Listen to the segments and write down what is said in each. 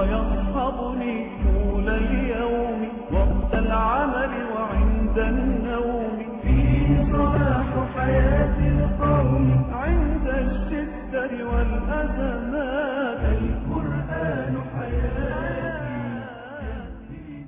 يصحبني طول اليوم وقت العمل وعند النوم فيه صلاح حياة القوم عند الشدة والأزمات القرآن حياتي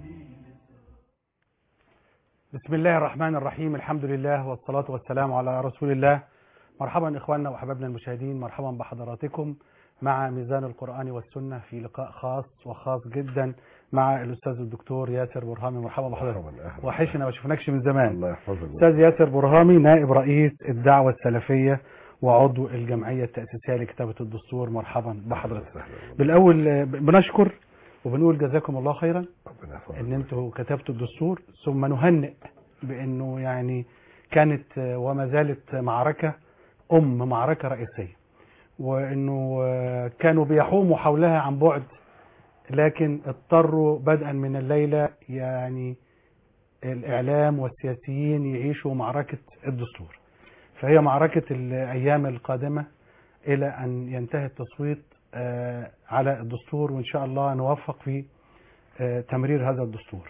بسم الله الرحمن الرحيم الحمد لله والصلاة والسلام على رسول الله مرحبا إخواننا وأحبابنا المشاهدين مرحبا بحضراتكم مع ميزان القرآن والسنة في لقاء خاص وخاص جدا مع الأستاذ الدكتور ياسر برهامي مرحبا بحضرتك مرحبا أهلا وحشنا ما شفناكش من زمان الله يحفظك أستاذ ياسر برهامي نائب رئيس الدعوة السلفية وعضو الجمعية التأسيسية لكتابة الدستور مرحبا بحضرتك أهلا والله. بالأول آه، بنشكر وبنقول جزاكم الله خيرا ربنا يحفظك ان انتوا كتبتوا الدستور ثم نهنئ بانه يعني كانت آه، وما زالت معركة ام معركة رئيسية وانه آه، كانوا بيحوموا حولها عن بعد لكن اضطروا بدءا من الليلة يعني الاعلام والسياسيين يعيشوا معركة الدستور فهي معركة الايام القادمة الى ان ينتهي التصويت آه، على الدستور وان شاء الله نوفق في آه، تمرير هذا الدستور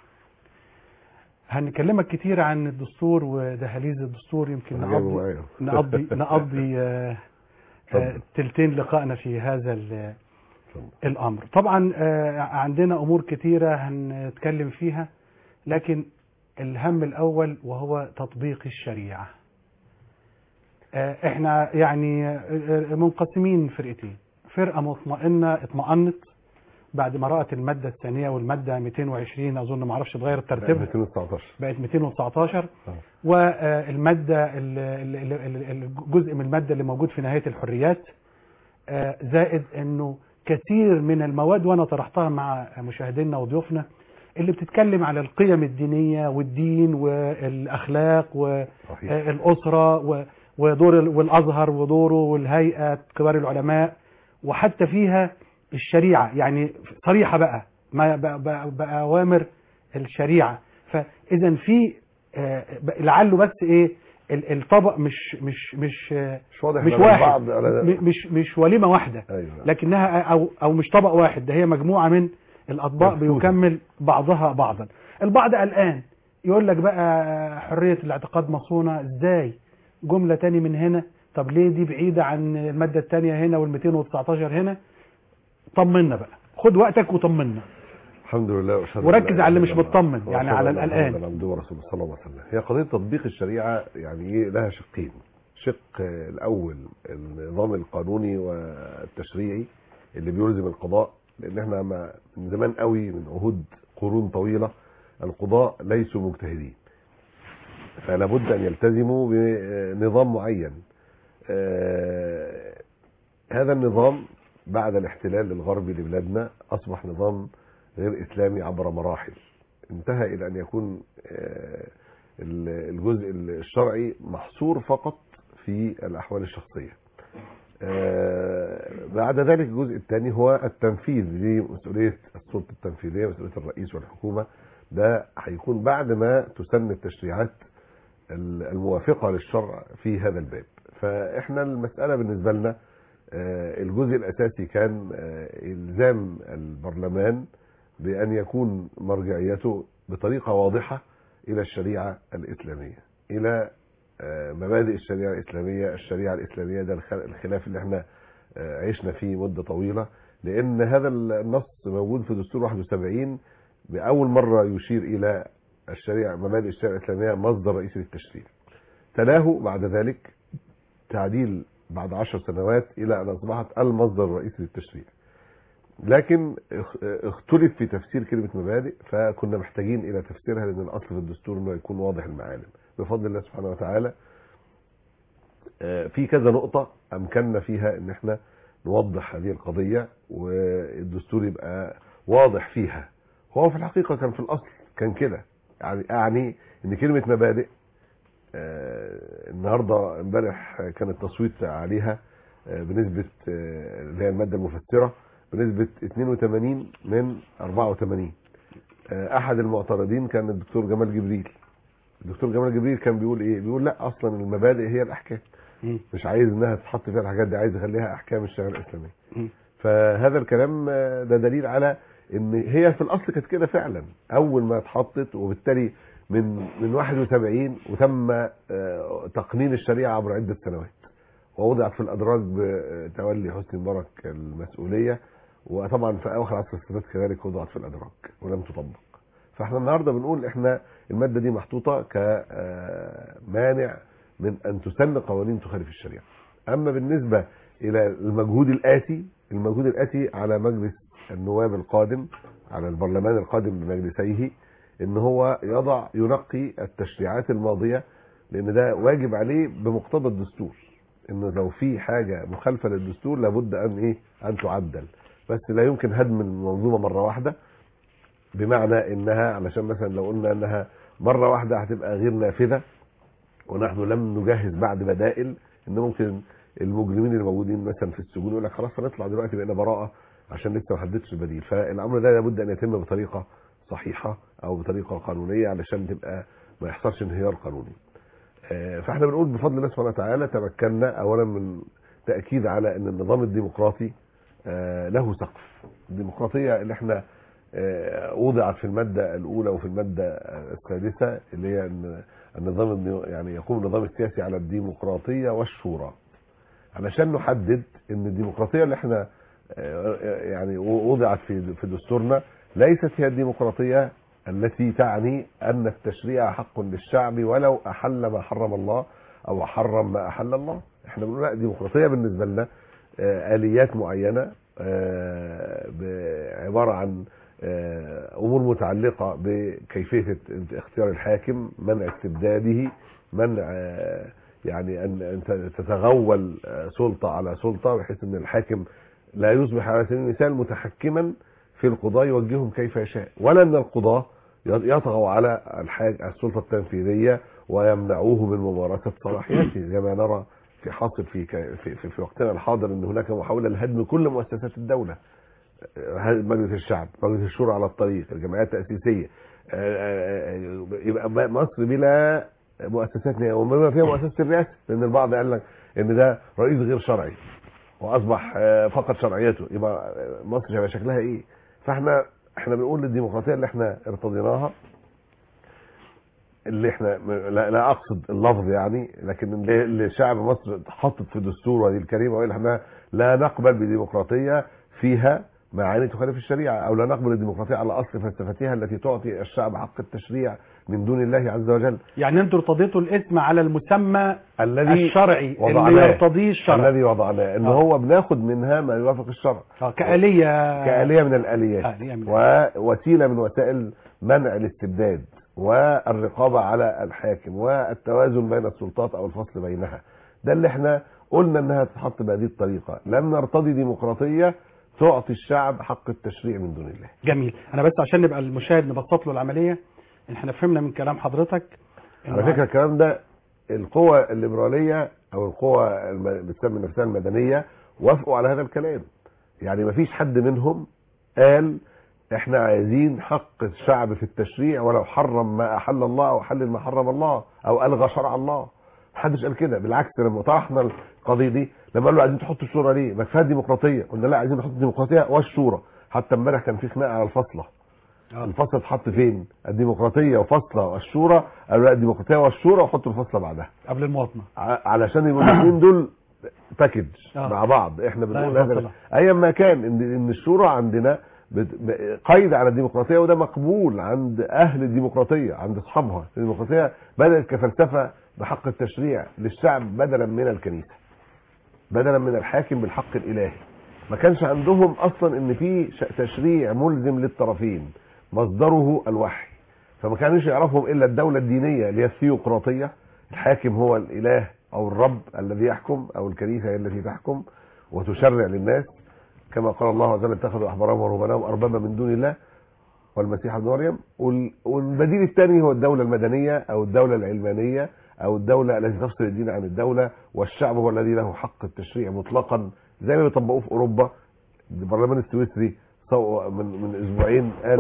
هنكلمك كتير عن الدستور ودهاليز الدستور يمكن أنا جايبه نقضي معايا. نقضي نقضي آه، آه، اتفضل. تلتين لقائنا في هذا ال- اتفضل. الامر طبعا آه، عندنا امور كتيره هنتكلم فيها لكن الهم الاول وهو تطبيق الشريعه آه، احنا يعني آه، منقسمين فرقتين فرقه مطمئنه اطمأنت بعد ما رأت المادة الثانية والمادة 220 أظن ما اعرفش اتغير ترتيبها 219 بقت 219 آه. والمادة ال- ال- ال- ال- الجزء من المادة اللي موجود في نهاية الحريات آه، زائد انه كثير من المواد وانا طرحتها مع مشاهدينا وضيوفنا اللي بتتكلم على القيم الدينية والدين والاخلاق صحيح والاسرة و- ودور ال- والازهر ودوره والهيئة كبار العلماء وحتى فيها الشريعة يعني صريحة بقى ما بقى- بقى- بأوامر الشريعة فإذا في آه، بقى- لعله بس إيه ال- الطبق مش مش مش آه، مش واضح مش إن واحد بعض على م- مش مش وليمة واحدة ايوه لكنها او او مش طبق واحد ده هي مجموعه من الاطباق مفروضة. بيكمل بعضها بعضا البعض قلقان يقول لك بقى حريه الاعتقاد مصونه ازاي جمله تاني من هنا طب ليه دي بعيده عن الماده الثانيه هنا وال219 هنا طمنا بقى خد وقتك وطمنا الحمد لله وأشهد أن وركز لا على اللي إله مش إلا الله. مطمن، يعني وأشهد على أن القلقان. محمداً عبده ورسوله صلى الله عليه وسلم هي قضية تطبيق الشريعة يعني إيه لها شقين شق آه، الأول النظام القانوني والتشريعي اللي بيلزم القضاء لأن احنا ما- من زمان قوي من عهود قرون طويلة القضاء ليسوا مجتهدين فلا بد أن يلتزموا بنظام معين آه، هذا النظام بعد الاحتلال الغربي لبلادنا أصبح نظام غير إسلامي عبر مراحل انتهى إلى أن يكون آه، ال- الجزء الشرعي محصور فقط في الأحوال الشخصية آه، بعد ذلك الجزء الثاني هو التنفيذ لمسؤولية السلطة التنفيذية مسؤولية الرئيس والحكومة ده هيكون بعد ما تسن التشريعات ال- الموافقة للشرع في هذا الباب فإحنا المسألة بالنسبة لنا آه، الجزء الأساسي كان آه، إلزام البرلمان بأن يكون مرجعيته بطريقة واضحة إلى الشريعة الإسلامية إلى آه، مبادئ الشريعة الإسلامية الشريعة الإسلامية ده الخ- الخلاف اللي احنا آه، عشنا فيه مدة طويلة لأن هذا النص موجود في دستور 71 بأول مرة يشير إلى الشريعة مبادئ الشريعة الإسلامية مصدر رئيسي للتشريع تلاه بعد ذلك تعديل بعد عشر سنوات إلى أن أصبحت المصدر الرئيسي للتشريع لكن اخ- اختلف في تفسير كلمة مبادئ فكنا محتاجين إلى تفسيرها لأن الأصل في الدستور أنه يكون واضح المعالم بفضل الله سبحانه وتعالى آه، في كذا نقطة أمكننا فيها أن احنا نوضح هذه القضية والدستور يبقى واضح فيها هو في الحقيقة كان في الأصل كان كده يعني أعني أن كلمة مبادئ آه، النهارده امبارح كان التصويت عليها آه، بنسبة آه، اللي هي المادة المفسرة بنسبة 82 من 84 آه، أحد المعترضين كان الدكتور جمال جبريل الدكتور جمال جبريل كان بيقول إيه؟ بيقول لا أصلا المبادئ هي الأحكام مم. مش عايز إنها تتحط فيها الحاجات دي عايز يخليها أحكام الشريعة الإسلامية مم. فهذا الكلام آه، ده دليل على ان هي في الاصل كانت كده فعلا اول ما اتحطت وبالتالي من من 71 وتم آه، تقنين الشريعه عبر عده سنوات ووضعت في الادراج بتولي حسني مبارك المسؤوليه وطبعا في اواخر عصر السادات كذلك وضعت في الادراج ولم تطبق فاحنا النهارده بنقول احنا الماده دي محطوطه كمانع من ان تسن قوانين تخالف الشريعه اما بالنسبه الى المجهود الاتي المجهود الاتي على مجلس النواب القادم على البرلمان القادم بمجلسيه ان هو يضع ينقي التشريعات الماضيه لان ده واجب عليه بمقتضى الدستور انه لو في حاجه مخالفه للدستور لابد ان ايه ان تعدل بس لا يمكن هدم المنظومه مره واحده بمعنى انها علشان مثلا لو قلنا انها مره واحده هتبقى غير نافذه ونحن لم نجهز بعد بدائل ان ممكن المجرمين اللي موجودين مثلا في السجون يقول لك خلاص هنطلع دلوقتي بقينا براءه عشان لسه ما حددتش البديل فالامر ده لابد ان يتم بطريقه صحيحه او بطريقه قانونيه علشان تبقى ما يحصلش انهيار قانوني آه، فاحنا بنقول بفضل الله سبحانه وتعالى تمكنا اولا من تاكيد على ان النظام الديمقراطي آه، له سقف الديمقراطيه اللي احنا آه، وضعت في الماده الاولى وفي الماده السادسه اللي هي ان النظام الدي- يعني يقوم النظام السياسي على الديمقراطيه والشورى علشان نحدد ان الديمقراطيه اللي احنا آه، يعني وضعت في في دستورنا ليست هي الديمقراطيه التي تعني ان التشريع حق للشعب ولو احل ما حرم الله او حرم ما احل الله احنا بنقول لا الديمقراطيه بالنسبه لنا آه، اليات معينه آه، ب- عباره عن آه، امور متعلقه بكيفيه اختيار الحاكم منع استبداده منع آه، يعني ان ان تتغول آه، سلطه على سلطه بحيث ان الحاكم لا يصبح على سبيل المثال متحكما في القضاة يوجههم كيف يشاء ولا ان القضاة يطغوا على الحاج السلطة التنفيذية ويمنعوه من ممارسة صلاحياته زي ما نرى في حاصل في ك- في, في, في وقتنا الحاضر ان هناك محاولة لهدم كل مؤسسات الدولة آه، مجلس الشعب مجلس الشورى على الطريق الجمعيات التأسيسية آه، آه، آه، يبقى م- مصر بلا مؤسسات نهائية وبما فيها مؤسسة الرئاسة لأن البعض قال لك إن ده رئيس غير شرعي وأصبح آه، فقد شرعيته يبقى آه، مصر هيبقى شكلها إيه فإحنا إحنا بنقول الديمقراطية اللي إحنا ارتضيناها اللي احنا لا, لا اقصد اللفظ يعني لكن اللي اللي شعب مصر حطت في دستوره هذه الكريمه وقال احنا لا نقبل بديمقراطيه فيها معاني تخالف الشريعه او لا نقبل الديمقراطيه على اصل فلسفتها التي تعطي الشعب حق التشريع من دون الله عز وجل يعني انتوا ارتضيتوا الاسم على المسمى الذي الشرعي اللي وضعناه. يرتضيه الشرع الذي وضعناه ان آه. هو بناخد منها ما يوافق الشرع آه، كآلية كآلية من الآليات آلية من ووسيلة من وسائل منع الاستبداد والرقابة على الحاكم والتوازن بين السلطات أو الفصل بينها ده اللي احنا قلنا انها تتحط بهذه الطريقة لم نرتضي ديمقراطية تعطي الشعب حق التشريع من دون الله جميل انا بس عشان نبقى المشاهد نبسط له العمليه إن احنا فهمنا من كلام حضرتك إنه على فكرة الكلام ده القوى الليبرالية او القوى الم- بتسمي نفسها المدنية وافقوا على هذا الكلام يعني ما فيش حد منهم قال احنا عايزين حق الشعب في التشريع ولو حرم ما احل الله او حلل ما حرم الله او الغى شرع الله محدش قال كده بالعكس لما طرحنا القضيه دي لما قالوا عايزين تحطوا الشورى ليه ما كفايه ديمقراطيه قلنا لا عايزين نحط الديمقراطيه والشورى حتى امبارح كان في خناقه على الفصله آه. الفصل اتحط فين الديمقراطيه وفصله والشورى قالوا لا الديمقراطيه والشورى وحطوا الفصله بعدها قبل المواطنه ع- علشان يبقوا الاثنين دول باكج آه. مع بعض احنا بنقول لا هذا ينفصل. ايا ما كان ان ان الشورى عندنا بت- ب- قيد على الديمقراطيه وده مقبول عند اهل الديمقراطيه عند اصحابها الديمقراطيه بدات كفلسفه بحق التشريع للشعب بدلا من الكنيسه بدلا من الحاكم بالحق الالهي ما كانش عندهم اصلا ان في ش- تشريع ملزم للطرفين مصدره الوحي فما كانوش يعرفهم الا الدوله الدينيه اللي هي الثيوقراطيه الحاكم هو الاله او الرب الذي يحكم او الكنيسه هي التي تحكم وتشرع للناس كما قال الله عز وجل اتخذوا احبارهم ورهبانهم اربابا من دون الله والمسيح ابن مريم وال- والبديل الثاني هو الدوله المدنيه او الدوله العلمانيه او الدوله التي تفصل الدين عن الدوله والشعب هو الذي له حق التشريع مطلقا زي ما بيطبقوه في اوروبا البرلمان السويسري صو- من من اسبوعين قال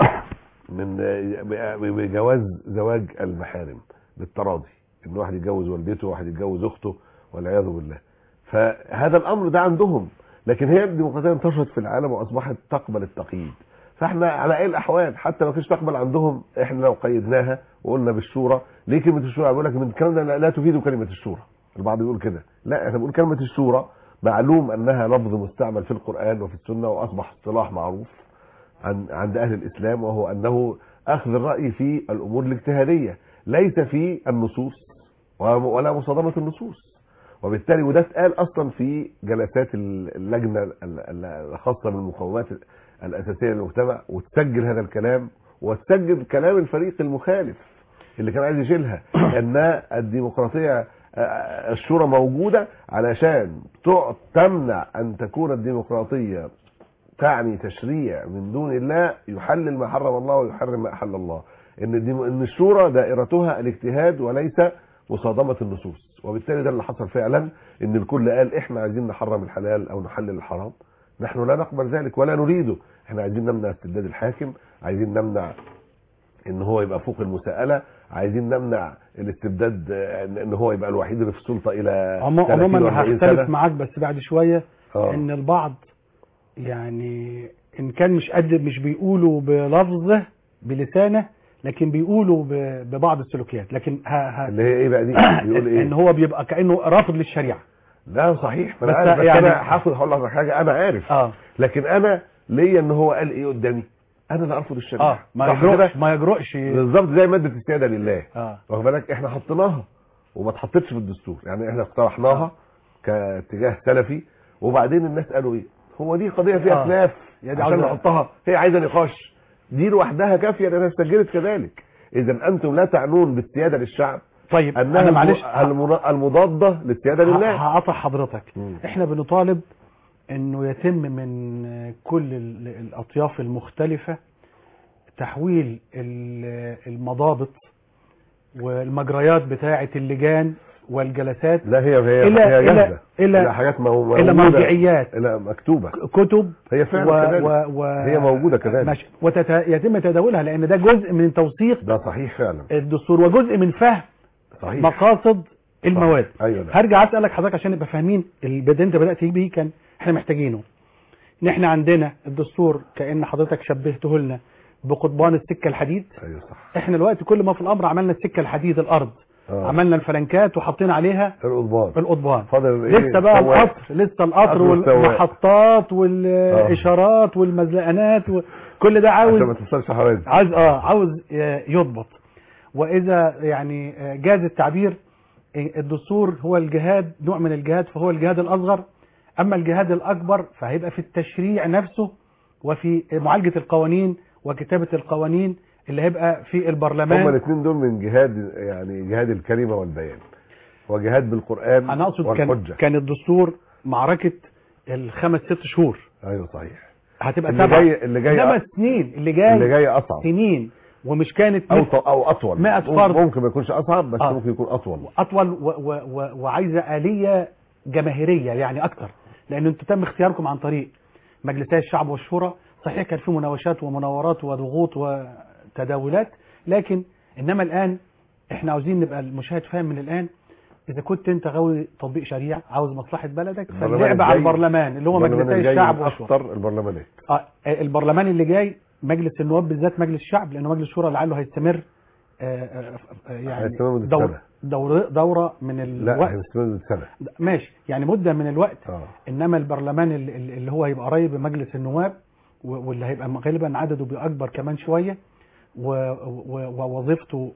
من بجواز زواج المحارم بالتراضي ان واحد يتجوز والدته وواحد يتجوز اخته والعياذ بالله فهذا الامر ده عندهم لكن هي الديمقراطيه انتشرت في العالم واصبحت تقبل التقييد فاحنا على اي الاحوال حتى ما كانش تقبل عندهم احنا لو قيدناها وقلنا بالشورى ليه كلمه الشورى بيقول لك من الكلام ده لا, لا تفيد كلمه الشورى البعض يقول كده لا احنا بنقول كلمه الشورى معلوم انها لفظ مستعمل في القران وفي السنه واصبح اصطلاح معروف عن عند اهل الاسلام وهو انه اخذ الراي في الامور الاجتهاديه ليس في النصوص ولا مصادمه النصوص وبالتالي وده اتقال اصلا في جلسات اللجنه ال- ال- الخاصه بالمقومات الاساسيه للمجتمع وتسجل هذا الكلام وتسجل كلام الفريق المخالف اللي كان عايز يشيلها ان الديمقراطيه آه، الشورى موجوده علشان تع- تمنع ان تكون الديمقراطيه تعني تشريع من دون الله يحلل ما حرم الله ويحرم ما احل الله ان الديم- ان الشورى دائرتها الاجتهاد وليس مصادمه النصوص وبالتالي ده اللي حصل فعلا ان الكل قال احنا عايزين نحرم الحلال او نحلل الحرام نحن لا نقبل ذلك ولا نريده احنا عايزين نمنع استبداد الحاكم عايزين نمنع ان هو يبقى فوق المساءله عايزين نمنع الاستبداد آه، ان إن هو يبقى الوحيد اللي في السلطه الى عمو- 30 عموما و 40 هختلف سنة. معاك بس بعد شويه آه. ان البعض يعني ان كان مش قد مش بيقولوا بلفظه بلسانه لكن بيقولوا ب- ببعض السلوكيات لكن ها ها اللي هي ايه بقى دي بيقول ايه ان هو بيبقى كانه رافض للشريعه لا صحيح ما بس انا عارف بس يعني- انا هاخد هقول لك حاجه انا عارف اه لكن انا ليا ان هو قال ايه قدامي انا اللي ارفض الشريعه اه ما صح كده؟ يجرؤش ما يجرؤش بالظبط زي ماده السياده لله اه واخد بالك احنا حطيناها وما اتحطتش في الدستور يعني احنا اقترحناها كاتجاه سلفي وبعدين الناس قالوا ايه هو دي قضيه فيها آه. خلاف يا دي عشان عاوزة- نحطها هي عايزه نقاش دي لوحدها كافيه لانها سجلت كذلك اذا انتم لا تعنون بالسياده للشعب طيب انها انا معلش الم- المضاده للسياده لله ه- هقطع حضرتك مم. احنا بنطالب انه يتم من كل ال- الاطياف المختلفة تحويل ال- المضابط والمجريات بتاعة اللجان والجلسات لا هي هي إلى- هي إلى- جاهزه إلى- إلى حاجات مو- الى موجودة. مرجعيات الى مكتوبه كتب هي فعلا كذلك. و... هي موجودة كذلك. ماشي ويتم تداولها لان ده جزء من توثيق ده صحيح فعلا الدستور وجزء من فهم صحيح مقاصد المواد صحيح. ايوه ده. هرجع اسالك حضرتك عشان نبقى فاهمين اللي انت بدات بيه كان احنا محتاجينه ان احنا عندنا الدستور كان حضرتك شبهته لنا بقضبان السكه الحديد ايوه صح احنا دلوقتي كل ما في الامر عملنا السكه الحديد الارض آه. عملنا الفلنكات وحطينا عليها القضبان القضبان فاضل ايه لسه بقى سواق. القطر لسه القطر قطر والسواق. والمحطات والاشارات والمزلقانات وكل ده عاوز عشان ما توصلش حوادث عاوز اه عاوز آه، يضبط واذا يعني آه، جاز التعبير آه، الدستور هو الجهاد نوع من الجهاد فهو الجهاد الاصغر اما الجهاد الاكبر فهيبقى في التشريع نفسه وفي معالجه القوانين وكتابه القوانين اللي هيبقى في هما البرلمان الاثنين دول من جهاد يعني جهاد الكلمه والبيان وجهاد بالقران انا اقصد كان والحجه كان الدستور معركه الخمس ست شهور ايوه صحيح هتبقى اللي سبعه جاي اللي جاي انما سنين اللي جاي, اللي جاي اصعب سنين ومش كانت او مثل- ط- او اطول 100 فرد. ممكن ما يكونش اصعب بس آه. ممكن يكون اطول اطول و و و وعايزه اليه جماهيريه يعني اكتر لان انتوا تم اختياركم عن طريق مجلسي الشعب والشورى صحيح كان في مناوشات ومناورات وضغوط وتداولات لكن انما الان احنا عاوزين نبقى المشاهد فاهم من الان اذا كنت انت غاوي تطبيق شريعه عاوز مصلحه بلدك البرلمان فاللعب على الجاي- البرلمان اللي هو البرلمان مجلسي الجاي الشعب من والشورى اخطر البرلمانات آه، البرلمان اللي جاي مجلس النواب بالذات مجلس الشعب لانه مجلس الشورى لعله هيستمر آه، آه، آه، يعني هيستمر مدة دور سنة. دورة, دورة من لا الوقت هيستمر سنه ماشي يعني مدة من الوقت اه انما البرلمان اللي, اللي هو هيبقى قريب من مجلس النواب و- واللي هيبقى غالبا عدده بيكبر كمان شوية و- و- ووظيفته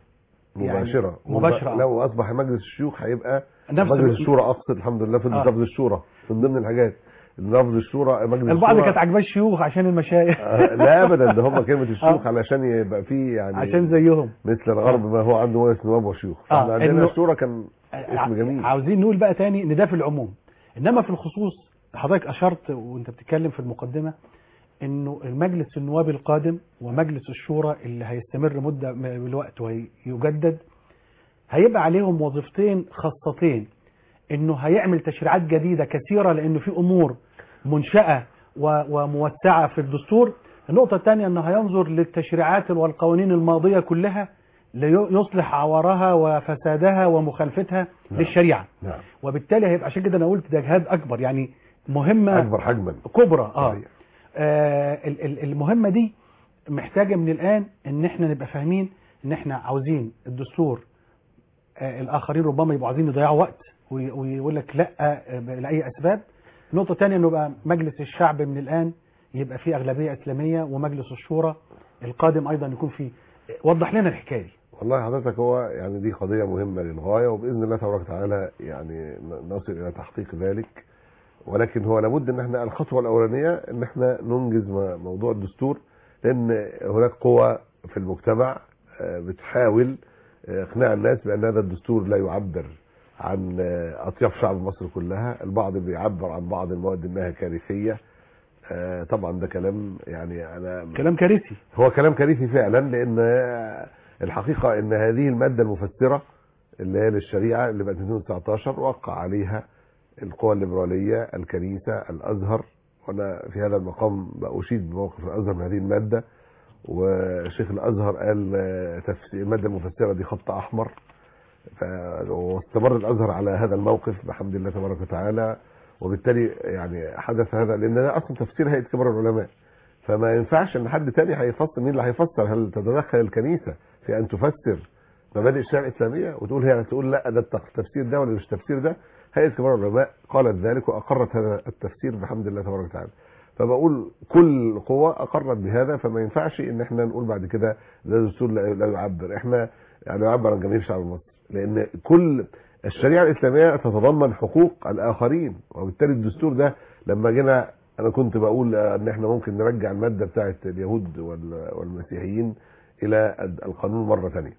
يعني مباشره مباشرة. لو اصبح مجلس الشيوخ هيبقى نفس مجلس ال- الشورى اقصد الحمد لله في آه. لفظ الشورى من ضمن الحاجات لفظ الشورى مجلس البعض الشورى كانت عاجباه الشيوخ عشان المشايخ آه، لا ابدا ده هم كلمه الشيوخ آه. علشان يبقى فيه يعني عشان زيهم مثل الغرب ما هو عنده مجلس نواب وشيوخ آه، احنا عندنا إنه- الشورى كان اسم جميل عاوزين نقول بقى تاني ان ده في العموم انما في الخصوص حضرتك اشرت وانت بتتكلم في المقدمه انه المجلس النواب القادم ومجلس الشورى اللي هيستمر مده من الوقت ويجدد هيبقى عليهم وظيفتين خاصتين انه هيعمل تشريعات جديده كثيره لانه في امور منشاه و- وموسعه في الدستور النقطه الثانيه انه هينظر للتشريعات والقوانين الماضيه كلها ليصلح عورها وفسادها ومخالفتها نعم. للشريعه نعم وبالتالي هيبقى عشان كده انا قلت ده جهاد اكبر يعني مهمه اكبر حجما كبرى اه صحيح. آه ال- ال- المهمه دي محتاجه من الان ان احنا نبقى فاهمين ان احنا عاوزين الدستور آه الاخرين ربما يبقوا عايزين يضيعوا وقت وي- ويقول لك لا آه، لاي اسباب نقطه ثانيه انه يبقى مجلس الشعب من الان يبقى فيه اغلبيه اسلاميه ومجلس الشورى القادم ايضا يكون فيه وضح لنا الحكايه دي والله حضرتك هو يعني دي قضية مهمة للغاية وبإذن الله تبارك وتعالى يعني ن- نصل إلى تحقيق ذلك ولكن هو لابد ان احنا الخطوة الأولانية ان احنا ننجز م- موضوع الدستور لأن هناك قوى في المجتمع آه، بتحاول آه، اقناع الناس بأن هذا الدستور لا يعبر عن آه، أطياف شعب مصر كلها البعض بيعبر عن بعض المواد انها كارثية آه، طبعا ده كلام يعني انا كلام كارثي هو كلام كارثي فعلا لان الحقيقه ان هذه الماده المفسره اللي هي للشريعه اللي بقت 219 وقع عليها القوى الليبراليه الكنيسه الازهر وانا في هذا المقام باشيد بموقف الازهر من هذه الماده وشيخ الازهر قال آه، تفسير الماده المفسره دي خط احمر ف- واستمر الازهر على هذا الموقف بحمد الله تبارك وتعالى وبالتالي يعني حدث هذا لان ده اصلا تفسير هيئه كبار العلماء فما ينفعش ان حد تاني هيفسر مين اللي هيفسر هل تتدخل الكنيسه في ان تفسر مبادئ الشريعه الاسلاميه وتقول هي تقول لا ده التفسير ده ولا مش التفسير ده هيئه كبار العلماء قالت ذلك واقرت هذا التفسير بحمد الله تبارك وتعالى فبقول كل قوة أقرت بهذا فما ينفعش إن إحنا نقول بعد كده ده دستور لا لا يعبر إحنا يعني يعبر عن جميع شعب مصر لأن كل الشريعة الإسلامية تتضمن حقوق الآخرين وبالتالي الدستور ده لما جينا أنا كنت بقول إن إحنا ممكن نرجع المادة بتاعة اليهود وال- والمسيحيين إلى القانون مرة ثانية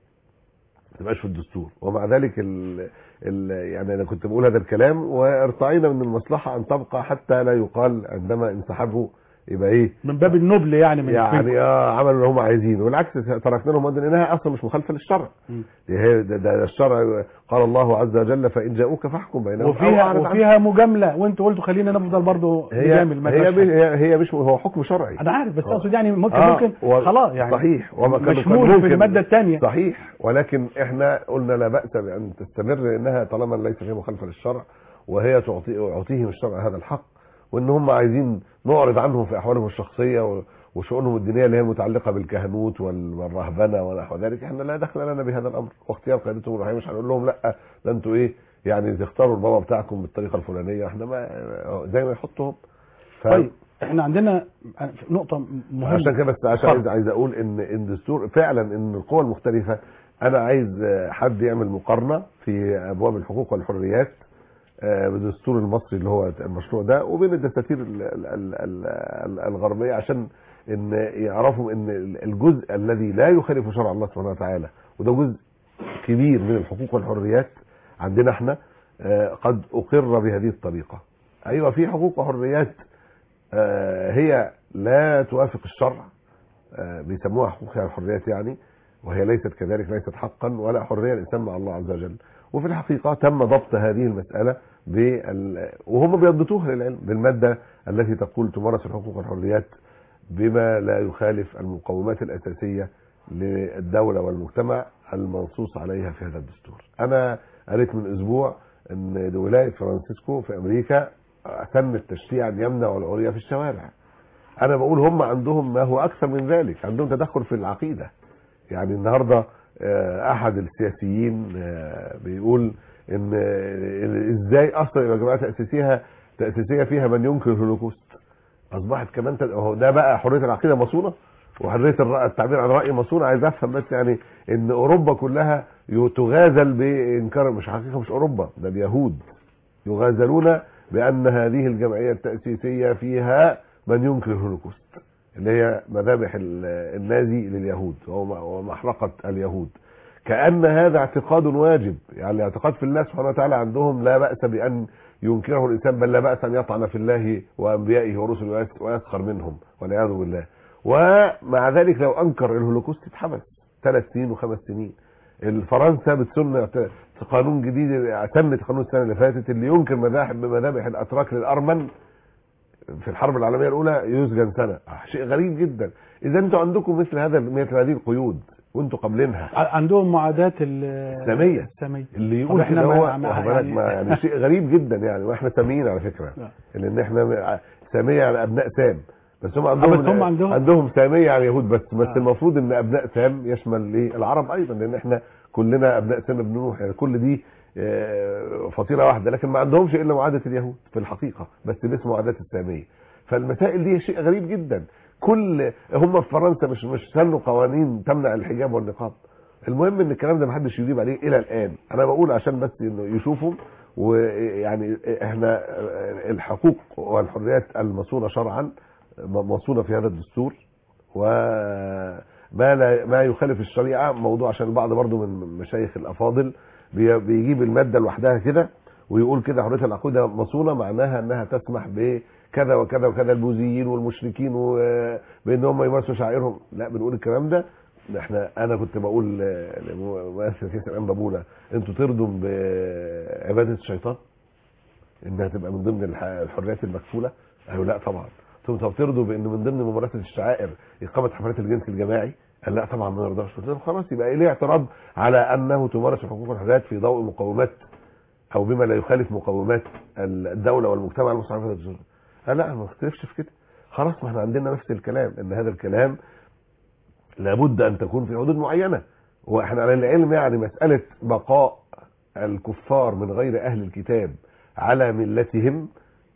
ما تبقاش في الدستور ومع ذلك ال ال يعني انا كنت بقول هذا الكلام وارتعينا من المصلحه ان تبقى حتى لا يقال عندما انسحبوا يبقى ايه من باب النبل يعني من يعني اه عملوا اللي هم عايزينه والعكس تركنا لهم ماده لانها اصلا مش مخالفه للشرع مم. دي هي ده, ده الشرع قال الله عز وجل فان جاءوك فاحكم بينهم أو وفيها أعرض عنهم. وفيها مجامله وانتوا قلتوا خلينا نفضل برضه هي نجامل ما هي, فيهاش مش- هي هي مش هو حكم شرعي انا عارف بس آه. اقصد يعني ممكن آه، ممكن و- خلاص يعني صحيح وما كان مشمول كان في ممكن- الماده الثانيه صحيح ولكن احنا قلنا لا بأس بأن تستمر لأنها طالما ليس فيها مخالفة للشرع وهي تعطي يعطيهم الشرع هذا الحق وان هم عايزين نعرض عنهم في احوالهم الشخصيه و- وشؤونهم الدينيه اللي هي المتعلقه بالكهنوت وال- والرهبنه ونحو ذلك احنا لا دخل لنا بهذا الامر واختيار قيادتهم الروحيه مش هنقول لهم لا ده انتوا ايه يعني تختاروا البابا بتاعكم بالطريقه الفلانيه احنا ما زي ما يحطهم ف... طيب احنا عندنا نقطه مهمه عشان كده بس عشان اتفضل. عايز عايز اقول ان ان الدستور فعلا ان القوى المختلفه انا عايز آه، حد يعمل مقارنه في ابواب الحقوق والحريات آه، بالدستور المصري اللي هو المشروع ده وبين الدساتير ال- ال- ال- ال- الغربيه عشان ان يعرفوا ان الجزء الذي لا يخالف شرع الله سبحانه وتعالى وده جزء كبير من الحقوق والحريات عندنا احنا آه، قد اقر بهذه الطريقه ايوه في حقوق وحريات آه، هي لا توافق الشرع آه، بيسموها حقوق الحريات يعني وهي ليست كذلك ليست حقا ولا حريه الانسان مع الله عز وجل وفي الحقيقه تم ضبط هذه المساله بال... وهم بيضبطوها للعلم بالماده التي تقول تمارس الحقوق والحريات بما لا يخالف المقومات الاساسيه للدوله والمجتمع المنصوص عليها في هذا الدستور. انا قريت من اسبوع ان ولايه فرانسيسكو في امريكا تمت تشريعا يمنع العري في الشوارع. انا بقول هم عندهم ما هو اكثر من ذلك عندهم تدخل في العقيده يعني النهارده آه، احد السياسيين آه، بيقول ان آه، ازاي اصلا يبقى جماعه تاسيسيها تاسيسيه فيها من ينكر الهولوكوست اصبحت كمان تد... هو ده بقى حريه العقيده مصونه وحريه الرأي التعبير عن الراي مصونه عايز افهم بس يعني ان اوروبا كلها ي- تغازل بانكار مش حقيقه مش اوروبا ده اليهود يغازلون بان هذه الجمعيه التاسيسيه فيها من ينكر الهولوكوست اللي هي مذابح ال- النازي لليهود وم- ومحرقه اليهود كان هذا اعتقاد واجب يعني الاعتقاد في الله سبحانه وتعالى عندهم لا باس بان ينكره الانسان بل لا باس ان يطعن في الله وانبيائه ورسله ويس- ويسخر منهم والعياذ بالله ومع ذلك لو انكر الهولوكوست اتحبس ثلاث سنين وخمس سنين الفرنسا بتسن قانون جديد تمت قانون السنه اللي فاتت اللي ينكر مذاهب بمذابح الاتراك للارمن في الحرب العالميه الاولى يسجن سنه شيء غريب جدا اذا انتوا عندكم مثل هذا مثل هذه القيود وانتوا قابلينها ع- عندهم معاداه ال- السامية. الساميه اللي طب يقول إحنا كده ما- هو ما- واخد بالك يعني- ما يعني شيء غريب جدا يعني واحنا ساميين على فكره لا. لان احنا م- ساميه على ابناء سام بس هم عندهم بس هم عندهم- عندهم ساميه على اليهود بس بس آه. المفروض ان ابناء سام يشمل ايه العرب ايضا لان احنا كلنا ابناء سام بن نوح يعني كل دي آه، فطيره واحده لكن ما عندهمش الا معاداه اليهود في الحقيقه بس باسم معاداه الساميه فالمسائل دي شيء غريب جدا كل هم في فرنسا مش مش سنوا قوانين تمنع الحجاب والنقاب المهم ان الكلام ده محدش يجيب عليه الى الان انا بقول عشان بس انه يشوفوا ويعني احنا الحقوق والحريات المصونه شرعا مصونه في هذا الدستور وما لا ما يخالف الشريعه موضوع عشان البعض برضو من مشايخ الافاضل بي- بيجيب الماده لوحدها كده ويقول كده حريه العقيده مصونه معناها انها تسمح بكذا وكذا وكذا البوذيين والمشركين وبان هم يمارسوا شعائرهم لا بنقول الكلام ده احنا انا كنت بقول لمؤسسه كيس الان بابونا انتوا ترضوا بعباده الشيطان انها تبقى من ضمن الح- الحريات المكفوله قالوا لا طبعا قلت لهم طب ترضوا بان من ضمن ممارسه الشعائر اقامه حفلات الجنس الجماعي قال لا طبعا ما نرضاش قلت لهم خلاص يبقى ليه اعتراض على انه تمارس حقوق الحريات في ضوء مقومات او بما لا يخالف مقومات الدوله والمجتمع المصري في هذا الجزء قال لا ما اختلفش في كده خلاص ما احنا عندنا نفس الكلام ان هذا الكلام لابد ان تكون في حدود معينه واحنا على العلم يعني مساله بقاء الكفار من غير اهل الكتاب على ملتهم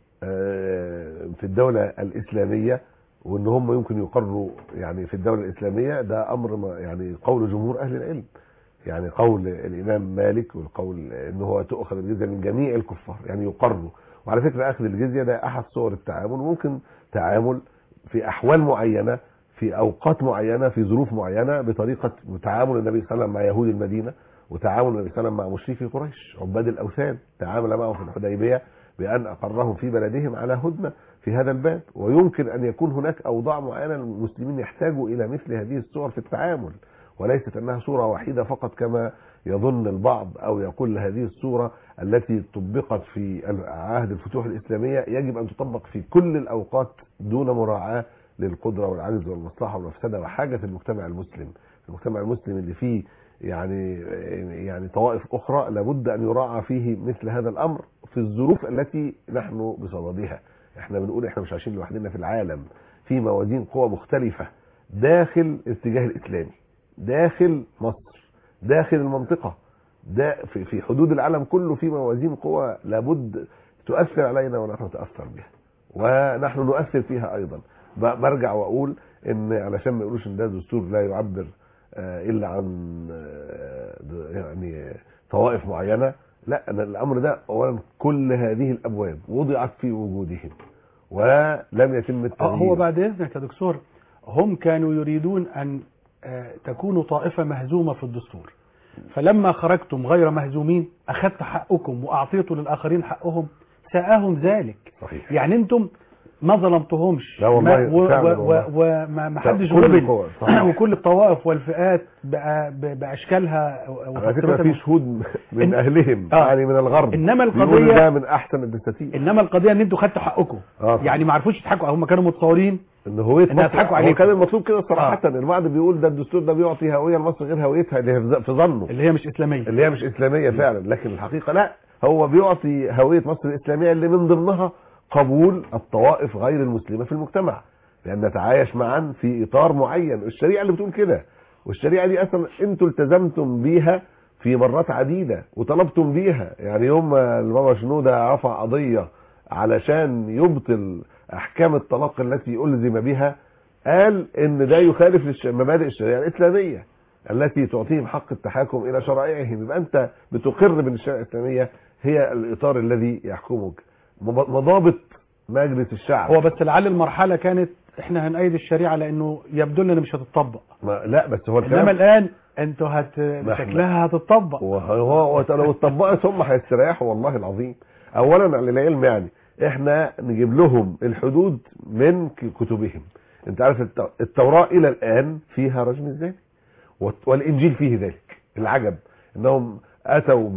آه، في الدوله الاسلاميه وان هم يمكن يقروا يعني في الدوله الاسلاميه ده امر ما- يعني قول جمهور اهل العلم يعني قول الامام مالك والقول ان هو تؤخذ الجزيه من جميع الكفار يعني يقروا وعلى فكره اخذ الجزيه ده احد صور التعامل وممكن تعامل في احوال معينه في اوقات معينه في ظروف معينه بطريقه تعامل النبي صلى الله عليه وسلم مع يهود المدينه وتعامل النبي صلى الله عليه وسلم مع مشركي قريش عباد الاوثان تعامل معهم في الحديبيه بان اقرهم في بلدهم على هدنه في هذا الباب ويمكن ان يكون هناك اوضاع معينه المسلمين يحتاجوا الى مثل هذه الصور في التعامل وليست انها صوره وحيده فقط كما يظن البعض او يقول هذه الصوره التي طبقت في عهد الفتوح الاسلاميه يجب ان تطبق في كل الاوقات دون مراعاه للقدره والعجز والمصلحه والمفسده وحاجه المجتمع المسلم المجتمع المسلم اللي فيه يعني يعني طوائف اخرى لابد ان يراعى فيه مثل هذا الامر في الظروف التي نحن بصددها احنا بنقول احنا مش عايشين لوحدنا في العالم في موازين قوى مختلفه داخل الاتجاه الاسلامي داخل مصر داخل المنطقه ده في في حدود العالم كله في موازين قوى لابد تؤثر علينا ونحن نتاثر بها ونحن نؤثر فيها ايضا ب- برجع واقول ان علشان ما يقولوش ان ده دستور لا يعبر آه، الا عن آه، د- يعني طوائف معينه لا أنا الامر ده اولا كل هذه الابواب وضعت في وجودهم ولم يتم آه، التغيير هو بعد اذنك يا دكتور هم كانوا يريدون ان آه، تكونوا طائفه مهزومه في الدستور فلما خرجتم غير مهزومين اخذت حقكم واعطيتوا للاخرين حقهم ساءهم ذلك صحيح يعني انتم ما ظلمتهمش لا والله ما- و- فعلا و- والله. و- وما ما حدش كل غلب القوى، صحيح. وكل الطوائف والفئات بقى- ب- باشكالها على فكره في شهود من إن- اهلهم آه. يعني من الغرب إنما بيقولوا القضية- ده من احسن الدساتير انما القضيه ان انتوا خدتوا حقكم آه. يعني ما عرفوش يضحكوا هم كانوا متصورين ان هويه إنها مصر تضحكوا هو عليكم. كان المطلوب كده صراحه البعض بيقول ده الدستور ده بيعطي هويه لمصر غير هويتها اللي هي في ظ- في ظنه اللي هي مش اسلاميه اللي هي مش اسلاميه فعلا لكن الحقيقه لا هو بيعطي هويه مصر الاسلاميه اللي من ضمنها قبول الطوائف غير المسلمه في المجتمع لان نتعايش معا في اطار معين الشريعه اللي بتقول كده والشريعه دي اصلا انتوا التزمتم بيها في مرات عديده وطلبتم بيها يعني يوم ما البابا شنوده رفع قضيه علشان يبطل احكام الطلاق التي الزم بها قال ان ده يخالف للش- مبادئ الشريعه الاسلاميه التي تعطيهم حق التحاكم الى شرائعهم يبقى انت بتقر بان الشريعه الاسلاميه هي الاطار الذي يحكمك مض- مضابط مجلس الشعب هو بس لعل المرحله كانت احنا هنأيد الشريعه لانه يبدو لنا مش هتطبق ما لا بس هو انما الكلام الان انتوا هت إحنا- شكلها هتطبق وهو لو اتطبقت هم هيستريحوا والله العظيم اولا على العلم يعني احنا نجيب لهم الحدود من ك- كتبهم انت عارف الت- التوراة الى الان فيها رجم الزاني والت- والانجيل فيه ذلك العجب انهم اتوا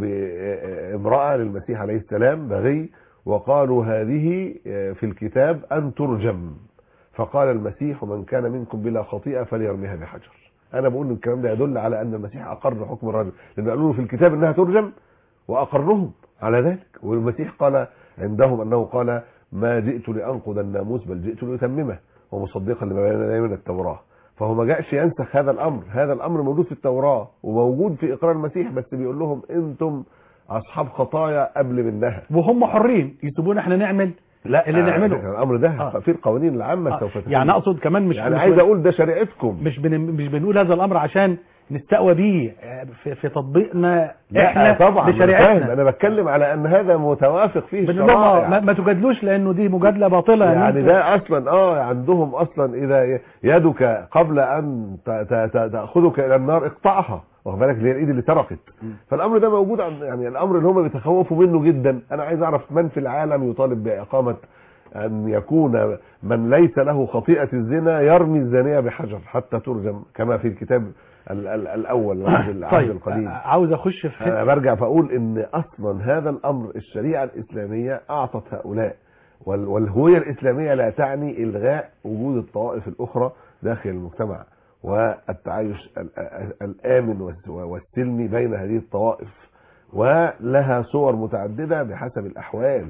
بامرأة للمسيح عليه السلام بغي وقالوا هذه في الكتاب ان ترجم فقال المسيح من كان منكم بلا خطيئة فليرميها بحجر انا بقول ان الكلام ده يدل على ان المسيح اقر حكم الرجل لان قالوا له في الكتاب انها ترجم واقرهم على ذلك والمسيح قال عندهم انه قال ما جئت لانقض الناموس بل جئت لاتممه ومصدقا لما بين يديه من التوراه فهو ما جاءش ينسخ هذا الامر هذا الامر موجود في التوراه وموجود في اقرار المسيح بس بيقول لهم انتم اصحاب خطايا قبل منها وهم حرين يسيبونا احنا نعمل لا اللي نعمله. الامر ده آه. في القوانين العامه آه، سوف تتم. يعني اقصد كمان مش يعني مش عايز اقول ده شريعتكم مش بن مش بنقول هذا الامر عشان نستقوى بيه آه، في, في تطبيقنا لا احنا طبعا أنا فاهم. بشريعتنا انا بتكلم على ان هذا متوافق فيه بنقول لهم آه، ما, الشرائع ما تجادلوش لانه دي مجادله باطله إن يعني أنتوا- ده اصلا اه عندهم اصلا اذا يدك قبل ان ت- ت- ت- تاخذك الى النار اقطعها واخد بالك اللي هي الايد اللي سرقت فالامر ده موجود عند يعني الامر اللي هم بيتخوفوا منه جدا انا عايز اعرف من في العالم يطالب باقامه ان يكون من ليس له خطيئه الزنا يرمي الزانيه بحجر حتى ترجم كما في الكتاب ال- ال- الاول العهد العهد طيب القديم آه، عاوز اخش في انا حته برجع فاقول ان اصلا هذا الامر الشريعه الاسلاميه اعطت هؤلاء وال- والهويه الاسلاميه لا تعني الغاء وجود الطوائف الاخرى داخل المجتمع والتعايش ال- ال- الامن والس- والسلمي بين هذه الطوائف ولها صور متعدده بحسب الاحوال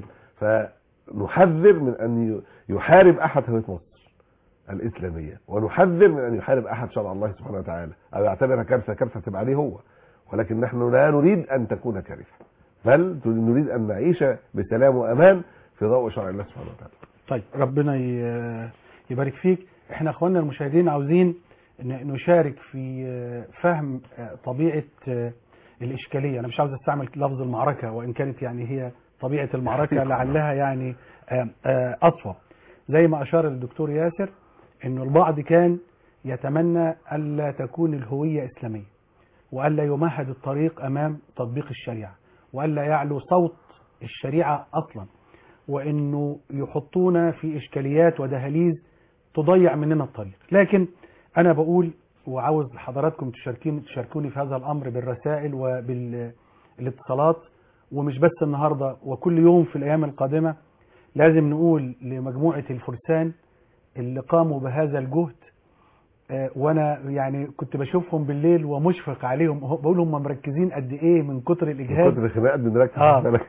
فنحذر من ان ي- يحارب احد هويه مصر الاسلاميه ونحذر من ان يحارب احد شرع الله سبحانه وتعالى او يعتبرها كارثه كارثه تبقى عليه هو ولكن نحن لا نريد ان تكون كارثه بل نريد ان نعيش بسلام وامان في ضوء شرع الله سبحانه وتعالى طيب ربنا ي- يبارك فيك احنا اخواننا المشاهدين عاوزين ن- نشارك في آه، فهم آه، طبيعه آه، الاشكاليه انا مش عاوز استعمل لفظ المعركه وان كانت يعني هي طبيعه المعركه حقيقة. لعلها يعني آه، آه، اصوب زي ما اشار الدكتور ياسر انه البعض كان يتمنى الا تكون الهويه اسلاميه والا يمهد الطريق امام تطبيق الشريعه والا يعلو صوت الشريعه اصلا وانه يحطونا في اشكاليات ودهاليز تضيع مننا الطريق لكن انا بقول وعاوز حضراتكم تشاركوني تشاركوني في هذا الامر بالرسائل وبالاتصالات ومش بس النهارده وكل يوم في الايام القادمه لازم نقول لمجموعه الفرسان اللي قاموا بهذا الجهد آه، وانا يعني كنت بشوفهم بالليل ومشفق عليهم بقول هم مركزين قد ايه من كتر الاجهاد كنت خناقات بنركز آه. بالك.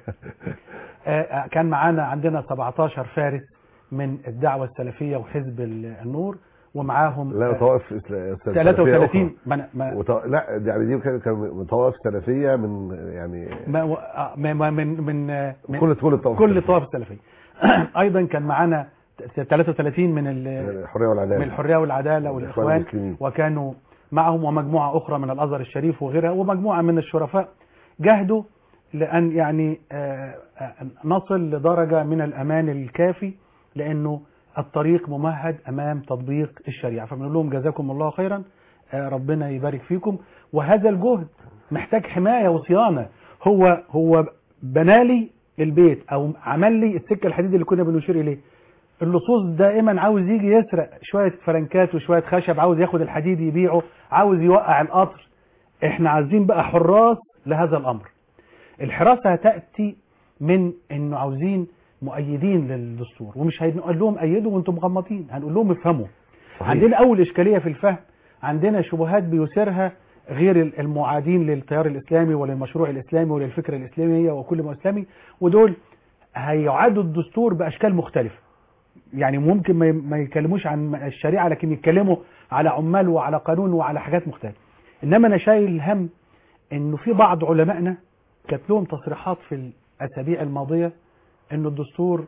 آه، كان معانا عندنا 17 فارس من الدعوة السلفية وحزب ال- النور ومعاهم لا آه، طوائف إسلا- سلفية 33 أخرى. ما ما وط... لا يعني دي كان كان طوائف سلفيه من يعني ما و- آه، ما- ما- من من آه، من كل كل الطوائف كل السلفية. الطوائف السلفية ايضا كان معانا ت- 33 من ال- الحريه والعداله من الحرية والعدالة الإخوان والإخوان المسلمين. وكانوا معهم ومجموعة أخرى من الأزهر الشريف وغيرها ومجموعة من الشرفاء جاهدوا لأن يعني آه، آه، نصل لدرجة من الأمان الكافي لأنه الطريق ممهد أمام تطبيق الشريعة فبنقول لهم جزاكم الله خيرا آه، ربنا يبارك فيكم وهذا الجهد محتاج حماية وصيانة هو هو بنالي البيت أو عمل لي السكة الحديد اللي كنا بنشير إليه اللصوص دائما عاوز يجي يسرق شوية فرنكات وشوية خشب عاوز ياخد الحديد يبيعه عاوز يوقع القطر احنا عايزين بقى حراس لهذا الامر الحراسة هتأتي من انه عاوزين مؤيدين للدستور ومش هنقول لهم ايدوا وانتم مغمضين هنقول لهم افهموا صحيح. عندنا اول اشكالية في الفهم عندنا شبهات بيثيرها غير المعادين للتيار الاسلامي وللمشروع الاسلامي وللفكر الاسلامي وكل ما اسلامي ودول هيعادوا الدستور باشكال مختلفه يعني ممكن ما ي- ما يتكلموش عن الشريعه لكن يتكلموا على عمال وعلى قانون وعلى حاجات مختلفه انما انا شايل هم انه في بعض علمائنا كانت لهم تصريحات في الاسابيع الماضيه انه الدستور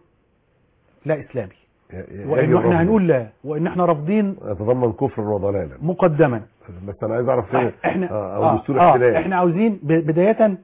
لا اسلامي ي- ي- وانه يجب احنا رفضه. هنقول لا وان احنا رافضين يتضمن كفرا وضلالا مقدما بس انا عايز اعرف فين احنا آه، او آه دستور آه احتلال احنا عاوزين ب- بداية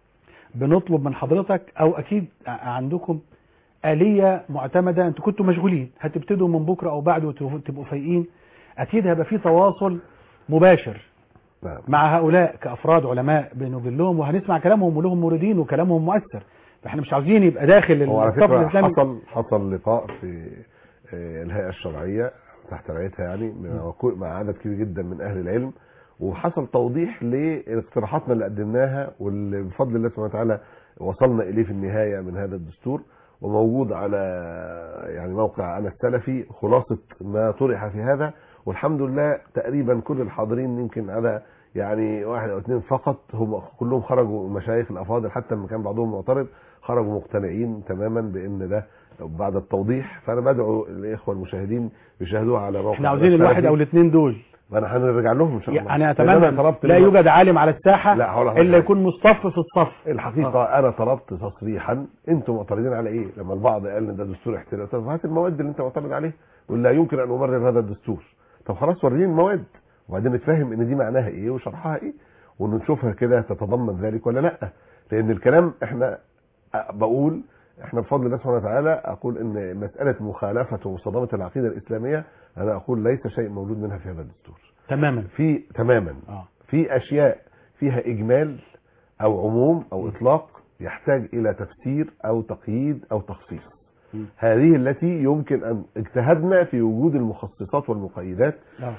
بنطلب من حضرتك او اكيد ع- عندكم آلية معتمدة انتوا كنتوا مشغولين هتبتدوا من بكرة او بعده وتبقوا- تبقوا فايقين اكيد هيبقى في تواصل مباشر نعم. مع هؤلاء كافراد علماء بنقول لهم وهنسمع كلامهم ولهم موردين وكلامهم مؤثر فاحنا مش عاوزين يبقى داخل هو على الصف فكره الاسلامي حصل حصل لقاء في آه، الهيئه الشرعيه تحت رعايتها يعني مع كل- مع عدد كبير جدا من اهل العلم وحصل توضيح لاقتراحاتنا اللي قدمناها واللي بفضل الله سبحانه وتعالى وصلنا اليه في النهايه من هذا الدستور وموجود على يعني موقع انا السلفي خلاصه ما طرح في هذا والحمد لله تقريبا كل الحاضرين يمكن على يعني واحد او اثنين فقط هم كلهم خرجوا مشايخ الافاضل حتى لما كان بعضهم معترض خرجوا مقتنعين تماما بان ده بعد التوضيح فانا بدعو الاخوه المشاهدين يشاهدوها على موقع احنا عاوزين الواحد او الاثنين دول ما انا هنرجع لهم ان شاء الله يعني لأن اتمنى أنا طلبت لا منه- يوجد عالم على الساحه لا هقول لحضرتك الا حاجة. يكون مصطف في الصف الحقيقه انا طلبت تصريحا انتم معترضين على ايه لما البعض قال ان ده دستور احتلال طب هات المواد اللي انت معترض عليها ولا يمكن ان ابرر هذا الدستور طب خلاص وريني المواد وبعدين نتفهم ان دي معناها ايه وشرحها ايه ونشوفها كده تتضمن ذلك ولا لا لان الكلام احنا أ- بقول احنا بفضل الله سبحانه وتعالى اقول ان مساله مخالفه ومصادمه العقيده الاسلاميه انا اقول ليس شيء موجود منها في هذا الدستور تماما في تماما اه في اشياء فيها اجمال او عموم او اطلاق يحتاج الى تفسير او تقييد او تخصيص م. هذه التي يمكن ان اجتهدنا في وجود المخصصات والمقيدات آه.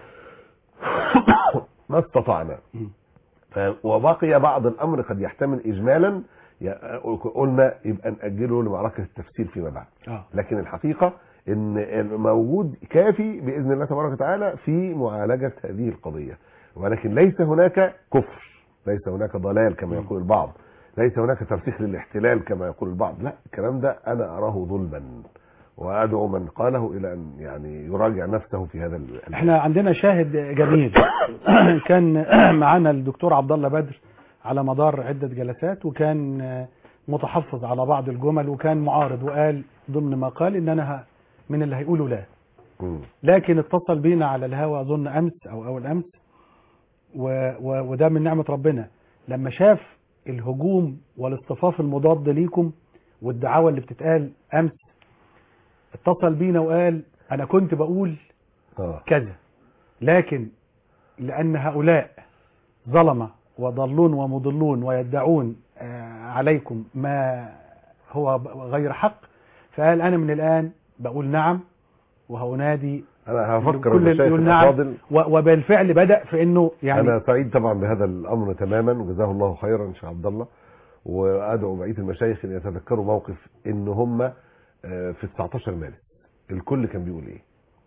ما استطعنا م. ف- وبقي بعض الامر قد يحتمل اجمالا ي- قلنا يبقى ناجله لمعركه التفسير فيما بعد اه لكن الحقيقه ان الموجود كافي باذن الله تبارك وتعالى في معالجه هذه القضيه ولكن ليس هناك كفر ليس هناك ضلال كما م. يقول البعض ليس هناك ترسيخ للاحتلال كما يقول البعض لا الكلام ده انا اراه ظلما وادعو من قاله الى ان يعني يراجع نفسه في هذا ال- احنا عندنا شاهد جميل كان معانا الدكتور عبد الله بدر على مدار عده جلسات وكان متحفظ على بعض الجمل وكان معارض وقال ضمن ما قال ان انا ه- من اللي هيقولوا لا مم. لكن اتصل بينا على الهوا اظن امس او اول امس و و وده من نعمه ربنا لما شاف الهجوم والاصطفاف المضاد ليكم والدعاوى اللي بتتقال امس اتصل بينا وقال انا كنت بقول اه كذا لكن لأن هؤلاء ظلمة وضلون ومضلون ويدعون آه، عليكم ما هو ب- غير حق فقال أنا من الآن بقول نعم وهنادي انا هفكر كل المشايخ يقول نعم الافاضل و- وبالفعل بدأ في أنه يعني انا سعيد طبعا بهذا الامر تماما وجزاه الله خيرا شيخ عبد الله وادعو بقيه المشايخ ان يتذكروا موقف ان هم آه، في 19 مارس الكل كان بيقول ايه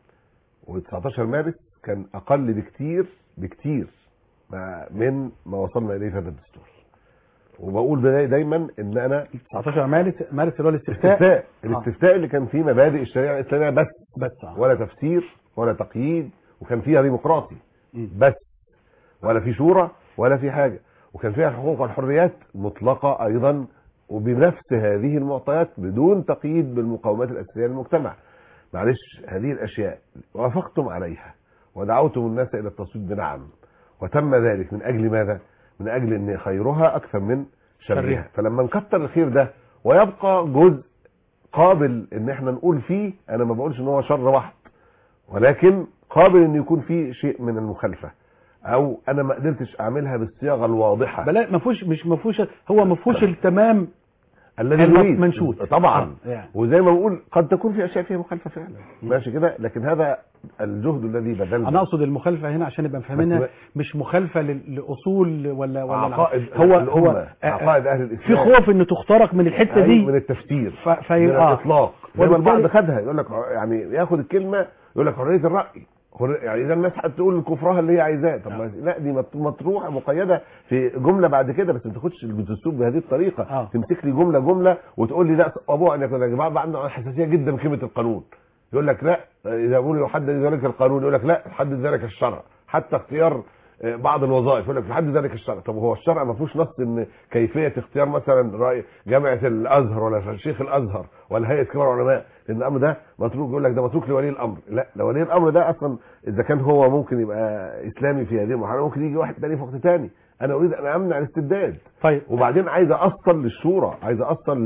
و19 مارس كان اقل بكتير بكتير ما- من ما وصلنا اليه في هذا الدستور وبقول داي- دايما ان انا 19 مارس مارس اللي هو الاستفتاء استفتاء الاستفتاء اللي كان فيه مبادئ الشريعه الاسلاميه بس بس آه. ولا تفسير ولا تقييد وكان فيها ديمقراطي مم. بس ولا في شورى ولا في حاجه وكان فيها الحقوق والحريات مطلقه ايضا وبنفس هذه المعطيات بدون تقييد بالمقومات الاساسيه للمجتمع معلش هذه الاشياء وافقتم عليها ودعوتم الناس الى التصويت بنعم وتم ذلك من اجل ماذا من اجل ان خيرها اكثر من شرها شرها. فلما نكتر الخير ده ويبقى جزء قابل ان احنا نقول فيه انا ما بقولش ان هو شر واحد ولكن قابل ان يكون فيه شيء من المخالفه او انا ما قدرتش اعملها بالصياغه الواضحه بلا ما فيهوش مش ما فيهوش هو ما فيهوش التمام الذي المن- يريد منشود. طبعا آه، يعني. وزي ما بقول قد تكون في اشياء فيها مخالفه فعلا ماشي كده لكن هذا الجهد الذي بذلنا انا اقصد المخالفه هنا عشان نبقى فاهمينها بس- مش مخالفه لل- لاصول ولا ولا عقائد هو الأمة، هو آه، عقائد اهل في الاسلام خوف ان تخترق من الحته أي دي من التفسير ف... في... من آه. الاطلاق زي ما وبالتالي- البعض خدها يقول لك يعني ياخد الكلمه يقول لك حريه الراي حر- يعني اذا الناس هتقول كفرها اللي هي عايزاه طب ما- لا دي مط- مطروحه مقيده في جمله بعد كده بس ما تاخدش الدستور بهذه الطريقه آه. تمسك لي جمله جمله وتقول لي لا ابوه ان يكون يا جماعه بقى عندنا حساسيه جدا من كلمه القانون يقول لك لا اذا بقول يحدد ذلك القانون يقول لك لا يحدد ذلك الشرع حتى اختيار آه، بعض الوظائف يقول لك يحدد ذلك الشرع طب هو الشرع ما فيهوش نص ان كيفيه اختيار مثلا راي جامعه الازهر ولا شيخ الازهر ولا هيئه كبار العلماء لان الامر ده متروك يقول لك ده متروك لولي الامر لا ده ولي الامر ده اصلا اذا كان هو ممكن يبقى اسلامي في هذه المرحله ممكن يجي واحد تاني في وقت تاني انا اريد ان امنع الاستبداد طيب وبعدين عايز اوصل للشورى عايز اوصل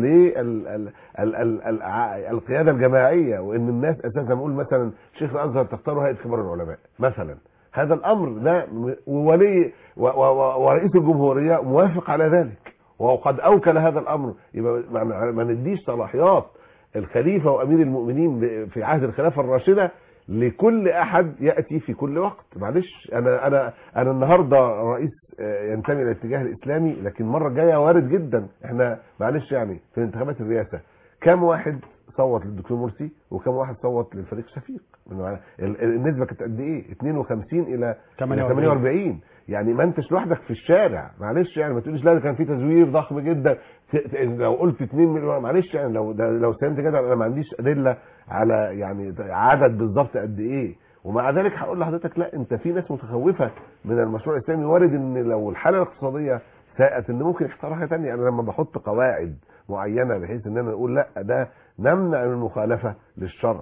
للقياده الجماعيه وان الناس اساسا بقول مثلا شيخ الازهر تختار هيئه كبار العلماء مثلا هذا الامر ده م- وولي و- و- و- ورئيس الجمهوريه موافق على ذلك وقد اوكل هذا الامر يبقى ما- ما ما نديش صلاحيات الخليفه وامير المؤمنين ب- في عهد الخلافه الراشده لكل احد ياتي في كل وقت معلش انا انا انا النهارده رئيس آه، ينتمي للاتجاه الاسلامي لكن المره الجايه وارد جدا احنا معلش يعني في انتخابات الرئاسه كام واحد صوت للدكتور مرسي وكم واحد صوت للفريق شفيق من معنى- ال- ال- النسبه كانت قد ايه 52 الى 48. 48 يعني ما انتش لوحدك في الشارع معلش يعني ما تقوليش لا ده كان في تزوير ضخم جدا ت- ت- لو قلت 2 مليون معلش يعني لو ده لو سلمت كده انا ما عنديش ادله على يعني عدد بالظبط قد ايه ومع ذلك هقول لحضرتك لا انت في ناس متخوفه من المشروع الاسلامي وارد ان لو الحاله الاقتصاديه ساءت ان ممكن يختار حاجه ثانيه انا لما بحط قواعد معينه بحيث ان انا نقول لا ده نمنع من المخالفه للشرع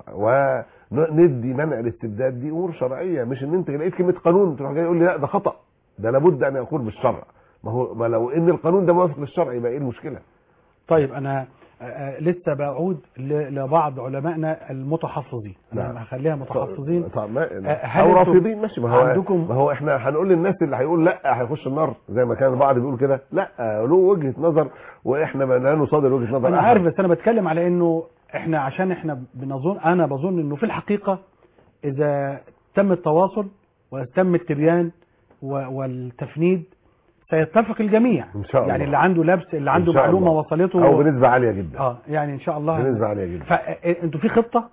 وندي منع الاستبداد دي امور شرعيه مش ان انت لقيت كلمه قانون تروح جاي يقول لي لا ده خطا ده لابد ان يكون بالشرع ما هو ما لو ان القانون ده موافق للشرع يبقى ايه المشكله؟ طيب انا آه، آه، لسه بعود ل- لبعض علمائنا المتحفظين نعم. انا هخليها متحفظين طب ما آه، هل او انتوا رافضين ماشي ما هو عندكم- ما هو احنا هنقول للناس اللي هيقول لا هيخش النار زي ما كان البعض بيقول كده لا له وجهه نظر واحنا ما لا نصادر وجهه نظر انا أحد. عارف بس انا بتكلم على انه احنا عشان احنا بنظن انا بظن انه في الحقيقه اذا تم التواصل وتم التبيان و- والتفنيد سيتفق الجميع إن شاء الله. يعني اللي عنده لبس اللي عنده إن شاء معلومه الله. وصلته او بنسبه عاليه جدا اه يعني ان شاء الله بنسبه عاليه جدا فانتوا في خطه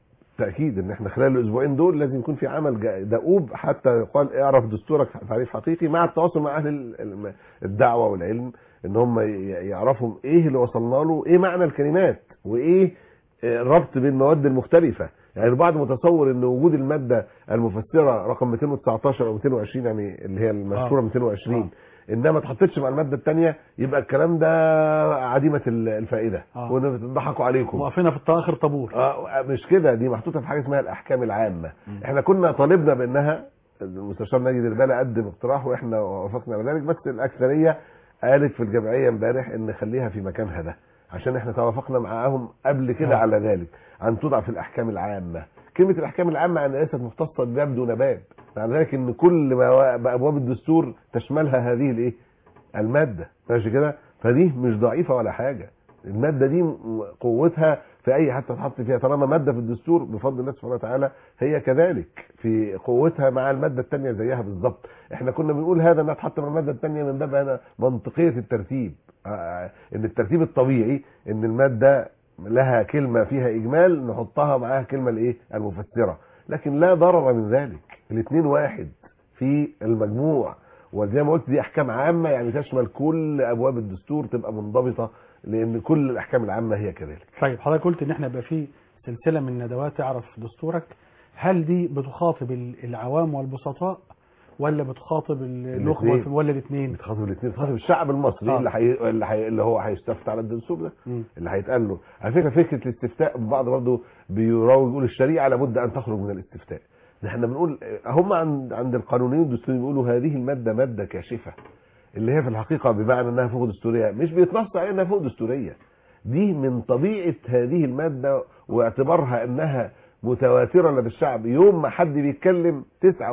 تاكيد ان احنا خلال الاسبوعين دول لازم يكون في عمل جا- دؤوب حتى يقال اعرف دستورك تعريف حقيقي مع التواصل مع اهل ال- الم- الدعوه والعلم ان هم ي- يعرفوا ايه اللي وصلنا له ايه معنى الكلمات وايه آه، الربط بين المواد المختلفه يعني البعض متصور ان وجود الماده المفسره رقم 219 او 220 يعني اللي هي المشهوره آه. 220 انها ما اتحطتش مع الماده الثانيه يبقى الكلام ده عديمه ال- الفائده آه. وان بتضحكوا عليكم وقفنا في اخر طابور اه مش كده دي محطوطه في حاجه اسمها الاحكام العامه احنا كنا طالبنا بانها المستشار ناجي دربالة قدم اقتراح واحنا وافقنا على ذلك بس الاكثريه قالت في الجمعيه امبارح ان نخليها في مكانها ده عشان احنا توافقنا معاهم قبل كده آه. على ذلك ان توضع في الاحكام العامه كلمه الاحكام العامه ان ليست مختصه بباب دون باب معنى ذلك ان كل ما بابواب الدستور تشملها هذه الايه الماده ماشي كده فدي مش ضعيفه ولا حاجه الماده دي م- قوتها في اي حته تحط فيها طالما ماده في الدستور بفضل الله سبحانه وتعالى هي كذلك في قوتها مع الماده الثانيه زيها بالظبط احنا كنا بنقول هذا انها تحط مع الماده الثانيه من باب هنا منطقيه الترتيب آه، ان الترتيب الطبيعي ان الماده لها كلمه فيها اجمال نحطها معاها كلمه الايه المفسره لكن لا ضرر من ذلك الاثنين واحد في المجموع وزي ما قلت دي احكام عامه يعني تشمل كل ابواب الدستور تبقى منضبطه لان كل الاحكام العامه هي كذلك طيب حضرتك قلت ان احنا يبقى في سلسله من ندوات تعرف دستورك هل دي بتخاطب ال- العوام والبسطاء ولا بتخاطب النخبه الاتنين. ولا الاثنين بتخاطب الاثنين بتخاطب الشعب المصري آه. اللي حي... اللي, حي... اللي هو هيستفتى على الدستور ده مم. اللي هيتقال له على فكره فكره الاستفتاء بعض برضه بيراوي يقول الشريعه لابد ان تخرج من الاستفتاء ده احنا بنقول هم عند عند القانونيين الدستوريين بيقولوا هذه الماده ماده كاشفه اللي هي في الحقيقه بمعنى انها فوق دستوريه مش بيتنص عليها انها فوق دستوريه دي من طبيعه هذه الماده واعتبارها انها متواتره لدى الشعب يوم ما حد بيتكلم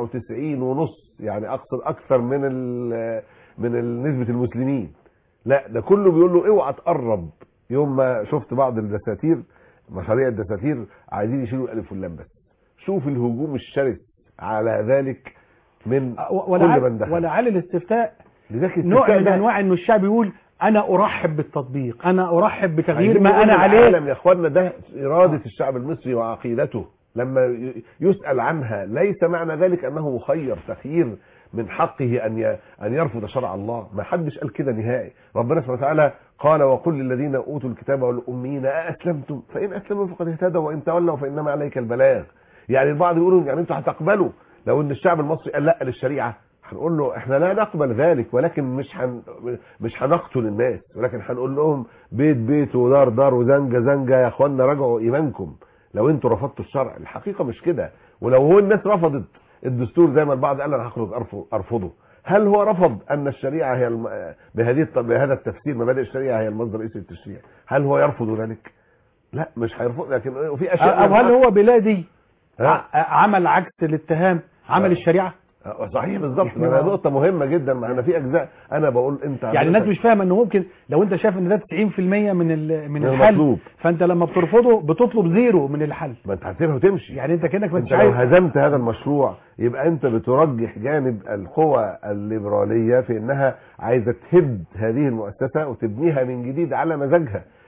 99 ونص يعني اقصد اكثر من ال من ال- نسبه المسلمين لا ده كله بيقول له اوعى تقرب يوم ما شفت بعض الدساتير مشاريع الدساتير عايزين يشيلوا الالف واللام بس شوف الهجوم الشرس على ذلك من أه، و- كل ولعل من دخل ولعل الاستفتاء لذلك نوع الاستفتاء من ده- انواع انه الشعب يقول انا ارحب بالتطبيق انا ارحب بتغيير عايزين ما نقول انا عليه للعالم يا اخوانا ده اراده الشعب المصري وعقيدته لما ي- يسال عنها ليس معنى ذلك انه مخير تخيير من حقه ان ي- ان يرفض شرع الله ما حدش قال كده نهائي ربنا سبحانه وتعالى قال وقل للذين اوتوا الكتاب والاميين أأسلمتم فان اسلموا فقد اهتدوا وان تولوا فانما عليك البلاغ يعني البعض يقولوا يعني انتوا هتقبلوا لو ان الشعب المصري قال لا للشريعه هنقول له احنا لا نقبل ذلك ولكن مش هن مش هنقتل الناس ولكن هنقول لهم بيت بيت ودار دار وزنجه زنجه يا اخوانا راجعوا ايمانكم لو انتوا رفضتوا الشرع الحقيقه مش كده ولو هو الناس رفضت الدستور زي ما البعض قال انا هخرج أرفض- ارفضه هل هو رفض ان الشريعه هي الم... بهذه الط- بهذا التفسير مبادئ الشريعه هي المصدر الرئيسي للتشريع هل هو يرفض ذلك لا مش هيرفض لكن في اشياء او هل هو بلادي ها؟ ع- عمل عكس الاتهام عمل ها. الشريعه آه، صحيح بالظبط يعني ما هي هو- نقطه مهمه جدا ما انا في اجزاء انا بقول انت يعني الناس حضرتك- مش فاهمه انه ممكن لو انت شايف ان ده 90% من ال- من من الحل المطلوب. فانت لما بترفضه بتطلب زيرو من الحل ما انت هتسيبها وتمشي يعني انت كانك ما انت انتش لو عايز هزمت هذا المشروع يبقى انت بترجح جانب القوى الليبراليه في انها عايزه تهد هذه المؤسسه وتبنيها من جديد على مزاجها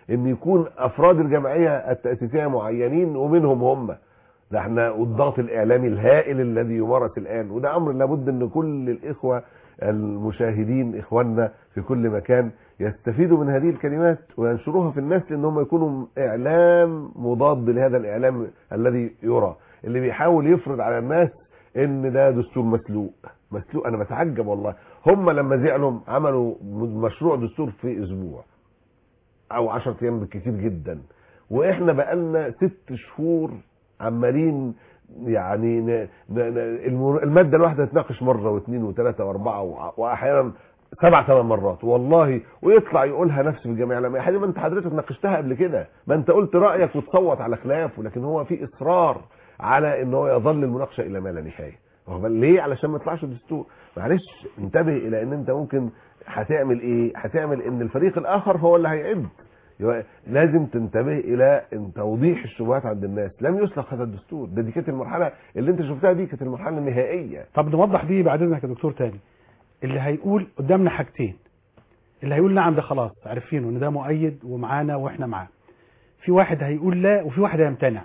ان يكون افراد الجمعيه التاسيسيه معينين ومنهم هم ده احنا والضغط الاعلامي الهائل الذي يمارس الان وده امر لابد ان كل الاخوه المشاهدين اخواننا في كل مكان يستفيدوا من هذه الكلمات وينشروها في الناس لان هم يكونوا اعلام مضاد لهذا الاعلام الذي يرى اللي بيحاول يفرض على الناس ان ده دستور مسلوق مسلوق انا بتعجب والله هم لما زعلوا عملوا مشروع دستور في اسبوع او 10 ايام بالكثير جدا واحنا بقالنا ست شهور عمالين يعني ن... ن... ن... الم- الماده الواحده تتناقش مره واثنين وثلاثه واربعه وع- واحيانا سبع ثمان مرات والله ويطلع يقولها نفسه في الجمعيه العلميه يا حبيبي ما انت حضرتك ناقشتها قبل كده ما انت قلت رايك وتصوت على خلافه لكن هو في اصرار على ان هو يظل المناقشه الى ما لا نهايه واخد بالك؟ ليه علشان ما يطلعش دستور معلش انتبه الى ان انت ممكن هتعمل ايه هتعمل ان الفريق الاخر هو اللي هيعد يبقى لازم تنتبه الى ان توضيح الشبهات عند الناس لم يسلق هذا الدستور ده دي كانت المرحله اللي انت شفتها دي كانت المرحله النهائيه طب نوضح دي بعد اذنك يا دكتور تاني اللي هيقول قدامنا حاجتين اللي هيقول نعم ده خلاص عارفينه ان ده مؤيد ومعانا واحنا معاه في واحد هيقول لا وفي واحد هيمتنع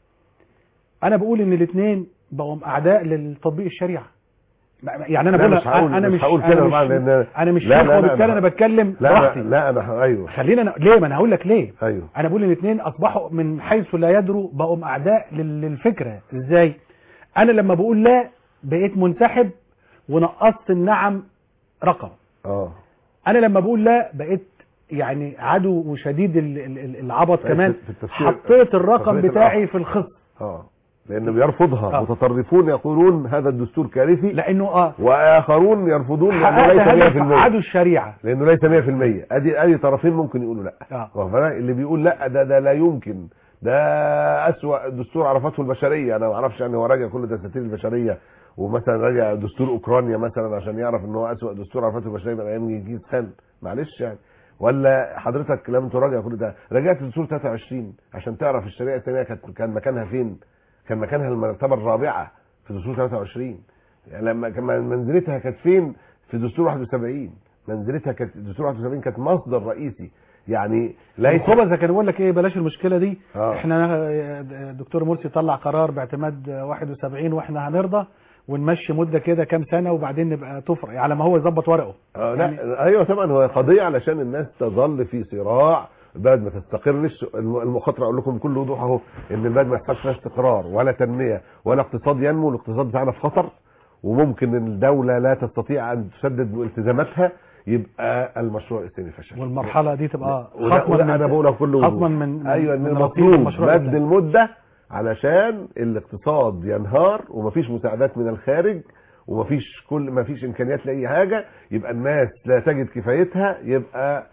انا بقول ان الاثنين بقوا اعداء للتطبيق الشريعه يعني انا لا، بقول مش هقول- انا مش مش هقول انا كده مش, طبعاً، لأن- انا مش لا، شيخ لا، لا، وبالتالي لا. انا بتكلم لا براحتي لا, لا انا ايوه خلينا أنا... ليه ما انا هقول لك ليه ايوه انا بقول ان الاثنين اصبحوا من حيث لا يدروا بقوا اعداء لل- للفكره ازاي انا لما بقول لا بقيت منسحب ونقصت النعم رقم اه انا لما بقول لا بقيت يعني عدو شديد ال- ال- ال- العبط في- كمان في التفسير- حطيت الرقم تفسير بتاعي الآخر. في الخصم اه لانه بيرفضها آه. متطرفون يقولون هذا الدستور كارثي لانه اه واخرون يرفضون لانه حققت ليس هدف 100% عدو الشريعه لانه ليس 100% ادي ادي طرفين ممكن يقولوا لا اه واخد بالك؟ اللي بيقول لا ده ده لا يمكن ده اسوأ دستور عرفته البشريه انا ما اعرفش يعني هو راجع كل دساتير البشريه ومثلا راجع دستور اوكرانيا مثلا عشان يعرف ان هو اسوأ دستور عرفته البشريه من ايام جنكيز خان معلش يعني ولا حضرتك لم تراجع كل ده رجعت دستور 23 عشان تعرف الشريعه الثانيه كانت كان مكانها فين كان مكانها المرتبه الرابعه في دستور 23 يعني لما كان منزلتها كانت فين في دستور 71 منزلتها كانت دستور 71 كانت مصدر رئيسي يعني ليس الخبز كان بيقول لك ايه بلاش المشكله دي آه. احنا آه، دكتور مرسي طلع قرار باعتماد آه، 71 واحنا هنرضى ونمشي مده كده كام سنه وبعدين نبقى تفرق على ما هو يظبط ورقه آه لا ايوه طبعا هو قضيه علشان الناس تظل في صراع البلد ما تستقرش الم- المخاطره اقول لكم بكل وضوح اهو ان البلد ما يحصلش فيها استقرار ولا تنميه ولا اقتصاد ينمو الاقتصاد بتاعنا في خطر وممكن ان الدوله لا تستطيع ان تسدد التزاماتها يبقى المشروع الاسلامي فشل والمرحله دي تبقى وده, خصما وده من انا بقولها بكل وضوح خصما من ايوه ان من رصيد المطلوب المشروع مد الإسلامي. المده علشان الاقتصاد ينهار ومفيش مساعدات من الخارج ومفيش كل مفيش امكانيات لاي حاجه يبقى الناس لا تجد كفايتها يبقى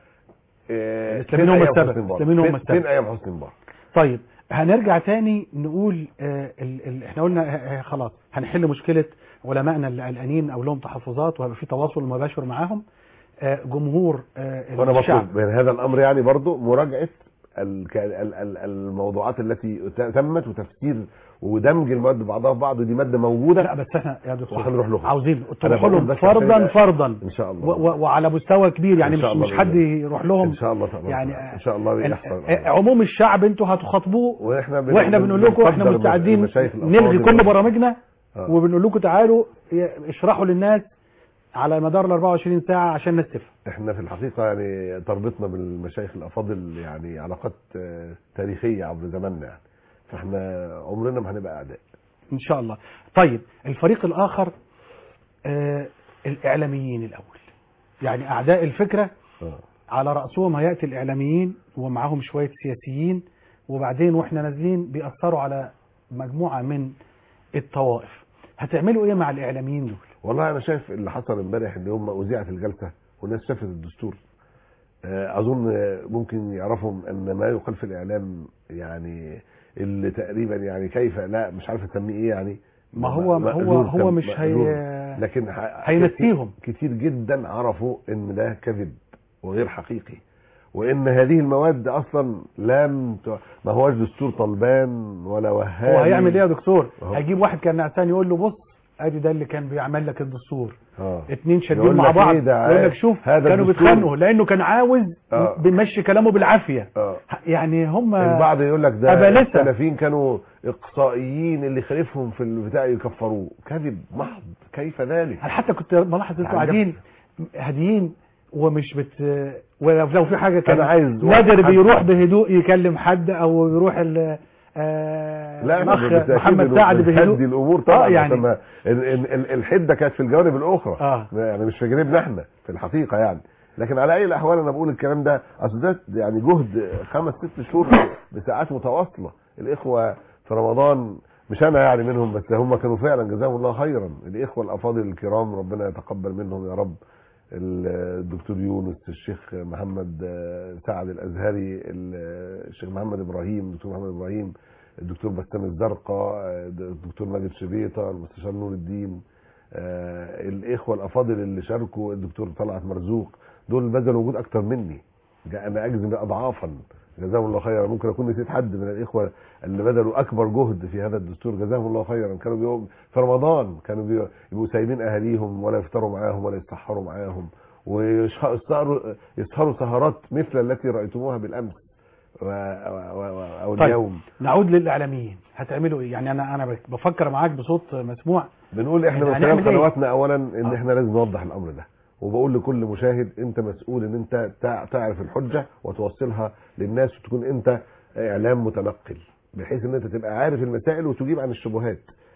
آه، الإسلاميين فين هم أيام السبب. حسني مبارك؟ الإسلاميين هم فين- السبب. فين ايام حسني مبارك طيب هنرجع تاني نقول آه ال ال احنا قلنا آه، آه، خلاص هنحل مشكله علمائنا اللي قلقانين او لهم تحفظات وهيبقى في تواصل مباشر معاهم آه جمهور آه وانا الشعب بطلب من هذا الامر يعني برضو مراجعه الك- ال- ال- الموضوعات التي تمت وتفسير ودمج المواد بعضها في بعض ودي ماده موجوده لا بس احنا يا دكتور وهنروح لهم. عاوزين أنا تروحوا بقول لهم بس عشان فرضا يبقى- فرضا ان شاء الله و و وعلى مستوى كبير يعني إن مش شاء الله مش بإذن حد الله. يروح لهم ان شاء الله طبعا يعني ان شاء الله ال- يحصل آه، عموم الشعب انتوا هتخاطبوه واحنا بن- واحنا بن- بنقول لكم احنا بنقدر مستعدين المشايخ نلغي الأفاضل كل و- برامجنا آه. وبنقول لكم تعالوا ي- اشرحوا للناس على مدار ال 24 ساعه عشان الناس تفهم احنا في الحقيقه يعني تربطنا بالمشايخ الافاضل يعني علاقات آه، تاريخيه عبر زماننا يعني فاحنا عمرنا ما هنبقى اعداء ان شاء الله طيب الفريق الاخر آه الاعلاميين الاول يعني اعداء الفكره آه. على راسهم هياتي الاعلاميين ومعاهم شويه سياسيين وبعدين واحنا نازلين بيأثروا على مجموعه من الطوائف هتعملوا ايه مع الاعلاميين دول والله انا شايف اللي حصل امبارح ان هم اذيعت الجلسه والناس شافت الدستور آه، اظن آه، ممكن يعرفوا ان ما يقال في الاعلام يعني اللي تقريبا يعني كيف لا مش عارف اسميه ايه يعني ما هو- ما هو- مألول هو تم- مش هي- مألول. لكن ح- هينسيهم. كتير جدا عرفوا ان ده كذب وغير حقيقي وان هذه المواد اصلا لم ت... ما هوش دستور طلبان ولا وهابي هو هيعمل ايه يا دكتور أهو. هيجيب واحد كان نعسان يقول له بص ادي ده اللي كان بيعمل لك الدستور اه اتنين شادين يقول مع لك بعض إيه ده يقول لك شوف هذا كانوا الدستور. بيتخانقوا لانه كان عاوز آه. بيمشي كلامه بالعافيه اه يعني هم البعض يقول لك ده أبلسة. السلفيين كانوا اقصائيين اللي خالفهم في البتاع يكفروه كذب محض كيف ذلك انا حتى كنت بلاحظ انتوا يعني قاعدين هاديين ومش بت ولو لو في حاجه كان أنا عايز نادر واحد- بيروح بهدوء يكلم حد او يروح ال آه، لا احنا الأخ بالتأكيد محمد إنه سعد بنهدي بهدوء الامور طبعا آه، يعني. يعني ال- ال- ال- الحده كانت في الجوانب الاخرى اه يعني مش في جانبنا احنا في الحقيقه يعني لكن على اي الاحوال انا بقول الكلام ده اصل ده يعني جهد خمس ست شهور بساعات متواصله الاخوه في رمضان مش انا يعني منهم بس هم كانوا فعلا جزاهم الله خيرا الاخوه الافاضل الكرام ربنا يتقبل منهم يا رب الدكتور يونس الشيخ محمد آه، سعد الازهري ال- الشيخ محمد ابراهيم الدكتور محمد ابراهيم الدكتور بسام الزرقاء آه، الدكتور ماجد شبيطه المستشار نور الدين آه، الاخوه الافاضل اللي شاركوا الدكتور طلعت مرزوق دول بذلوا وجود اكتر مني جا- انا اجزم اضعافا جزاهم الله خيرا ممكن اكون نسيت حد من الاخوه اللي بذلوا اكبر جهد في هذا الدستور جزاهم الله خيرا كانوا بيوم في رمضان كانوا بي- يبقوا سايبين اهاليهم ولا يفطروا معاهم ولا يتسحروا معاهم ويسهروا يسهروا سهرات مثل التي رايتموها بالامس و... و... و... او طيب. اليوم نعود للاعلاميين هتعملوا ايه يعني انا انا بفكر معاك بصوت مسموع بنقول احنا من يعني خلال هنعمل إيه؟ قنواتنا اولا ان آه. احنا لازم نوضح الامر ده وبقول لكل مشاهد انت مسؤول ان انت تع- تعرف الحجه وتوصلها للناس وتكون انت اعلام متنقل بحيث ان انت تبقى عارف المسائل وتجيب عن الشبهات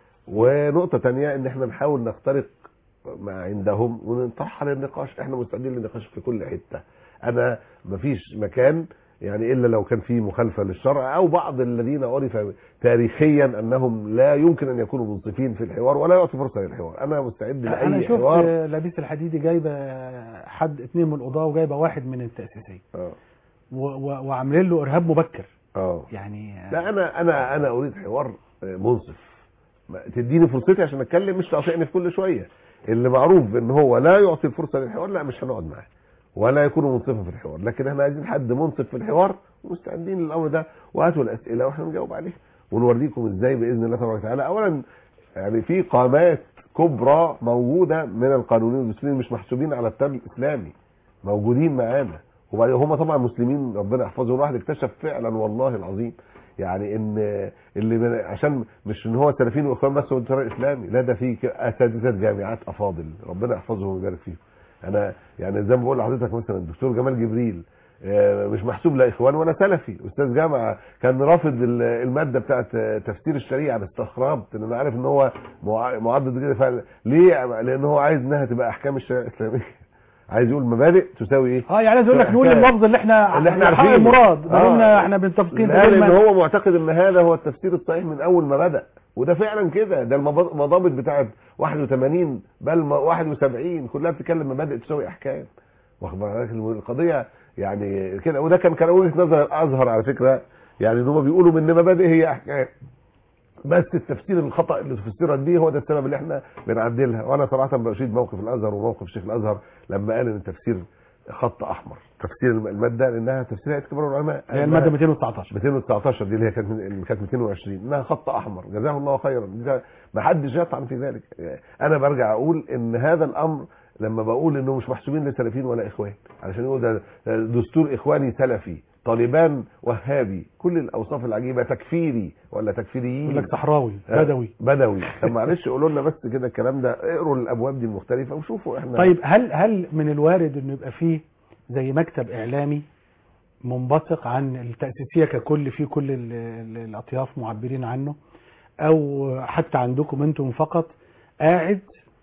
ونقطه تانية ان احنا نحاول نخترق ما عندهم ونطرحها للنقاش احنا مستعدين للنقاش في كل حته انا مفيش مكان يعني الا لو كان في مخالفه للشرع او بعض الذين عرف تاريخيا انهم لا يمكن ان يكونوا منصفين في الحوار ولا يعطي فرصه للحوار انا مستعد انا لاي شفت حوار لبيس الحديدي جايبه حد اتنين من القضاه وجايبه واحد من التاسيسيه اه و- و- وعاملين له ارهاب مبكر اه يعني لا انا انا انا اريد حوار منصف ما- تديني فرصتي عشان اتكلم مش تقاطعني في كل شويه اللي معروف ان هو لا يعطي الفرصه للحوار لا مش هنقعد معاه ولا يكون منصفا في الحوار لكن احنا عايزين حد منصف في الحوار ومستعدين للامر ده وهاتوا الاسئله واحنا نجاوب عليها ونوريكم ازاي باذن الله تبارك وتعالى اولا يعني في قامات كبرى موجوده من القانونيين والمسلمين مش محسوبين على التيار الاسلامي موجودين معانا وبعدين هم طبعا مسلمين ربنا يحفظهم الواحد اكتشف فعلا والله العظيم يعني ان اللي من عشان مش ان هو سلفيين واخوان بس هو التيار الاسلامي لا ده في ك- اساتذه جامعات افاضل ربنا يحفظهم ويبارك فيهم انا يعني زي ما بقول لحضرتك مثلا الدكتور جمال جبريل آه، مش محسوب لا اخوان ولا سلفي استاذ جامعه كان رافض ال- الماده بتاعت آه، تفسير الشريعه بس استغربت ان انا عارف ان هو مع- معدد كده فعلا ليه لان هو عايز انها تبقى احكام الشريعه الاسلاميه عايز يقول مبادئ تساوي ايه اه يعني عايز اقول لك نقول حكاية. اللفظ اللي احنا اللي احنا نحقق عارفينه. المراد آه. قلنا احنا بنتفقين لا لان دايما هو معتقد ان هذا هو التفسير الصحيح من اول ما بدا وده فعلا كده ده المضا- المضابط بتاعت 81 بل ما- 71 كلها بتتكلم مبادئ تساوي احكام واخد بالك القضيه يعني كده وده كان كان وجهه نظر الازهر على فكره يعني ان هم بيقولوا ان مبادئ هي احكام بس التفسير الخطا اللي فسرت بيه هو ده السبب اللي احنا بنعدلها وانا صراحه بشيد موقف الازهر وموقف شيخ الازهر لما قال ان التفسير خط احمر تفسير الماده لانها تفسيرها كبار العلماء هي الماده 219 219 دي اللي هي كانت اللي كانت 220 انها خط احمر جزاه الله خيرا ده ما حدش يطعن في ذلك انا برجع اقول ان هذا الامر لما بقول انه مش محسوبين لسلفيين ولا اخوان علشان يقول ده ده دستور اخواني سلفي طالبان وهابي كل الاوصاف العجيبه تكفيري ولا تكفيريين يقول لك صحراوي آه، بدوي بدوي طب معلش قولوا لنا بس كده الكلام ده اقروا الابواب دي المختلفه وشوفوا احنا طيب هل هل من الوارد انه يبقى فيه زي مكتب اعلامي منبثق عن التاسيسيه ككل فيه كل ال- ال- الاطياف معبرين عنه او حتى عندكم انتم فقط قاعد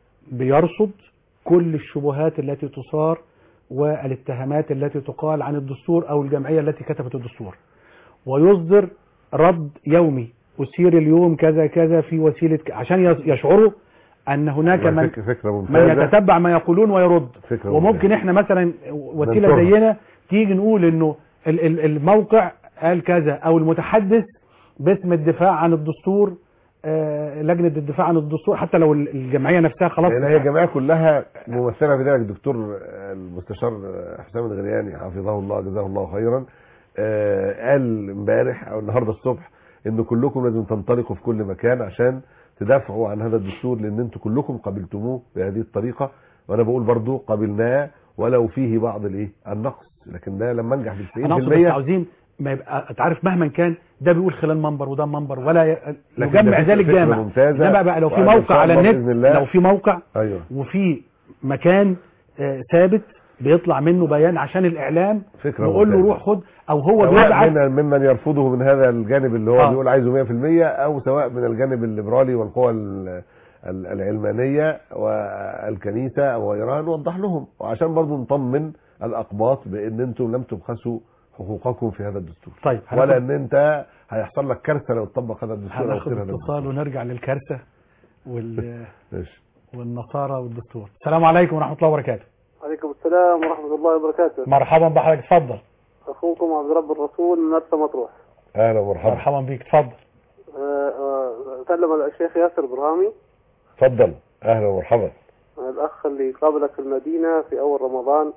بيرصد كل الشبهات التي تثار والاتهامات التي تقال عن الدستور او الجمعيه التي كتبت الدستور ويصدر رد يومي أسير اليوم كذا كذا في وسيلة ك- عشان يص- يشعروا أن هناك من فك- فكره من ممتازه يتتبع ما يقولون ويرد فكره وممكن احنا مثلا وسيله ننشرها. زينا تيجي نقول انه ال- ال- الموقع قال كذا او المتحدث باسم الدفاع عن الدستور آه، لجنه الدفاع عن الدستور حتى لو ال- الجمعيه نفسها خلاص لان هي الجماعه كلها ممثله في ذلك الدكتور آه، المستشار آه، حسام الغرياني حفظه الله جزاه الله خيرا آه، قال امبارح او النهارده الصبح ان كلكم لازم تنطلقوا في كل مكان عشان تدافعوا عن هذا الدستور لان انتم كلكم قبلتموه بهذه الطريقه وانا بقول برضو قبلناه ولو فيه بعض الايه النقص لكن ده لما انجح ب انا اقصد بس 90% عاوزين ما يبقى انت عارف مهما كان ده بيقول خلال منبر وده منبر ولا ي... لكن يجمع ده ذلك فكرة جامع ممتازة انما بقى لو في وأنا إن موقع شاء على الله النت بإذن الله- لو في موقع ايوه وفي مكان آه، ثابت بيطلع منه بيان عشان الاعلام فكره نقول له ممتازة. روح خد او هو سواء بيبعت من ممن يرفضه من هذا الجانب اللي هو آه. بيقول عايزه 100% او سواء من الجانب الليبرالي والقوى ال- ال- العلمانيه والكنيسه وغيرها نوضح لهم وعشان برضو نطمن الاقباط بان انتم لم تبخسوا حقوقكم في هذا الدستور طيب ولا هناخد, ان انت هيحصل لك كارثه لو تطبق هذا الدستور او هناخد غير هذا اتصال الدستور ونرجع للكارثه وال... ماشي والنصارى والدستور السلام عليكم ورحمه الله وبركاته عليكم السلام ورحمة الله وبركاته مرحبا بحضرتك اتفضل أخوكم عبد رب الرسول من مرسى مطروح اهلا ومرحبا مرحبا بيك اتفضل آه، آه، أكلم الشيخ ياسر برهامي اتفضل اهلا ومرحبا الأخ اللي قابلك في المدينة في أول رمضان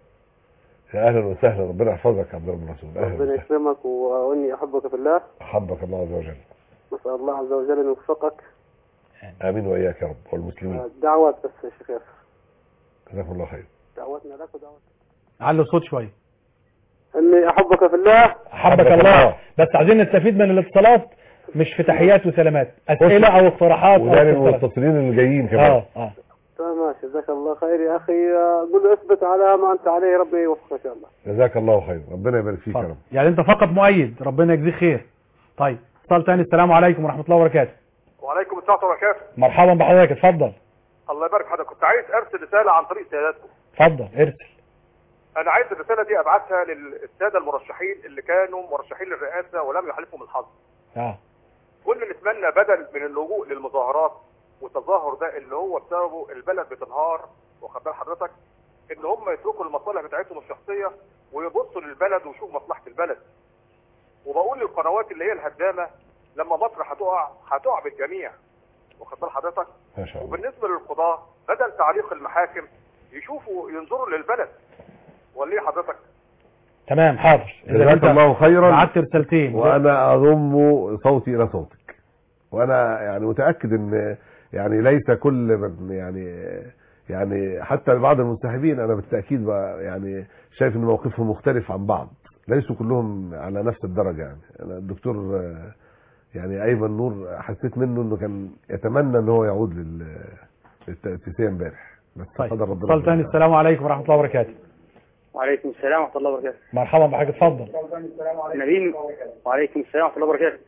يا اهلا وسهلا ربنا يحفظك يا عبد الله الرسول اهلا ربنا وسهلا يكرمك وإني أحبك في الله احبك الله عز وجل نسأل الله عز وجل أن يوفقك امين واياك يا رب والمسلمين آه، دعوات بس يا شيخ ياسر جزاكم الله خير دعوتنا لك ودعوتك علوا الصوت شويه إني أحبك في الله حبك حبك الله الله. بس عايزين نستفيد من الاتصالات مش في تحيات وسلامات اسئله او اقتراحات او وده استفسارات. للمتصلين اللي جايين كمان اه اه تمام ماشي جزاك الله خير يا أخي آه، قل اثبت على ما أنت عليه ربي يوفقك إن شاء الله جزاك الله خير ربنا يبارك فيك يا اتفضل. رب يعني انت فقط مؤيد ربنا يجزيك خير طيب اتصال تاني السلام عليكم ورحمه الله وبركاته وعليكم السلام ورحمه الله وبركاته مرحبا بحضرتك اتفضل الله يبارك حضرتك كنت عايز ارسل رساله عن طريق سيادتكم اتفضل ارسل انا عايز الرساله دي ابعتها للساده المرشحين اللي كانوا مرشحين للرئاسه ولم يحلفهم الحظ اه كنا نتمنى بدل من اللجوء للمظاهرات والتظاهر ده اللي هو بسببه البلد بتنهار واخد بال حضرتك ان هم يتركوا المصالح بتاعتهم الشخصيه ويبصوا للبلد ويشوفوا مصلحه البلد وبقول للقنوات اللي هي الهدامه لما مصر هتقع هتقع بالجميع واخد بال حضرتك ما شاء الله وبالنسبه للقضاه بدل تعليق المحاكم يشوفوا ينظروا للبلد ولا ايه حضرتك تمام حاضر إذا جزاك أنت الله خيرا بعت رسالتين وانا اضم صوتي الى صوتك وانا يعني متاكد ان يعني ليس كل من يعني يعني حتى بعض المنسحبين انا بالتاكيد بقى يعني شايف ان موقفهم مختلف عن بعض ليسوا كلهم على نفس الدرجه يعني انا الدكتور آه، يعني ايمن نور حسيت منه انه كان يتمنى ان هو يعود لل للتاسيسيه امبارح بس طيب قدر ربنا اتصال تاني السلام عليكم ورحمه الله وبركاته وعليكم السلام ورحمة الله وبركاته مرحبا بحضرتك اتفضل نبيل وعليكم السلام ورحمة الله وبركاته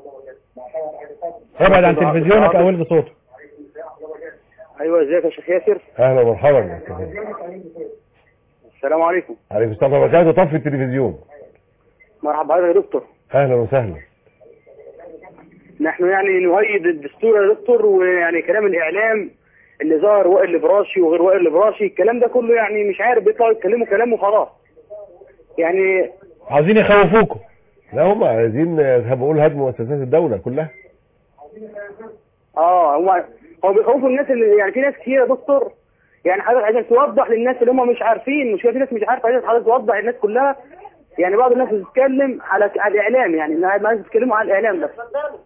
ابعد عن تلفزيونك او الغي صوته أيوة ازيك يا شيخ ياسر اهلا ومرحبا السلام عليكم عليكم السلام ورحمه الله وبركاته طفي التلفزيون مرحبا بحضرتك يا دكتور اهلا وسهلا نحن يعني نؤيد الدستور يا دكتور ويعني كلام الاعلام اللي ظهر وائل البراشي وغير وائل البراشي الكلام ده كله يعني مش عارف بيطلعوا يتكلموا كلام وخلاص يعني عايزين يخوفوكم لا هم عايزين بقول هدم مؤسسات الدوله كلها اه هم هو بيخوفوا الناس اللي يعني في ناس كتير يا دكتور يعني حضرتك عايزك توضح للناس اللي هم مش عارفين مش في ناس مش عارفه عايزك حضرتك توضح للناس كلها يعني بعض الناس بتتكلم على على الاعلام يعني ما عايز يتكلموا على الاعلام بس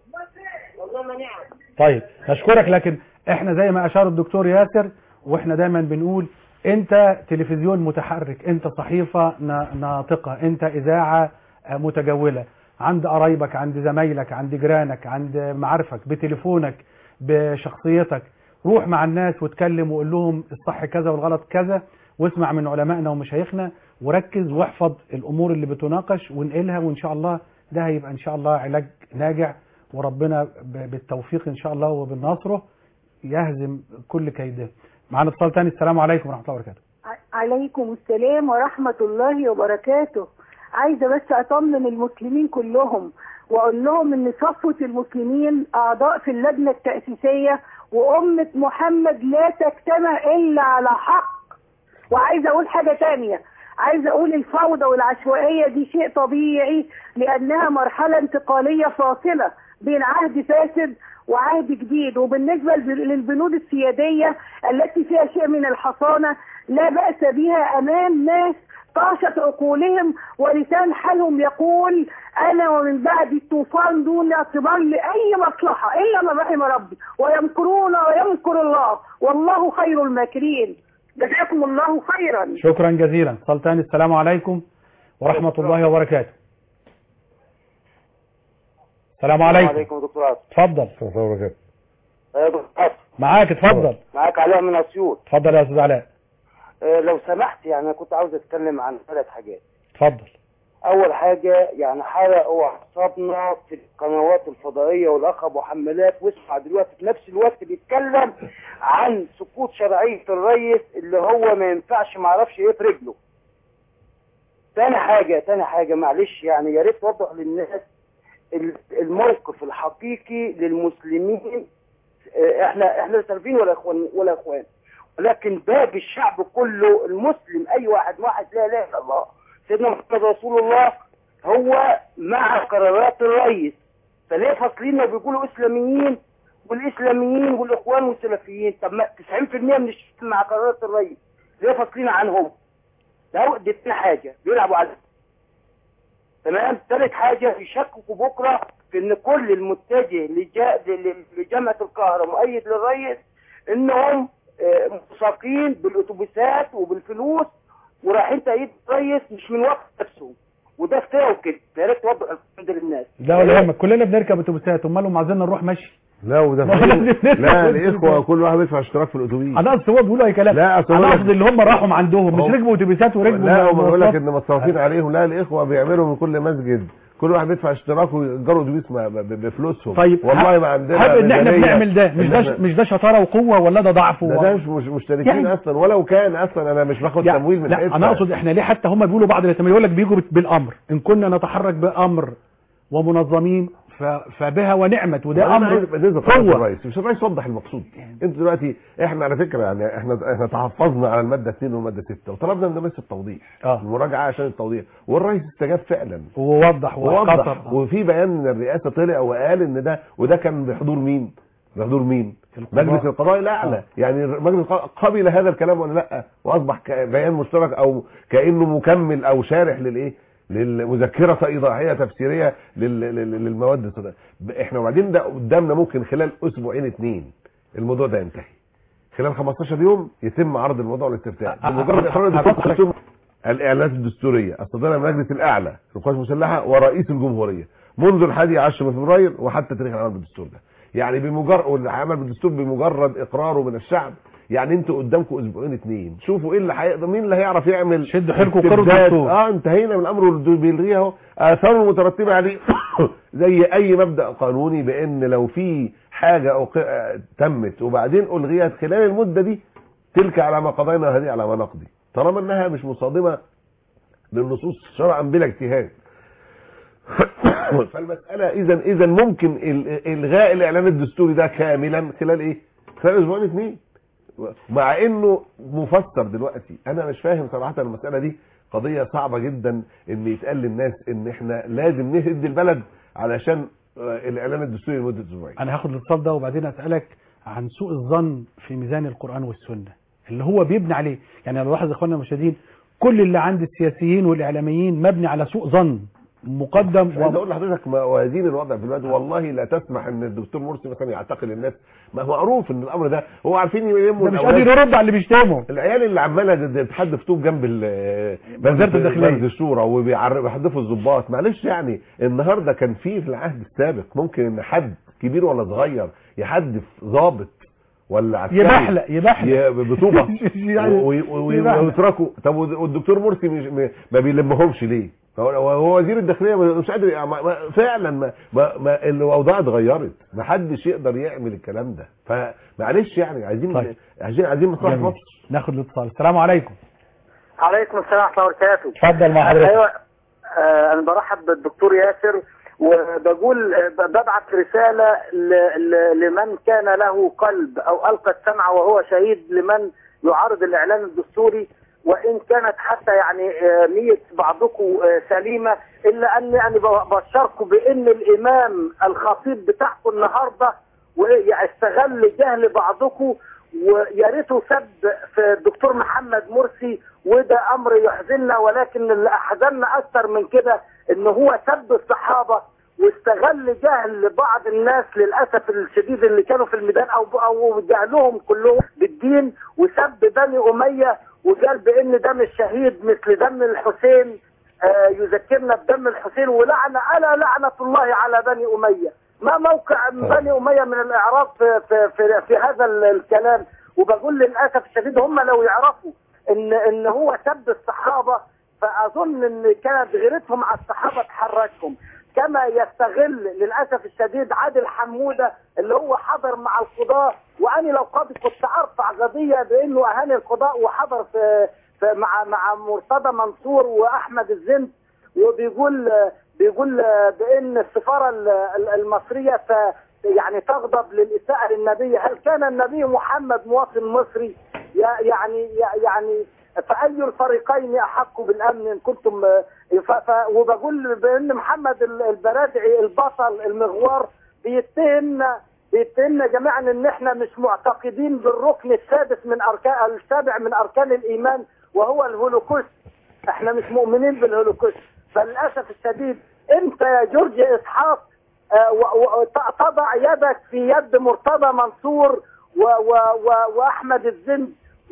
طيب نشكرك لكن احنا زي ما اشار الدكتور ياسر واحنا دايما بنقول انت تلفزيون متحرك انت صحيفة نا- ناطقة انت اذاعة آه، متجولة عند قرايبك عند زمايلك عند جيرانك عند معارفك بتليفونك بشخصيتك روح مع الناس واتكلم وقول لهم الصح كذا والغلط كذا واسمع من علمائنا ومشايخنا وركز واحفظ الامور اللي بتناقش وانقلها وان شاء الله ده هيبقى ان شاء الله علاج ناجع وربنا ب- بالتوفيق ان شاء الله وبالنصره يهزم كل كيده معانا اتصال تاني السلام عليكم ورحمه الله وبركاته عليكم السلام ورحمة الله وبركاته عايزة بس أطمن المسلمين كلهم وأقول لهم إن صفوة المسلمين أعضاء في اللجنة التأسيسية وأمة محمد لا تجتمع إلا على حق وعايزة أقول حاجة تانية عايزة أقول الفوضى والعشوائية دي شيء طبيعي لأنها مرحلة انتقالية فاصلة بين عهد فاسد وعهد جديد وبالنسبة للب- للبنود السيادية التي فيها شيء من الحصانة لا بأس بها أمام ناس طاشت عقولهم ولسان حالهم يقول انا ومن بعد الطوفان دون اعتبار لاي مصلحه الا من رحم ربي ويمكرون ويمكر الله والله خير الماكرين جزاكم الله خيرا شكرا جزيلا اتصال تاني السلام عليكم ورحمة الله وبركاته السلام عليكم عليكم دكتور عاطف اتفضل الله وبركاته يا دكتور عاطف معاك اتفضل معاك علاء من اسيوط اتفضل يا استاذ علاء آه، لو سمحت يعني انا كنت عاوز اتكلم عن ثلاث حاجات اتفضل اول حاجه يعني حرقوا اعصابنا في القنوات الفضائيه والاخ ابو حمالات واسمع دلوقتي في نفس الوقت بيتكلم عن سقوط شرعيه الريس اللي هو ما ينفعش ما اعرفش ايه في رجله تاني حاجه تاني حاجه معلش يعني يا ريت توضح للناس ال- الموقف الحقيقي للمسلمين آه، احنا احنا لا سلفيين ولا اخوان ولا اخوان ولكن باقي الشعب كله المسلم اي واحد واحد لا اله الا الله سيدنا محمد رسول الله هو مع قرارات الرئيس فليه فاصلين بيقولوا اسلاميين والاسلاميين والاخوان والسلفيين طب ما 90% من الشعب مع قرارات الرئيس ليه فاصلين عنهم ده دي تاني حاجه بيلعبوا على تمام ثالث حاجه يشككوا بكره في ان كل المتجه لجا... ل- لجامعه القاهره مؤيد للرئيس انهم آه، مساقين بالاتوبيسات وبالفلوس ورايحين تأييد الرئيس مش من وقت نفسه وده افتراء وكده يا ريت توضح الكلام ده للناس لا ولا يهمك كلنا بنركب اتوبيسات امال هم عايزيننا نروح مشي لا وده ما هو لازم نرجع لا نرجع. الاخوه كل واحد بيدفع اشتراك في الاتوبيس انا اصل هو بيقولوا اي كلام لا، أصل انا هو- اقصد اللي هم راحوا عندهم هو- مش ركبوا اتوبيسات وركبوا لا هم بيقول لك مواصلات. ان مصروفين عليهم لا الاخوه بيعملوا من كل مسجد كل واحد بيدفع اشتراك ويأجروا اتوبيس ما- ب- بفلوسهم طيب والله ما عندنا حابب ان احنا ميزانية بنعمل ده مش إن ده إحنا- مش ده شطاره وقوه ولا ده ضعف ده, و... ده مش مش مشتركين يعني- اصلا ولو كان اصلا انا مش باخد يعني تمويل من لا حته انا اقصد احنا ليه حتى هم بيقولوا بعض اليتامى يقول لك بيجوا بالامر ان كنا نتحرك بامر ومنظمين ف... فبها ونعمت وده امر بالنسبه قوة. الرئيس مش الرئيس وضح المقصود انتوا دلوقتي احنا على فكره يعني احنا احنا تحفظنا على الماده 2 والماده 6 وطلبنا من الرئيس التوضيح اه المراجعه عشان التوضيح والرئيس استجاب فعلا ووضح ووضح وقطر وفي بيان من الرئاسه طلع وقال ان ده وده كان بحضور مين؟ بحضور مين؟ القضاء. مجلس القضاء الاعلى آه. يعني مجلس القضاء قبل هذا الكلام ولا لا؟ واصبح ك- بيان مشترك او كانه مكمل او شارح للايه؟ للمذكره ايضاحيه تفسيريه لل- لل- للمواد الصدق. احنا وبعدين ده قدامنا ممكن خلال اسبوعين اثنين الموضوع ده ينتهي. خلال 15 يوم يتم عرض الموضوع والاستفتاء أ- أ- بمجرد أ- اقرار أ- الدكتور أ- الدستور الاعلانات الدستوريه الصادره من المجلس الاعلى للقوات المسلحه ورئيس الجمهوريه منذ الحادي عشر من فبراير وحتى تاريخ العمل بالدستور ده يعني بمجرد والعمل بالدستور بمجرد اقراره من الشعب يعني انتوا قدامكم اسبوعين اتنين شوفوا ايه اللي هيقدر مين اللي هيعرف يعمل شدوا حيلكم وقروا استبداد. الدستور. اه انتهينا من الامر والدستور بيلغيها اهو اثاره المترتبه عليه زي اي مبدا قانوني بان لو في حاجه أو تمت وبعدين الغيت خلال المده دي تلك على ما قضينا هذه على ما نقضي طالما انها مش مصادمه للنصوص شرعا بلا اجتهاد فالمساله اذا اذا ممكن ال- الغاء الاعلان الدستوري ده كاملا خلال ايه؟ خلال اسبوعين اثنين مع انه مفسر دلوقتي انا مش فاهم صراحه المساله دي قضيه صعبه جدا ان يتقال للناس ان احنا لازم نهد البلد علشان آه، الاعلان الدستوري لمده اسبوعين انا هاخد الاتصال ده وبعدين اسالك عن سوء الظن في ميزان القران والسنه اللي هو بيبني عليه يعني انا بلاحظ اخواننا المشاهدين كل اللي عند السياسيين والاعلاميين مبني على سوء ظن مقدم عايز اقول لحضرتك موازين الوضع في الوقت والله لا تسمح ان الدكتور مرسي مثلا يعتقل الناس ما هو معروف ان الامر ده هو عارفين يلموا ده مش الأولاد. قادر يرد على اللي بيشتمه العيال اللي عماله تحدف طوب جنب ال- وزارة الداخلية. مجلس الشورى وبيحدفوا الضباط معلش يعني النهارده كان في في العهد السابق ممكن ان حد كبير ولا صغير يحدف ضابط ولا عسكري يبحلق يبحلق ي- بطوبه يعني و- و- و- يبحلق. ويتركوا طب والدكتور مرسي مش م- ما بيلمهمش ليه؟ هو هو وزير الداخليه مش قادر يعني ما- ما- فعلا ما, ما, ما الاوضاع اتغيرت ما حدش يقدر يعمل الكلام ده فمعلش يعني عايزين طيب. عايزين عايزين مصلحه جميل. مصر ناخد الاتصال السلام عليكم عليكم السلام ورحمه الله وبركاته اتفضل مع حضرتك ايوه آه، انا برحب بالدكتور ياسر وبقول آه، ببعث رساله ل- ل- لمن كان له قلب او القى السمع وهو شهيد لمن يعارض الاعلان الدستوري وان كانت حتى يعني آه، نيه بعضكم آه، سليمه الا اني يعني بشركم بان الامام الخطيب بتاعكم النهارده استغل جهل بعضكم ويا ريته سب في الدكتور محمد مرسي وده امر يحزننا ولكن اللي احزننا اكثر من كده ان هو سب الصحابه واستغل جهل بعض الناس للاسف الشديد اللي كانوا في الميدان او او جهلهم كلهم بالدين وسب بني اميه وقال بان دم الشهيد مثل دم الحسين آه، يذكرنا بدم الحسين ولعنه الا لعنه الله على بني اميه ما موقع بني اميه من الاعراب في في في, في هذا ال- الكلام وبقول للاسف الشديد هم لو يعرفوا ان ان هو سب الصحابه فاظن ان كانت غيرتهم على الصحابه تحركهم كما يستغل للاسف الشديد عادل حموده اللي هو حضر مع القضاه وانا لو قاضي كنت ارفع قضيه بانه اهاني القضاء وحضر في, في مع مع مرتضى منصور واحمد الزند وبيقول بيقول بان السفاره ال- ال- المصريه ت- يعني تغضب للاساءه للنبي هل كان النبي محمد مواطن مصري يا- يعني يعني فاي الفريقين احق بالامن ان كنتم ف ف وبقول بان محمد ال- البرادعي البطل المغوار بيتهمنا بيتهمنا جميعا ان احنا مش معتقدين بالركن السادس من اركان السابع من اركان الايمان وهو الهولوكوست احنا مش مؤمنين بالهولوكوست فللاسف الشديد انت يا جورج اسحاق آه، و- و- ت- تضع يدك في يد مرتضى منصور و و و واحمد الزند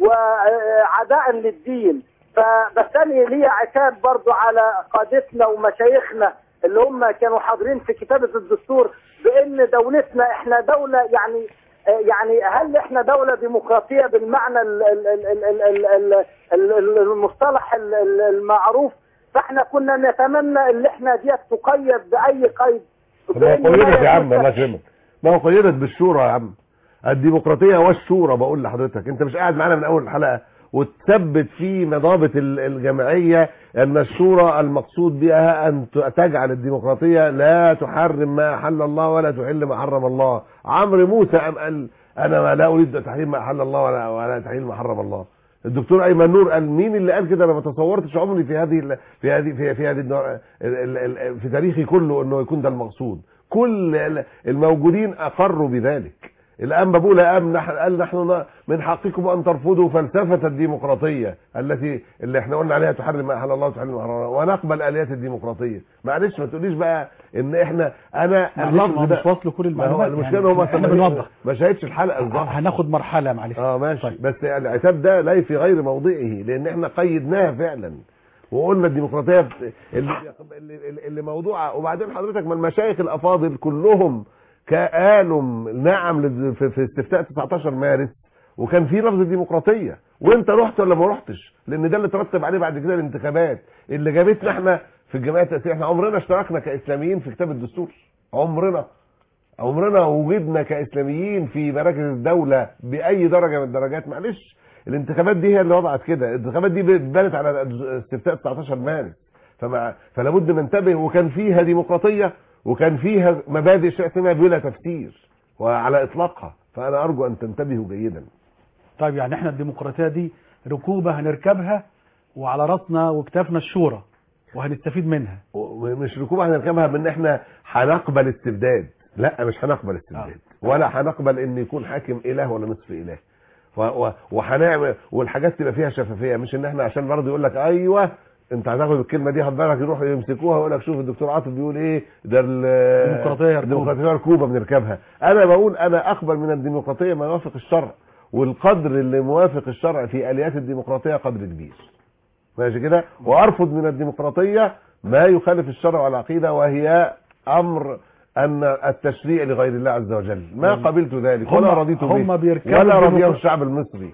وعداء للدين فبس انا لي عتاب برضو على قادتنا ومشايخنا اللي هم كانوا حاضرين في كتابه الدستور بان دولتنا احنا دوله يعني آه، يعني هل احنا دوله ديمقراطيه بالمعنى ال- ال- ال- ال- ال- ال- ال- ال- المصطلح ال- ال- المعروف فاحنا كنا نتمنى ان احنا ديت تقيد باي قيد ما هو بإن لا قيدت يا عم يكون الله يكرمك ما هو قيدت بالشورى يا عم الديمقراطيه والشورى بقول لحضرتك انت مش قاعد معانا من اول الحلقه وتثبت في مضابط ال- الجمعيه ان الشورى المقصود بها ان ت- تجعل الديمقراطيه لا تحرم ما احل الله ولا تحل ما حرم الله عمرو موسى ام قال انا لا اريد تحريم ما احل الله ولا ولا تحريم ما حرم الله الدكتور ايمن نور قال مين اللي قال كده انا ما تصورتش عمري في هذه ال- في هذه في في هذه النوع- ال- ال- ال- في تاريخي كله انه يكون ده المقصود كل ال- الموجودين اقروا بذلك الان بقول قام نحن قال نحن ن- من حقكم ان ترفضوا فلسفه الديمقراطيه التي اللي احنا قلنا عليها تحرم ما احل الله وتحرم ما حرم الله ونقبل اليات الديمقراطيه معلش ما تقوليش بقى ان احنا انا معلش ما هو اللفظ ده مش واصل كل ما هو المعلومات المشكله يعني هو احنا بنوضح ما شاهدش الحلقه الظاهر هناخد مرحله معلش اه ماشي طيب. بس العتاب ده لا في غير موضعه لان احنا قيدناها فعلا وقلنا الديمقراطيه بت- اللي اللي, اللي موضوعه وبعدين حضرتك ما المشايخ الافاضل كلهم قالوا نعم لل- في, في استفتاء 19 مارس وكان في لفظ الديمقراطيه وانت رحت ولا ما رحتش لان ده اللي ترتب عليه بعد كده الانتخابات اللي جابتنا احنا في الجمعيه التاسيسيه احنا عمرنا اشتركنا كاسلاميين في كتاب الدستور عمرنا عمرنا وجدنا كاسلاميين في مراكز الدوله باي درجه من الدرجات معلش الانتخابات دي هي اللي وضعت كده الانتخابات دي بانت على استفتاء 19 مارس فمع فلا بد ننتبه وكان فيها ديمقراطيه وكان فيها مبادئ شيء اسمها بلا تفسير وعلى اطلاقها فانا ارجو ان تنتبهوا جيدا طيب يعني احنا الديمقراطيه دي ركوبه هنركبها وعلى راسنا وكتافنا الشورى وهنستفيد منها ومش ركوب هنركبها بان احنا هنقبل استبداد لا مش هنقبل استبداد ولا هنقبل ان يكون حاكم اله ولا نصف اله و- و- وهنعمل والحاجات تبقى فيها شفافيه مش ان احنا عشان برضه يقول لك ايوه انت هتاخد الكلمه دي هتبالك يروحوا يمسكوها ويقول لك شوف الدكتور عاطف بيقول ايه ده ال- الديمقراطية ركوبة. الديمقراطيه ركوبه بنركبها انا بقول انا اقبل من الديمقراطيه ما يوافق الشرع والقدر اللي موافق الشرع في اليات الديمقراطيه قدر كبير ماشي كده وارفض من الديمقراطيه ما يخالف الشرع والعقيده وهي امر ان التشريع لغير الله عز وجل ما قبلت ذلك هم- ولا رضيت به هم بيركبوا ولا رضيه الديمقراطية. الشعب المصري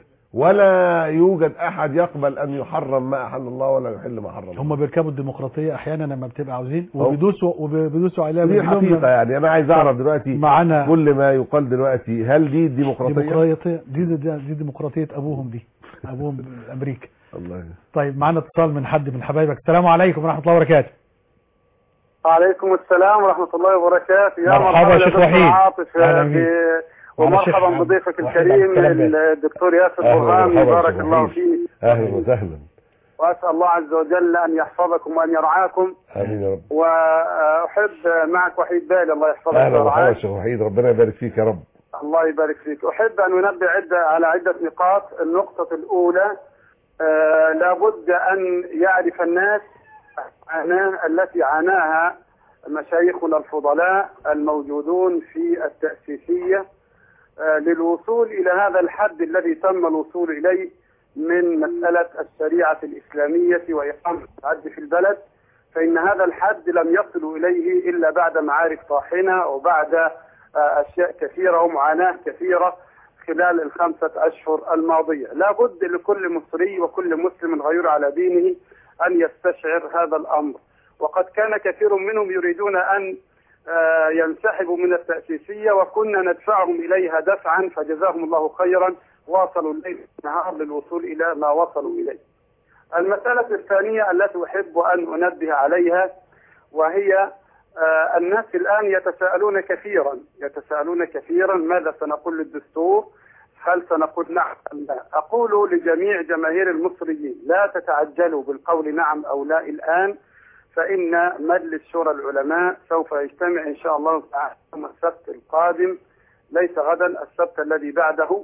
ولا يوجد احد يقبل ان يحرم ما احل الله ولا يحل ما حرم الله هم بيركبوا الديمقراطيه احيانا لما بتبقى عاوزين وبيدوسوا وبيدوسوا عليها دي برجلهم حقيقه يعني انا عايز اعرف دلوقتي معانا كل ما يقال دلوقتي هل دي ديمقراطيه ديمقراطيه دي, دي, دي ديمقراطيه ابوهم دي ابوهم امريكا الله طيب معانا اتصال من حد من حبايبك السلام عليكم ورحمه الله وبركاته وعليكم السلام ورحمة الله وبركاته يا مرحبا مرحبا يا شيخ دكتور وحيد. عاطف أهلا ب- بيك. ومرحبا معنا شيخ بضيفك وحيد الكريم عبد السلام بيه. الدكتور ياسر أهلا برهامي ومرحبا بارك شيخ الله وحيد. فيك اهلا وسهلا وأسأل الله عز وجل أن يحفظكم وأن يرعاكم امين يا رب وأحب معك وحيد بالي الله يحفظك اهلا ومرحبا ويرعاك شيخ وحيد ربنا يبارك فيك يا رب الله يبارك فيك أحب أن أنبه عدة على عدة نقاط النقطة الأولى آه لابد أن يعرف الناس المعاناة التي عاناها مشايخنا الفضلاء الموجودون في التأسيسية آه للوصول إلى هذا الحد الذي تم الوصول إليه من مسألة الشريعة الإسلامية وإقامة العدل في البلد فإن هذا الحد لم يصلوا إليه إلا بعد معارك طاحنة وبعد آه، أشياء كثيرة ومعاناة كثيرة خلال الخمسة أشهر الماضية لا بد لكل مصري وكل مسلم غير على دينه أن يستشعر هذا الأمر وقد كان كثير منهم يريدون أن آه، ينسحبوا من التأسيسية وكنا ندفعهم إليها دفعا فجزاهم الله خيرا واصلوا الليل والنهار للوصول إلى ما وصلوا إليه المسألة الثانية التي أحب أن أنبه عليها وهي آه، الناس الآن يتساءلون كثيرا يتساءلون كثيرا ماذا سنقول للدستور هل سنقول نعم أم لا أقول لجميع جماهير المصريين لا تتعجلوا بالقول نعم أو لا الآن فإن مجلس شورى العلماء سوف يجتمع إن شاء الله تعالى يوم السبت القادم ليس غدا السبت الذي بعده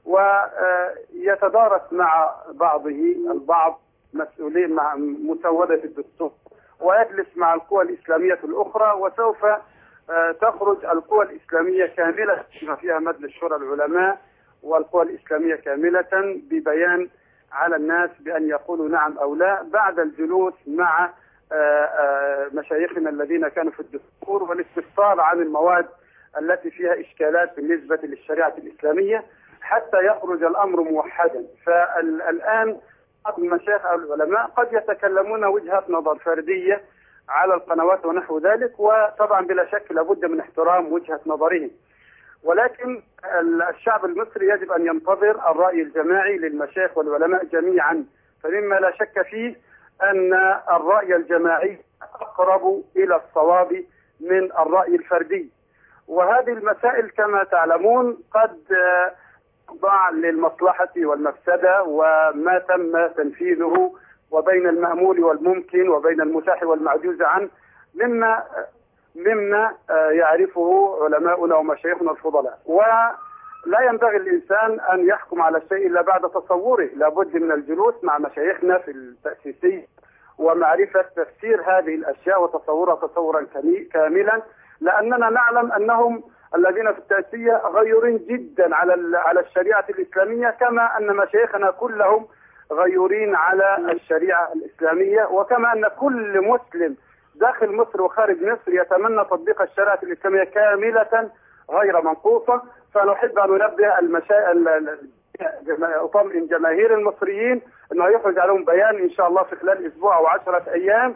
ويتدارس مع بعضه البعض مسؤولين مع مسودة الدستور ويجلس مع القوى الإسلامية الأخرى وسوف آه، تخرج القوى الإسلامية كاملة بما فيها مجلس شورى العلماء والقوى الإسلامية كاملة ببيان على الناس بأن يقولوا نعم أو لا بعد الجلوس مع آه، آه، مشايخنا الذين كانوا في الدستور والاستفسار عن المواد التي فيها إشكالات بالنسبة للشريعة الإسلامية حتى يخرج الأمر موحدا فالآن بعض المشايخ أو العلماء قد يتكلمون وجهة نظر فردية على القنوات ونحو ذلك وطبعا بلا شك لابد من احترام وجهة نظرهم ولكن ال- الشعب المصري يجب أن ينتظر الرأي الجماعي للمشايخ والعلماء جميعا فمما لا شك فيه أن الرأي الجماعي أقرب إلى الصواب من الرأي الفردي وهذه المسائل كما تعلمون قد آه، تخضع للمصلحة والمفسدة وما تم تنفيذه وبين المأمول والممكن وبين المتاح والمعجوز عنه مما مما آه، يعرفه علماؤنا ومشايخنا الفضلاء ولا ينبغي الإنسان أن يحكم على الشيء إلا بعد تصوره لابد من الجلوس مع مشايخنا في التأسيسية ومعرفة تفسير هذه الأشياء وتصورها تصورا كمي- كاملا لأننا نعلم أنهم الذين في التأسيسية غيورين جدا على ال- على الشريعة الإسلامية كما أن مشايخنا كلهم غيورين على الشريعة الإسلامية وكما أن كل مسلم داخل مصر وخارج مصر يتمنى تطبيق الشريعة الإسلامية كاملة غير منقوصة فنحب أن ننبه المشا... ال- ال- جما- أطمئن جماهير المصريين أنه يخرج عليهم بيان إن شاء الله في خلال أسبوع أو عشرة أيام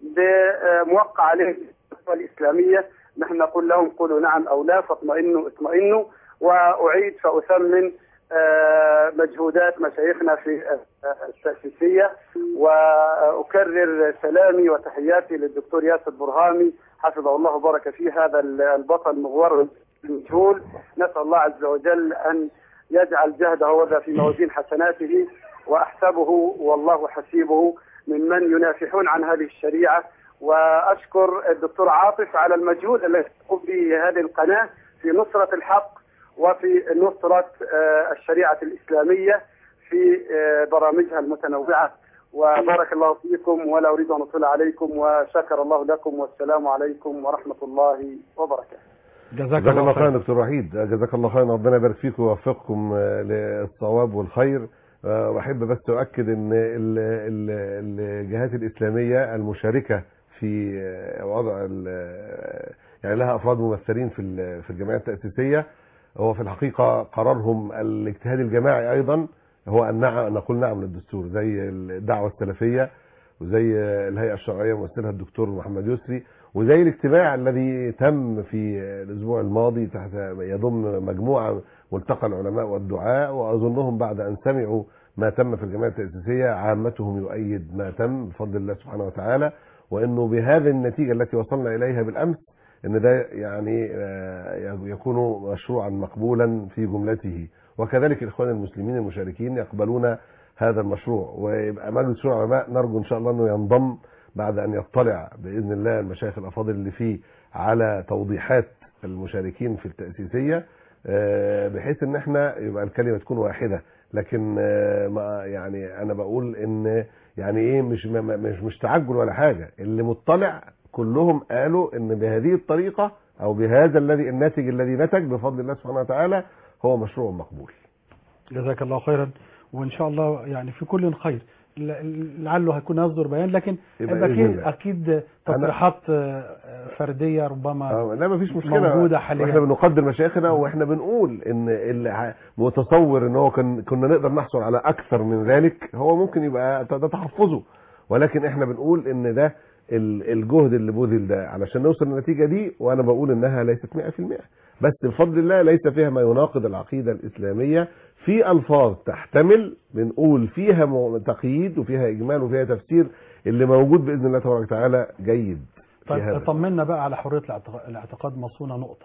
بموقع عليه الفتوى الإسلامية نحن نقول لهم قولوا نعم أو لا فاطمئنوا اطمئنوا وأعيد فأثمن آه، مجهودات مشايخنا في آه، التأسيسية وأكرر سلامي وتحياتي للدكتور ياسر برهامي حفظه الله وبارك فيه هذا البطل المغور المجهول نسأل الله عز وجل أن يجعل جهده هذا في موازين حسناته وأحسبه والله حسيبه ممن ينافحون عن هذه الشريعة وأشكر الدكتور عاطف على المجهود الذي تقوم به هذه القناة في نصرة الحق وفي نصرة آه، الشريعة الإسلامية في آه، برامجها المتنوعة وبارك الله فيكم ولا أريد أن أطيل عليكم وشكر الله لكم والسلام عليكم ورحمة الله وبركاته جزاك جزاك الله الله خيرا خير دكتور وحيد جزاك الله خيرا ربنا يبارك فيك ويوفقكم آه، للصواب والخير آه، واحب بس اؤكد ان ال- ال- الجهات الاسلاميه المشاركه في آه، وضع ال- آه، يعني لها افراد ممثلين في ال- في الجمعيه التاسيسيه هو في الحقيقه قرارهم الاجتهاد الجماعي ايضا هو ان نعم أن نقول نعم للدستور زي الدعوه السلفيه وزي الهيئه الشرعيه ممثلها الدكتور محمد يسري وزي الاجتماع الذي تم في الاسبوع الماضي تحت يضم مجموعه ملتقى العلماء والدعاء واظنهم بعد ان سمعوا ما تم في الجمعيه التاسيسيه عامتهم يؤيد ما تم بفضل الله سبحانه وتعالى وانه بهذه النتيجه التي وصلنا اليها بالامس ان ده يعني آه، يكون مشروعا مقبولا في جملته وكذلك الاخوان المسلمين المشاركين يقبلون هذا المشروع ويبقى مجلس شورى العلماء نرجو ان شاء الله انه ينضم بعد ان يطلع باذن الله المشايخ الافاضل اللي فيه على توضيحات المشاركين في التاسيسيه آه، بحيث ان احنا يبقى الكلمه تكون واحده لكن آه، ما يعني انا بقول ان يعني ايه مش م- م- مش مش تعجل ولا حاجه اللي مطلع كلهم قالوا ان بهذه الطريقه او بهذا الذي الناتج الذي نتج بفضل الله سبحانه وتعالى هو مشروع مقبول جزاك الله خيرا وان شاء الله يعني في كل خير ل- لعله هيكون يصدر بيان لكن يبقى يبقى بإذن اكيد الله. اكيد تصريحات آه، فرديه ربما اه لا مفيش مشكله موجودة حاليا. واحنا بنقدر مشايخنا واحنا بنقول ان اللي ع- متصور ان هو كان كنا نقدر نحصل على اكثر من ذلك هو ممكن يبقى ت- ده تحفظه ولكن احنا بنقول ان ده ال- الجهد اللي بذل ده علشان نوصل للنتيجه دي وانا بقول انها ليست 100% بس بفضل الله ليس فيها ما يناقض العقيده الاسلاميه في الفاظ تحتمل بنقول فيها م- تقييد وفيها اجمال وفيها تفسير اللي موجود باذن الله تبارك وتعالى جيد في هذا. طيب طمنا بقى على حريه الاعتق- الاعتقاد مصونه نقطه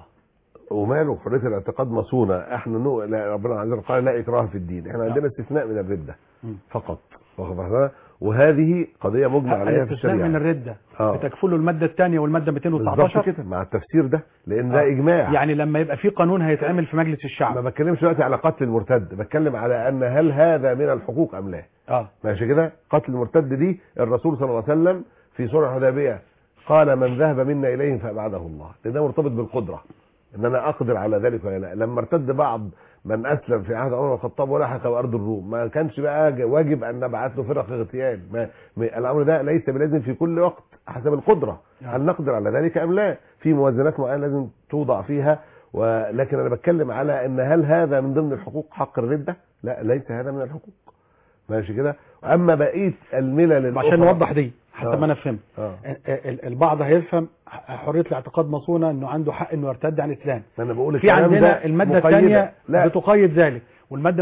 وماله حريه الاعتقاد مصونه احنا نو... لا ربنا عز وجل قال لا اكراه في الدين احنا عندنا استثناء من الرده مم. فقط واخد بالك؟ وهذه قضيه مجمع عليها في الاستثناء الشريعه من الرده آه. بتكفله الماده الثانيه والماده بالظبط 219 كده مع التفسير ده لان ده آه. اجماع يعني لما يبقى في قانون هيتعمل في مجلس ما الشعب بتكلمش دلوقتي على قتل المرتد بتكلم على ان هل هذا من الحقوق ام لا اه ماشي كده قتل المرتد دي الرسول صلى الله عليه وسلم في سوره الحديبيه قال من ذهب منا اليهم فابعده الله لان ده مرتبط بالقدره ان انا اقدر على ذلك ولا لا لما ارتد بعض من اسلم في عهد عمر بن الخطاب ولحق بارض الروم ما كانش بقى ج- واجب ان نبعث له فرق اغتيال ما ما- الامر ده ليس بلازم في كل وقت حسب القدره هل نقدر على ذلك ام لا في موازنات معينه لازم توضع فيها ولكن انا بتكلم على ان هل هذا من ضمن الحقوق حق الرده لا ليس هذا من الحقوق ماشي كده اما بقيه الملل الأخرى- عشان نوضح دي حتى آه. ما انا فهمت اه ال- ال- البعض هيفهم حريه الاعتقاد مصونه انه عنده حق انه يرتد عن الاسلام ما انا بقول في الكلام ده عندنا الماده مقيدة. الثانيه لا بتقيد ذلك والماده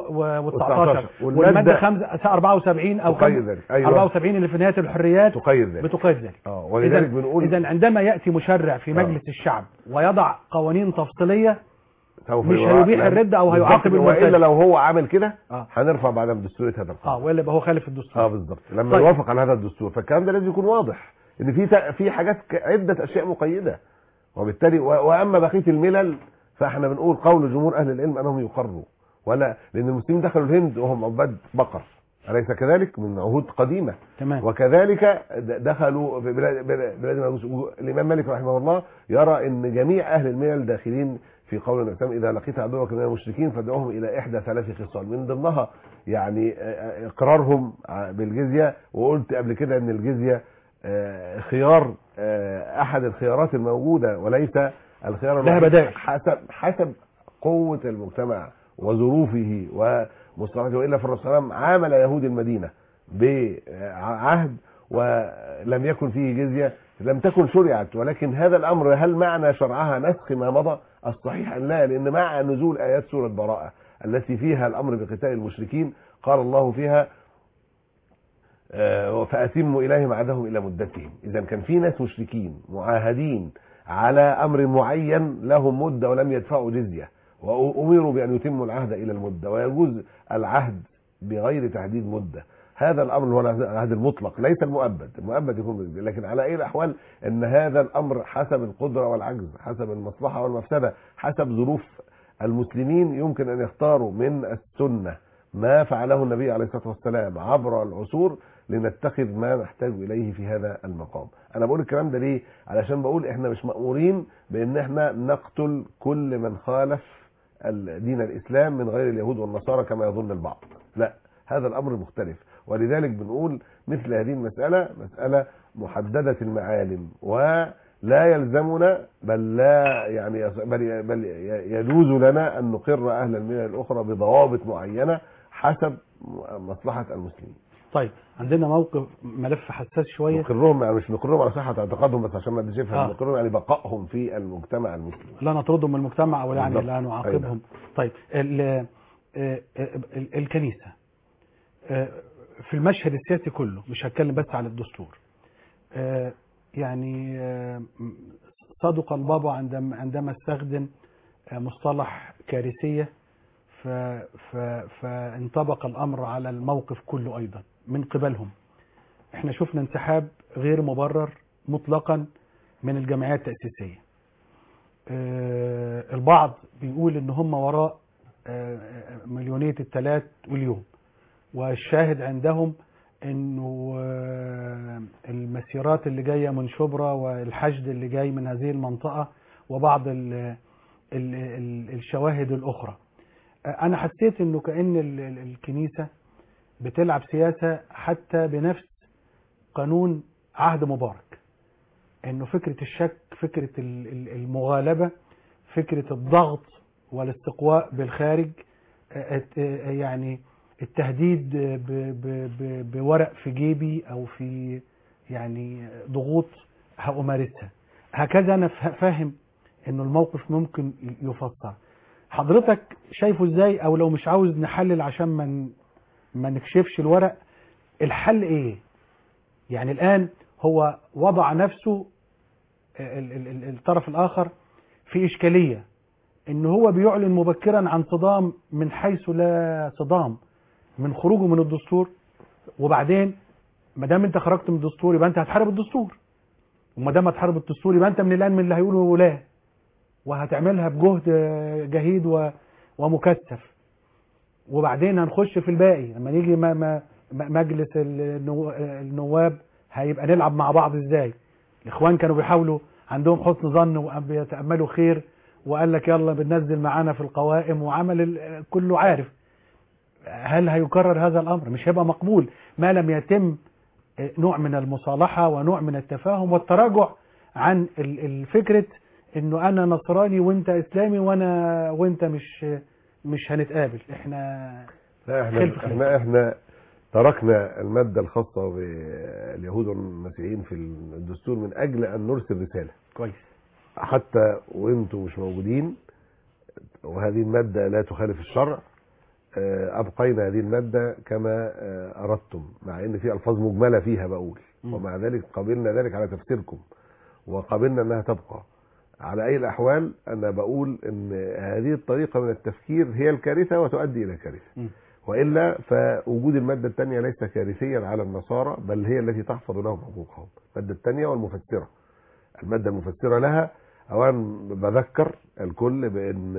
219 والمادة- والماده 5 74 او تقيد كم- ذلك ايوه 74 اللي في نهايه الحريات تقيد ذلك بتقيد ذلك اه ولذلك بنقول اذا عندما ياتي مشرع في آه. مجلس الشعب ويضع قوانين تفصيليه سوف مش يراعى- هيبيح لا، الردة أو بالظبط هيعاقب كده. المرتد. والا لو هو عامل كده اه هنرفع بعدم دستوريه هذا القانون اه والا يبقى هو خالف الدستور اه بالظبط لما طيب. يوافق على هذا الدستور فالكلام ده لازم يكون واضح ان في تا- في حاجات ك- عده اشياء مقيده وبالتالي و- واما بقيه الملل فاحنا بنقول قول جمهور اهل العلم انهم يقروا ولا لان المسلمين دخلوا الهند وهم عباد بقر اليس كذلك من عهود قديمه تمام وكذلك د- دخلوا في بلاد بلاد بلاد المجوس. الامام مالك رحمه الله يرى ان جميع اهل الملل داخلين في قول النبي صلى الله عليه وسلم اذا لقيت عدوك من المشركين فادعوهم الى احدى ثلاث خصال من ضمنها يعني آه، اقرارهم ع- بالجزيه وقلت قبل كده ان الجزيه آه، خيار آه، احد الخيارات الموجوده وليس الخيار لها الوحيد. بدائل. حسب حسب قوه المجتمع وظروفه ومصطلحاته والا في الرسول صلى الله عليه وسلم عامل يهود المدينه بعهد ولم يكن فيه جزيه لم تكن شرعت ولكن هذا الامر هل معنى شرعها نسخ ما مضى؟ الصحيح ان لا لان مع نزول ايات سوره براءه التي فيها الامر بقتال المشركين قال الله فيها آه، فاتموا اليهم عهدهم الى مدتهم اذا كان في ناس مشركين معاهدين على امر معين لهم مده ولم يدفعوا جزيه وامروا بان يتموا العهد الى المده ويجوز العهد بغير تحديد مده هذا الامر هو العهد المطلق ليس المؤبد المؤبد يكون بالجزية. لكن على اي الاحوال ان هذا الامر حسب القدره والعجز حسب المصلحه والمفسده حسب ظروف المسلمين يمكن ان يختاروا من السنه ما فعله النبي عليه الصلاه والسلام عبر العصور لنتخذ ما نحتاج اليه في هذا المقام انا بقول الكلام ده ليه علشان بقول احنا مش مامورين بان احنا نقتل كل من خالف ال- دين الاسلام من غير اليهود والنصارى كما يظن البعض لا هذا الامر مختلف ولذلك بنقول مثل هذه المساله مساله محدده المعالم ولا يلزمنا بل لا يعني يص- بل بل يجوز لنا ان نقر اهل الملل الاخرى بضوابط معينه حسب مصلحه المسلمين طيب عندنا موقف ملف حساس شويه نقرهم يعني مش نقرهم على صحه اعتقادهم بس عشان ما حدش يفهم آه. نقرهم يعني بقائهم في المجتمع المسلم لا نطردهم من المجتمع او يعني بالضبط. لا أي نعاقبهم نعم. طيب ال آه، آه، ال- الكنيسه آه، في المشهد السياسي كله مش هتكلم بس على الدستور آه، يعني آه، صدق البابا عندما عندما استخدم آه، مصطلح كارثيه ف- ف- فانطبق الامر على الموقف كله ايضا من قبلهم احنا شفنا انسحاب غير مبرر مطلقا من الجمعيات التاسيسيه آه، البعض بيقول ان هم وراء آه، مليونية التلات واليوم والشاهد عندهم انه آه، المسيرات اللي جاية من شبرا والحشد اللي جاي من هذه المنطقة وبعض ال ال ال الشواهد الاخرى آه، انا حسيت انه كأن ال- ال- الكنيسة بتلعب سياسة حتى بنفس قانون عهد مبارك انه فكرة الشك فكرة ال- ال- المغالبة فكرة الضغط والاستقواء بالخارج آه، آه، آه، يعني التهديد ب- ب- ب- بورق في جيبي او في يعني ضغوط هأمارسها هكذا انا فا- فاهم انه الموقف ممكن يفسر حضرتك شايفه ازاي او لو مش عاوز نحلل عشان ما ن- ما نكشفش الورق الحل ايه يعني الان هو وضع نفسه ال- ال- ال- الطرف الاخر في اشكاليه ان هو بيعلن مبكرا عن صدام من حيث لا صدام من خروجه من الدستور وبعدين ما دام انت خرجت من الدستور يبقى انت هتحارب الدستور وما دام هتحارب الدستور يبقى انت من الان من اللي هيقولوا لا وهتعملها بجهد آه، جهيد و- ومكثف وبعدين هنخش في الباقي لما نيجي ما ما ما- مجلس النو- النواب هيبقى نلعب مع بعض ازاي الاخوان كانوا بيحاولوا عندهم حسن ظن وبيتاملوا خير وقال لك يلا بننزل معانا في القوائم وعمل ال- كله عارف هل هيكرر هذا الامر مش هيبقى مقبول ما لم يتم نوع من المصالحه ونوع من التفاهم والتراجع عن ال- الفكره انه انا نصراني وانت اسلامي وانا وانت مش مش هنتقابل احنا لا احنا خلف خلاف. احنا احنا تركنا المادة الخاصة باليهود والمسيحيين في الدستور من أجل أن نرسل رسالة كويس حتى وانتم مش موجودين وهذه المادة لا تخالف الشرع آه، أبقينا هذه المادة كما آه، أردتم مع أن في ألفاظ مجملة فيها بقول مم. ومع ذلك قبلنا ذلك على تفسيركم وقبلنا أنها تبقى على أي الأحوال أنا بقول أن هذه الطريقة من التفكير هي الكارثة وتؤدي إلى كارثة مم. وإلا فوجود المادة الثانية ليس كارثيا على النصارى بل هي التي تحفظ لهم حقوقهم المادة الثانية والمفسرة المادة المفسرة لها أولا بذكر الكل بأن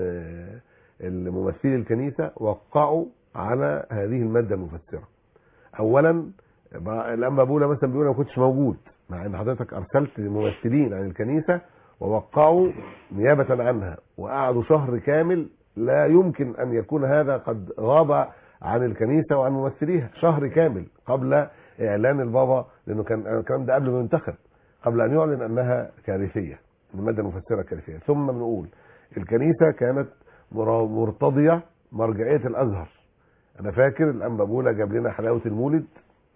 الممثلي الكنيسة وقعوا على هذه المادة المفسرة أولا الأنبا بولا مثلا بيقول أنا ما كنتش موجود مع أن حضرتك أرسلت ممثلين عن الكنيسة ووقعوا نيابة عنها وقعدوا شهر كامل لا يمكن أن يكون هذا قد غاب عن الكنيسة وعن ممثليها شهر كامل قبل إعلان البابا لأنه كان الكلام ده قبل ما ينتخب قبل أن يعلن أنها كارثية المادة المفسرة كارثية ثم بنقول الكنيسة كانت مرا- مرتضية مرجعية الأزهر أنا فاكر الأنبا بولا جاب لنا حلاوة المولد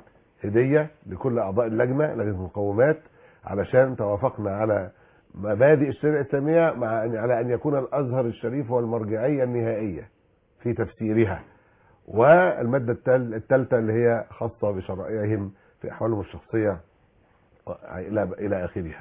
هدية لكل أعضاء اللجنة لجنة المقومات علشان توافقنا على مبادئ الشريعة الإسلامية مع أن على أن يكون الأزهر الشريف هو المرجعية النهائية في تفسيرها والمادة التال- الثالثة اللي هي خاصة بشرائعهم في أحوالهم الشخصية إلى إلى آخرها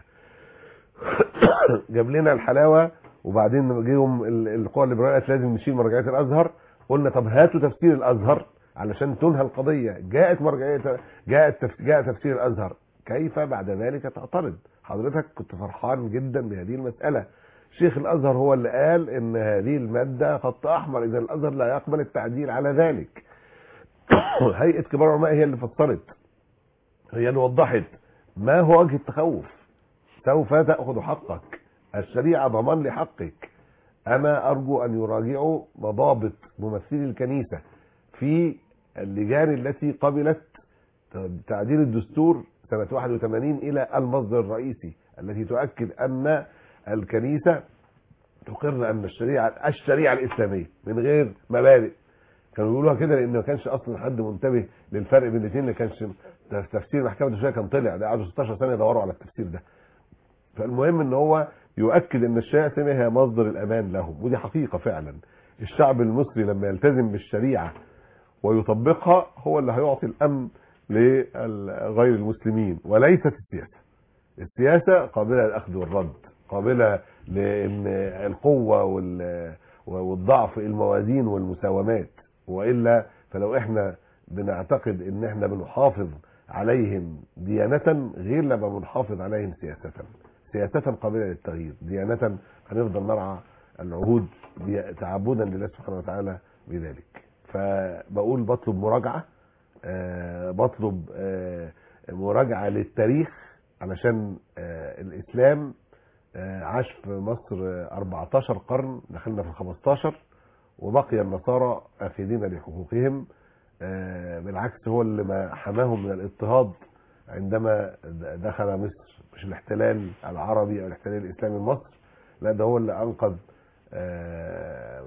جاب لنا الحلاوة وبعدين جيهم ال- القوى الليبرالية قالت لازم نشيل مرجعية الأزهر قلنا طب هاتوا تفسير الأزهر علشان تنهى القضية جاءت مرجعية جاءت تف... جاء تفسير الأزهر كيف بعد ذلك تعترض حضرتك كنت فرحان جدا بهذه المسألة شيخ الأزهر هو اللي قال ان هذه المادة خط أحمر إذا الأزهر لا يقبل التعديل على ذلك هيئة كبار العلماء هي اللي فسرت هي اللي وضحت ما هو وجه التخوف سوف تأخذ حقك الشريعة ضمان لحقك أنا أرجو أن يراجعوا مضابط ممثلي الكنيسة في اللجان التي قبلت تعديل الدستور سنة 81 إلى المصدر الرئيسي التي تؤكد أن الكنيسة تقر أن الشريعة الشريعة الإسلامية من غير مبادئ كانوا بيقولوها كده لأن ما كانش أصلا حد منتبه للفرق بين الاثنين اللي كانش تفسير محكمة الشريعة كان طلع ده قعدوا 16 سنة يدوروا على التفسير ده فالمهم ان هو يؤكد ان الشريعه الاسلاميه هي مصدر الامان لهم ودي حقيقه فعلا الشعب المصري لما يلتزم بالشريعه ويطبقها هو اللي هيعطي الامن لغير المسلمين وليست السياسه السياسه قابله للاخذ والرد قابله لان القوه وال- والضعف الموازين والمساومات والا فلو احنا بنعتقد ان احنا بنحافظ عليهم ديانه غير لما بنحافظ عليهم سياسه سياسة قابلة للتغيير ديانة هنفضل نرعى العهود بي- تعبدا لله سبحانه وتعالى بذلك فبقول بطلب مراجعة آه، بطلب آه، مراجعة للتاريخ علشان آه، الإسلام آه، عاش في مصر آه، 14 قرن دخلنا في 15 وبقي النصارى آخذين لحقوقهم آه، بالعكس هو اللي ما حماهم من الاضطهاد عندما د- دخل مصر مش الاحتلال العربي او الاحتلال الاسلامي لمصر لا ده هو اللي انقذ آه،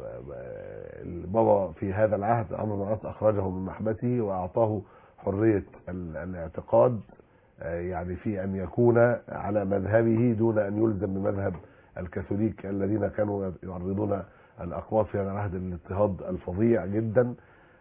البابا في هذا العهد عمرو بن العاص اخرجه من محبسه واعطاه حريه ال- الاعتقاد آه، يعني في ان يكون على مذهبه دون ان يلزم بمذهب الكاثوليك الذين كانوا يعرضون الاقباط في هذا العهد للاضطهاد الفظيع جدا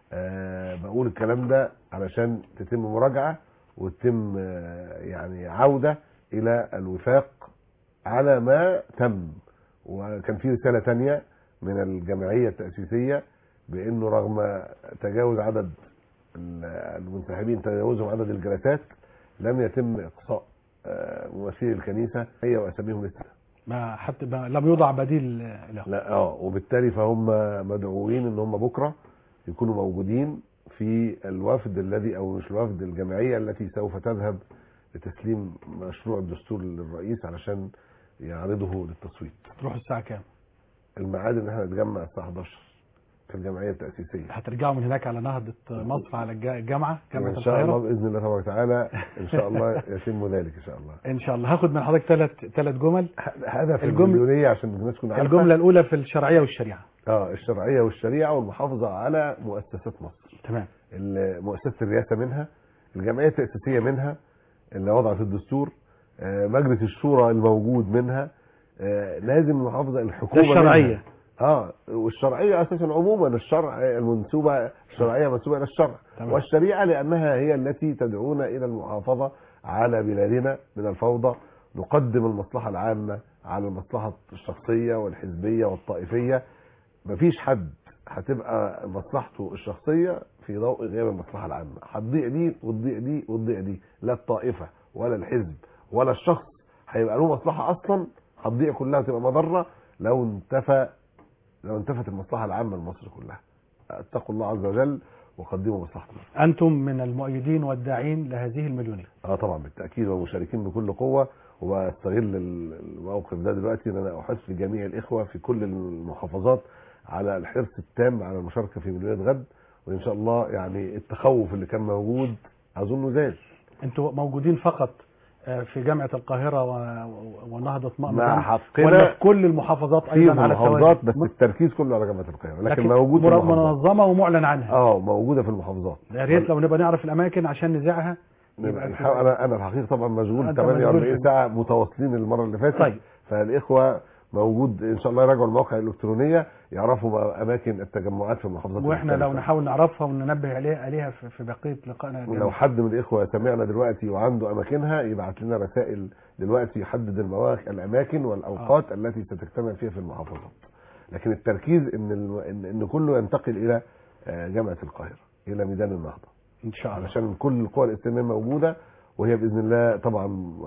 آه، بقول الكلام ده علشان تتم مراجعه وتتم آه، يعني عوده الى الوفاق على ما تم وكان في رساله تانية من الجمعيه التاسيسيه بانه رغم تجاوز عدد ال- المنسحبين تجاوزهم عدد الجلسات لم يتم اقصاء آه، ممثلي الكنيسه هي واساميهم لسه ما حتى ما لم يوضع بديل له لا اه وبالتالي فهم مدعوين ان هم بكره يكونوا موجودين في الوفد الذي او مش الوفد الجمعيه التي سوف تذهب لتسليم مشروع الدستور للرئيس علشان يعرضه للتصويت تروح الساعه كام الميعاد ان احنا نتجمع الساعه 11 في الجمعيه التاسيسيه هترجعوا من هناك على نهضه مصر على الج- الجامعه جامعه ان شاء الله القاهره باذن الله تبارك وتعالى ان شاء الله يتم ذلك ان شاء الله ان شاء الله هاخد من حضرتك ثلاث ثلاث جمل هدف الجمل- المليونيه عشان الناس تكون عارفه الجمله الاولى في الشرعيه والشريعه اه الشرعيه والشريعه والمحافظه على مؤسسات مصر تمام ال- مؤسسه الرئاسه منها الجمعيه التاسيسيه منها اللي وضعت الدستور آه، مجلس الشورى الموجود منها آه، لازم المحافظه ده الحكومه الشرعيه منها. اه والشرعيه اساسا عموما الشرع المنسوبه الشرعيه منسوبه الى الشرع تمام. والشريعه لانها هي التي تدعونا الى المحافظه على بلادنا من الفوضى نقدم المصلحه العامه على المصلحه الشخصيه والحزبيه والطائفيه مفيش حد هتبقى مصلحته الشخصيه في ضوء غير المصلحه العامه هتضيع دي وتضيع دي وتضيع دي لا الطائفه ولا الحزب ولا الشخص هيبقى له مصلحه اصلا هتضيع كلها وتبقى مضره لو انتفى لو انتفت المصلحه العامه لمصر كلها اتقوا الله عز وجل وقدموا مصلحه مصر انتم من المؤيدين والداعين لهذه المليونيه اه طبعا بالتاكيد ومشاركين بكل قوه وبستغل ال- الموقف ده دلوقتي ان انا احث جميع الاخوه في كل المحافظات على الحرص التام على المشاركه في مليونيه غد وان شاء الله يعني التخوف اللي كان موجود اظنه زال انتم موجودين فقط آه، في جامعه القاهره و- و- ونهضه مأمة مع حقنا ولا في كل المحافظات في ايضا على محافظات التوازي بس التركيز كله على جامعه القاهره لكن, لكن موجود في مر- المحافظات منظمه ومعلن عنها اه موجوده في المحافظات يا ريت لو نبقى نعرف الاماكن عشان نذاعها نبقى في- نحاول انا انا الحقيقه طبعا مشغول أنت 48 مشغول في- ساعه متواصلين المره اللي فاتت طيب. فالاخوه موجود ان شاء الله يراجعوا المواقع الالكترونيه يعرفوا بقى اماكن التجمعات في المحافظات واحنا لو المختلفة. نحاول نعرفها وننبه عليها عليها في في بقيه لقائنا لو الجميل. حد من الاخوه سمعنا دلوقتي وعنده اماكنها يبعت لنا رسائل دلوقتي يحدد المواقع الاماكن والاوقات التي ستجتمع فيها في المحافظات لكن التركيز ان الم... ان إن كله ينتقل الى آه، جامعه القاهره الى ميدان النهضه ان شاء الله علشان كل القوى الاسلاميه موجوده وهي باذن الله طبعا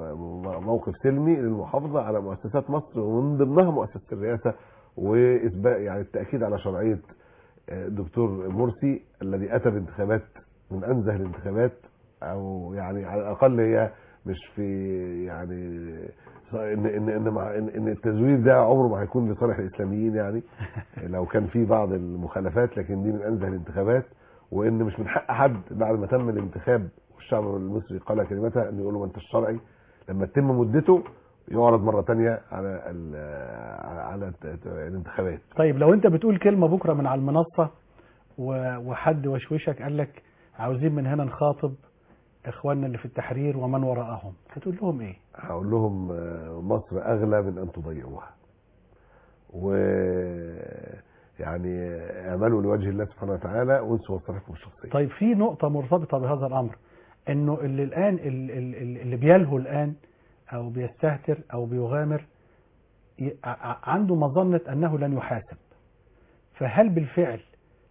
موقف سلمي للمحافظه على مؤسسات مصر ومن ضمنها مؤسسه الرئاسه واثبات يعني التاكيد على شرعيه آه، الدكتور مرسي الذي اتى بانتخابات من انزه الانتخابات او يعني على الاقل هي مش في يعني ان ان ان, مع إن, إن التزوير ده عمره ما هيكون لصالح الاسلاميين يعني لو كان في بعض المخالفات لكن دي من انزه الانتخابات وان مش من حق حد بعد ما تم الانتخاب والشعب المصري قال كلمتها ان يقولوا ما انت الشرعي لما تتم مدته يعرض مره تانية على ال- على الت- الانتخابات طيب لو انت بتقول كلمه بكره من على المنصه و- وحد وشوشك قال لك عاوزين من هنا نخاطب اخواننا اللي في التحرير ومن وراءهم هتقول لهم ايه هقول لهم آه، مصر اغلى من ان تضيعوها و يعني اعملوا لوجه الله سبحانه وتعالى وانسوا مصالحكم الشخصيه طيب في نقطة مرتبطة بهذا الأمر إنه اللي الآن ال- ال- ال- اللي بيلهو الآن أو بيستهتر أو بيغامر ي- ع- عنده مظنة أنه لن يحاسب فهل بالفعل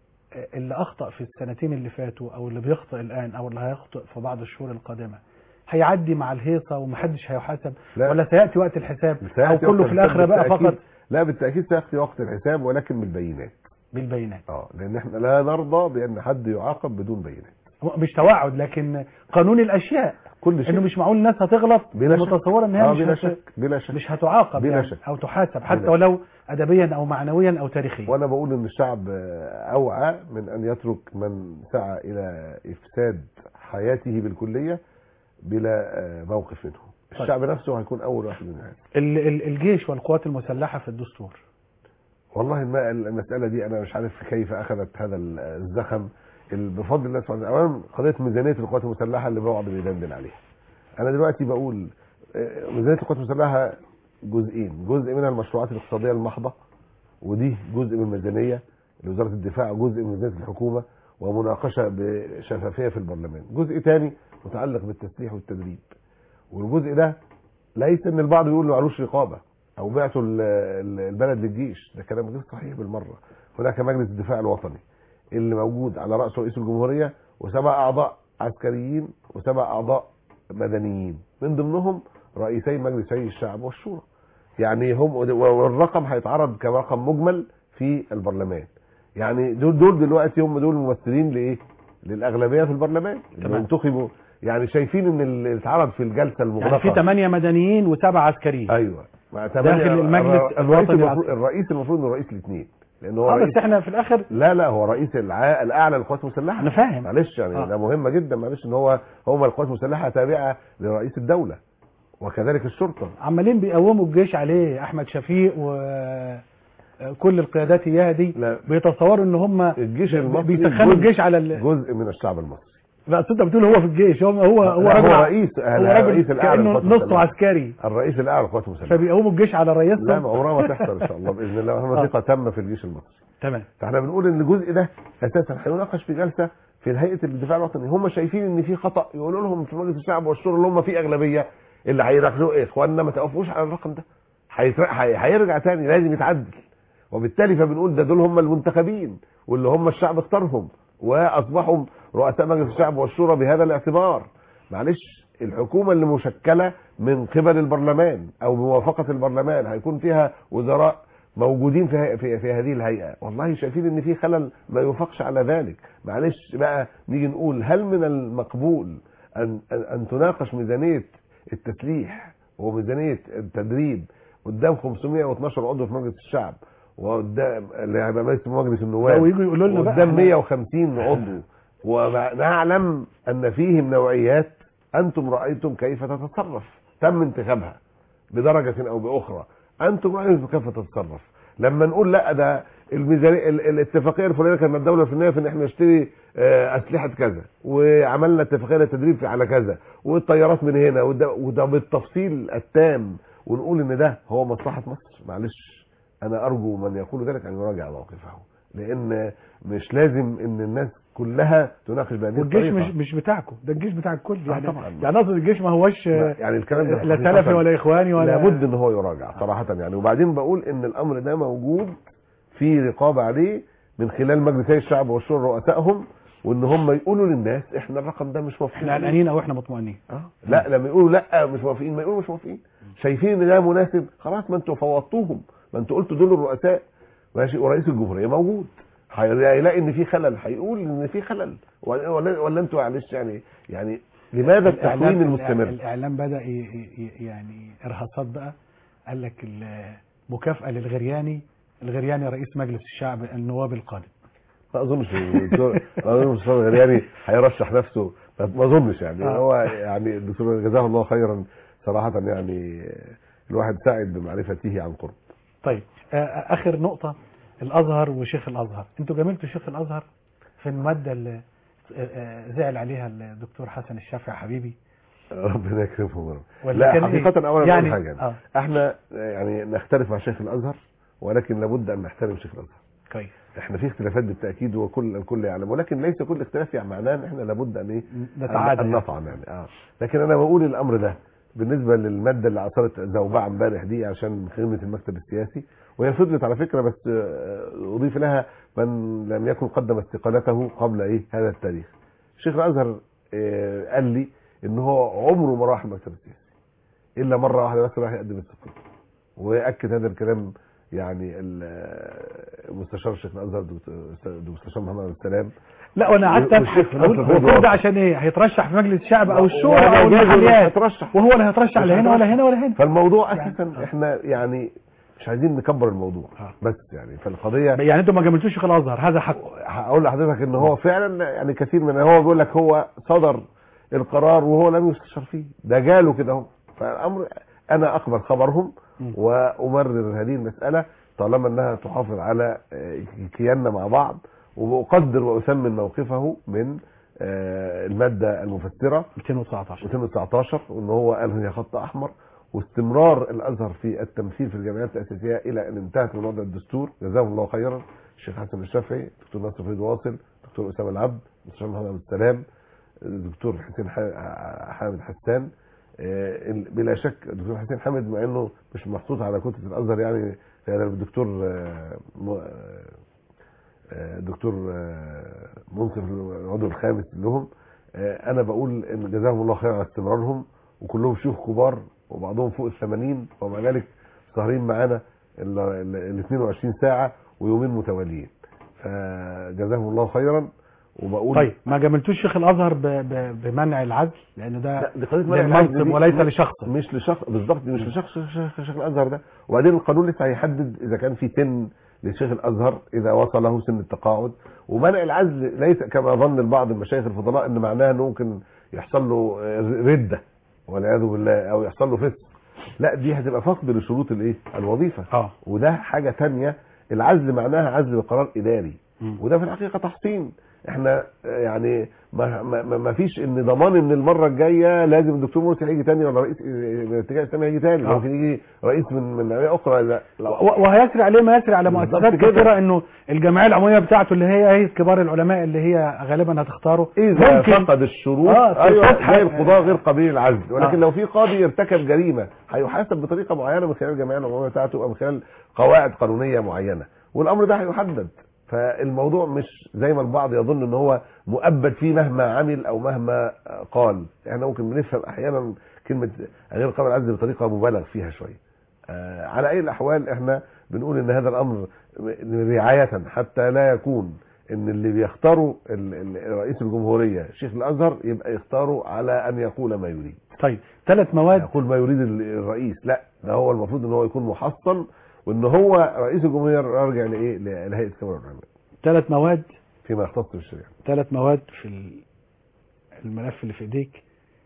اللي أخطأ في السنتين اللي فاتوا أو اللي بيخطئ الآن أو اللي هيخطئ في بعض الشهور القادمة هيعدي مع الهيصه ومحدش هيحاسب لا. ولا سياتي وقت الحساب او سيأتي كله وقت في الاخره بقى بالتأكيد- فقط لا بالتاكيد سياتي وقت الحساب ولكن بالبينات بالبينات اه لان احنا لا نرضى بان حد يعاقب بدون بينات مش توعد لكن قانون الاشياء كل شيء انه مش معقول الناس هتغلط بلا شك. متصوره ان هي اه مش, بلا هت... شك بلا شك مش هتعاقب بلا يعني شك. او تحاسب حتى بلا ولو ادبيا او معنويا او تاريخيا وانا بقول ان الشعب آه، اوعى من ان يترك من سعى الى افساد حياته بالكليه بلا آه، موقف منه الشعب نفسه هيكون اول واحد من هذا ال- ال- الجيش والقوات المسلحه في الدستور والله ما المساله دي انا مش عارف كيف اخذت هذا ال- الزخم ال- بفضل الله سبحانه وتعالى اولا قضيه ميزانيه القوات المسلحه اللي بعض بيدندن عليها انا دلوقتي بقول آه، ميزانيه القوات المسلحه جزئين جزء منها المشروعات الاقتصاديه المحضه ودي جزء من الميزانيه لوزاره الدفاع جزء من ميزانيه الحكومه ومناقشه بشفافيه في البرلمان جزء ثاني متعلق بالتسليح والتدريب والجزء ده ليس ان البعض يقول له معلوش رقابه او بعتوا ال- ال- البلد للجيش ده كلام غير صحيح بالمره هناك مجلس الدفاع الوطني اللي موجود على راس رئيس الجمهوريه وسبع اعضاء عسكريين وسبع اعضاء مدنيين من ضمنهم رئيسي مجلسي الشعب والشورى يعني هم والرقم هيتعرض كرقم مجمل في البرلمان يعني دول دول دلوقتي هم دول الممثلين لايه للاغلبيه في البرلمان اللي تمام. انتخبوا يعني شايفين ان اللي اتعرض في الجلسه المغلقه يعني في ثمانيه مدنيين وسبعه عسكريين ايوه مع داخل تمانية- المجلس الر- الرئيس الوطني المفروض العسكري. الرئيس المفروض انه رئيس الاثنين لان هو اه رئيس بس احنا في الاخر لا لا هو رئيس الع... الاعلى للقوات المسلحه انا فاهم معلش يعني آه. ده مهمه جدا معلش ان هو هم القوات المسلحه تابعه لرئيس الدوله وكذلك الشرطه عمالين بيقوموا الجيش عليه احمد شفيق وكل القيادات اياها دي لا بيتصوروا ان هم الجيش المصري بيسخنوا جزء- الجيش على ال... جزء من الشعب المصري لا أصل انت بتقول هو في الجيش هو هو هو لا، راجل هو ع- رئيس هو الرئيس راجل الاعلى كانه للقوات نصه المسلحة. عسكري الرئيس الاعلى للقوات المسلحه فبيقوموا الجيش على لا رئيسهم ما عمرها ما تحصل ان شاء الله باذن الله آه. احنا ثقه تامه في الجيش المصري تمام فاحنا بنقول ان الجزء ده اساسا هيناقش في جلسه في هيئه الدفاع الوطني هم شايفين ان في خطا يقولوا لهم في مجلس الشعب والشورى اللي هم فيه اغلبيه اللي هيركزوا ايه اخواننا ما توقفوش على الرقم ده هيتر- هي- هيرجع تاني لازم يتعدل وبالتالي فبنقول ده دول هم المنتخبين واللي هم الشعب اختارهم واصبحوا رؤساء مجلس الشعب والشورى بهذا الاعتبار معلش الحكومه اللي مشكله من قبل البرلمان او بموافقه البرلمان هيكون فيها وزراء موجودين في, هي- في في هذه الهيئه والله شايفين ان في خلل ما يوافقش على ذلك معلش بقى نيجي نقول هل من المقبول ان ان, أن تناقش ميزانيه التسليح وميزانيه التدريب قدام 512 عضو في مجلس الشعب وقدام اللي هيبقى مجلس مجلس النواب لو يجوا يقولوا لنا بقى قدام إحنا- 150 عضو ونعلم ان فيهم نوعيات انتم رايتم كيف تتصرف تم انتخابها بدرجه او باخرى انتم رايتم كيف تتصرف لما نقول لا ده الميزانيه ال- الاتفاقيه الفلانيه كانت مع الدوله الفلانيه في ان احنا نشتري آه، اسلحه كذا وعملنا اتفاقيه للتدريب في- على كذا والطيارات من هنا وده, وده بالتفصيل التام ونقول ان ده هو مصلحه مصر معلش انا ارجو من يقول ذلك ان يراجع موقفه لان مش لازم ان الناس كلها تناقش بهذه والجيش الطريقه مش مش بتاعكم ده الجيش بتاع الكل آه يعني طبعاً. يعني اقصد الجيش ما هوش ما- يعني الكلام ده لا حقيقة سلفي ولا اخواني ولا لابد ان هو يراجع صراحه يعني وبعدين بقول ان الامر ده موجود في رقابه عليه من خلال مجلسي الشعب والشورى رؤسائهم وان هم يقولوا للناس احنا الرقم ده مش موافقين احنا عليه. قلقانين او احنا مطمئنين آه. لا لما يقولوا لا مش موافقين ما يقولوا مش موافقين شايفين ان ده مناسب خلاص ما انتوا فوضتوهم ما انتوا قلتوا دول الرؤساء ماشي ورئيس الجمهوريه موجود هيلاقي ان في خلل هيقول ان في خلل ولا ولا, ولا انتوا معلش يعني يعني لماذا التخوين الإعلام- المستمر الاعلام بدا ي- ي- يعني ارهاصات بقى قال لك المكافاه للغرياني الغرياني رئيس مجلس الشعب النواب القادم ما اظنش الدكتور ما اظنش الدكتور غرياني هيرشح نفسه ما ما اظنش يعني آه. هو يعني الدكتور جزاه الله خيرا صراحه يعني الواحد سعد بمعرفته عن قرب طيب آه، اخر نقطه الازهر وشيخ الازهر انتوا جاملتوا شيخ الازهر في الماده اللي آه، آه، زعل عليها الدكتور حسن الشافعي حبيبي ربنا يكرمهم يا رب. ولا لا كان إيه؟ حقيقه اولا يعني- يعني حاجه آه. احنا يعني نختلف مع شيخ الازهر ولكن لابد ان نحترم شيخ الازهر كويس احنا في اختلافات بالتاكيد وكل الكل يعلم ولكن ليس كل اختلاف يعني معناه ان احنا لابد ان ايه نتعادل ان يعني. نطعن يعني اه لكن انا بقول الامر ده بالنسبه للماده اللي اثرت زوبعه امبارح دي عشان خدمه المكتب السياسي وهي فضلت على فكره بس آه، اضيف لها من لم يكن قدم استقالته قبل ايه هذا التاريخ. شيخ الازهر آه، قال لي ان هو عمره ما راح المكتب السياسي الا مره واحده بس راح يقدم استقالته ويأكد هذا الكلام يعني ال- المستشار الشيخ الازهر دكتور المستشار محمد عبد السلام لا وانا قعدت والشيخ ابحث اقول نصر هو فوزي كل ده واصل. عشان ايه هيترشح في مجلس الشعب او ولا الشورى او جايز ولا المحليات هيترشح. وهو لا هيترشح مش لا هنا ولا هيترشح. هنا ولا هنا فالموضوع اساسا احنا يعني مش عايزين نكبر الموضوع آه. بس يعني فالقضيه يعني انتوا ما جاملتوش شيخ الازهر هذا حقه هقول لحضرتك ان هو فعلا يعني كثير من هو بيقول لك هو صدر القرار وهو لم يستشر فيه ده جاله كده اهو فالامر انا اقبل خبرهم م. وامرر هذه المساله طالما انها تحافظ على آه، كياننا مع بعض واقدر واثمن موقفه من آه، الماده المفسره 219 219 وان هو قال هي خط احمر واستمرار الازهر في التمثيل في الجامعات الاساسيه الى ان انتهت من وضع الدستور جزاهم الله خيرا الشيخ حسن الشافعي دكتور ناصر فريد واصل دكتور اسامه العبد دكتور محمد عبد السلام دكتور حسين ح- حامد حسان آه، ال- بلا شك الدكتور حسين حامد مع انه مش محطوط على كتله الازهر يعني يعني الدكتور آه، م- آه، دكتور آه، منصف العضو الخامس لهم آه، انا بقول ان جزاهم الله خير على استمرارهم وكلهم شيوخ كبار وبعضهم فوق ال 80 ومع ذلك سهرين معانا ال ال- ال 22 ساعه ويومين متواليين فجزاهم الله خيرا وبقول طيب ما جاملتوش شيخ الازهر ب... ب... بمنع العزل لان ده لا دي قضيه منع العزل للمنصب دي وليس مش- لشخص مش لشخص بالظبط دي مش لشخص شيخ شيخ الازهر ده وبعدين القانون لسه هيحدد اذا كان في سن لشيخ الازهر اذا وصل له سن التقاعد ومنع العزل ليس كما ظن البعض المشايخ الفضلاء ان معناها انه ممكن يحصل له آه، رده والعياذ بالله او يحصل له فسق لا دي هتبقى فقد لشروط الايه الوظيفه اه وده حاجه تانية العزل معناها عزل بقرار اداري مم. وده في الحقيقه تحصين احنا آه، يعني ما, ما, ما- ما فيش ان ضمان ان المره الجايه لازم الدكتور مرسي هيجي تاني ولا رئيس آه، من الاتجاه الاسلامي هيجي تاني آه. ممكن يجي رئيس من من نوعيه اخرى لا لا. و- وهيسري عليه ما يسري على بالظبط مؤسسات كده. كثيره انه الجمعيه العموميه بتاعته اللي هي هيئه كبار العلماء اللي هي غالبا هتختاره اذا ممكن فقد الشروط آه، ايوه تفتح- زي القضاء غير قبيل العزل ولكن آه. لو في قاضي ارتكب جريمه هيحاسب بطريقه معينه من خلال الجمعيه العموميه بتاعته او من خلال قواعد قانونيه معينه والامر ده هيحدد فالموضوع مش زي ما البعض يظن ان هو مؤبد فيه مهما عمل او مهما قال احنا ممكن بنفهم احيانا كلمه غير قابل العزل بطريقه مبالغ فيها شويه آه، على اي الاحوال احنا بنقول ان هذا الامر رعايه حتى لا يكون ان اللي بيختاروا ال- ال- رئيس الجمهوريه شيخ الازهر يبقى يختاروا على ان يقول ما يريد طيب ثلاث مواد يقول ما يريد ال- الرئيس لا ده هو المفروض ان هو يكون محصن وان هو رئيس الجمهوريه يرجع لايه ل- لهيئه كبار العلماء ثلاث مواد فيما يختص بالشريعه ثلاث مواد في ال- الملف اللي في ايديك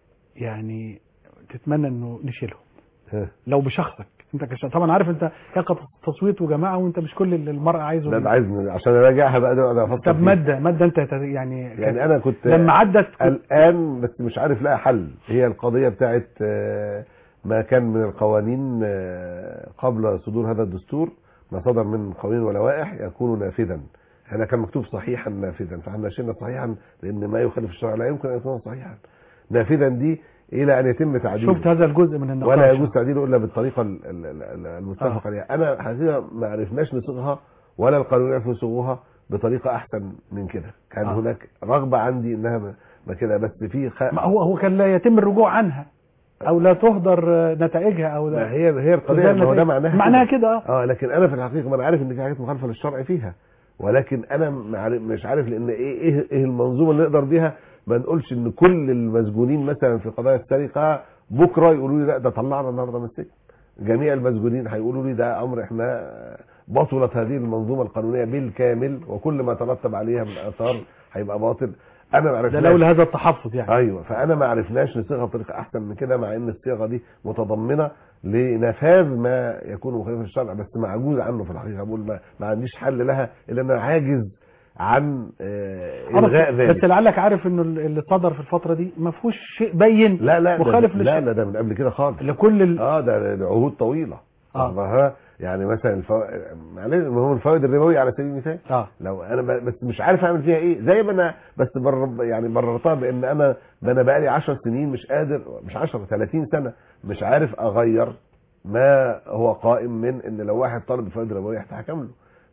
يعني تتمنى انه نشيلهم ها. لو بشخصك انت كش... طبعا عارف انت يقف تصويت وجماعه وانت مش كل اللي المرأة عايزه لا ده عايز عشان اراجعها بقى ده انا افصل طب فيه. ماده ماده انت هت- يعني يعني انا كنت لما عدت كنت- الان بس مش عارف لها حل هي القضيه بتاعت آه، ما كان من القوانين آه، قبل صدور هذا الدستور ما صدر من قوانين ولوائح يكون نافذا هنا كان مكتوب صحيحا نافذا فاحنا شلنا صحيحا لان ما يخالف الشرع لا يمكن ان يكون صحيحا نافذا دي الى ان يتم تعديله شفت هذا الجزء من النقاش ولا يجوز تعديله الا بالطريقه ال- ال- ال- المتفق عليها انا حقيقه ما عرفناش نصيغها ولا القانون يعرفوا يصوغوها بطريقه احسن من كده كان آه. هناك رغبه عندي انها ما- ما كده بس في خ... ما هو هو كان لا يتم الرجوع عنها او لا تهدر آه، نتائجها او ما لا هي هي القضيه تزال ما هو ده نتائج. معناها معناها كده اه اه لكن انا في الحقيقه ما انا عارف ان في حاجات مخالفه للشرع فيها ولكن انا ما عارف- مش عارف لان ايه ايه ايه المنظومه اللي نقدر بيها ما نقولش ان كل المسجونين مثلا في قضايا السرقه بكره يقولوا لي لا ده طلعنا النهارده من السجن جميع المسجونين هيقولوا لي ده امر احنا بطلت هذه المنظومه القانونيه بالكامل وكل ما ترتب عليها من اثار هيبقى باطل انا ما ده عرفناش لولا هذا التحفظ يعني ايوه فانا ما عرفناش نصيغها بطريقه احسن من كده مع ان الصيغه دي متضمنه لنفاذ ما يكون مخالفا للشرع بس معجوز عنه في الحقيقه بقول ما, ما عنديش حل لها الا انا عاجز عن آه، آه، الغاء بس, ذلك بس لعلك عارف انه اللي صدر في الفتره دي ما فيهوش شيء بين لا لا مخالف ده لا للشرع لا ده من قبل كده خالص لكل ال... اه ده ده عهود طويله آه. أصلها يعني مثلا الفو... معلش ما هو الفوائد الربويه على سبيل المثال اه لو انا ب- بس مش عارف اعمل فيها ايه زي ما انا بس بر يعني بررتها بان انا ده انا بقالي 10 سنين مش قادر مش 10 30 سنه مش عارف اغير ما هو قائم من ان لو واحد طالب الفوائد الربويه هتحكم له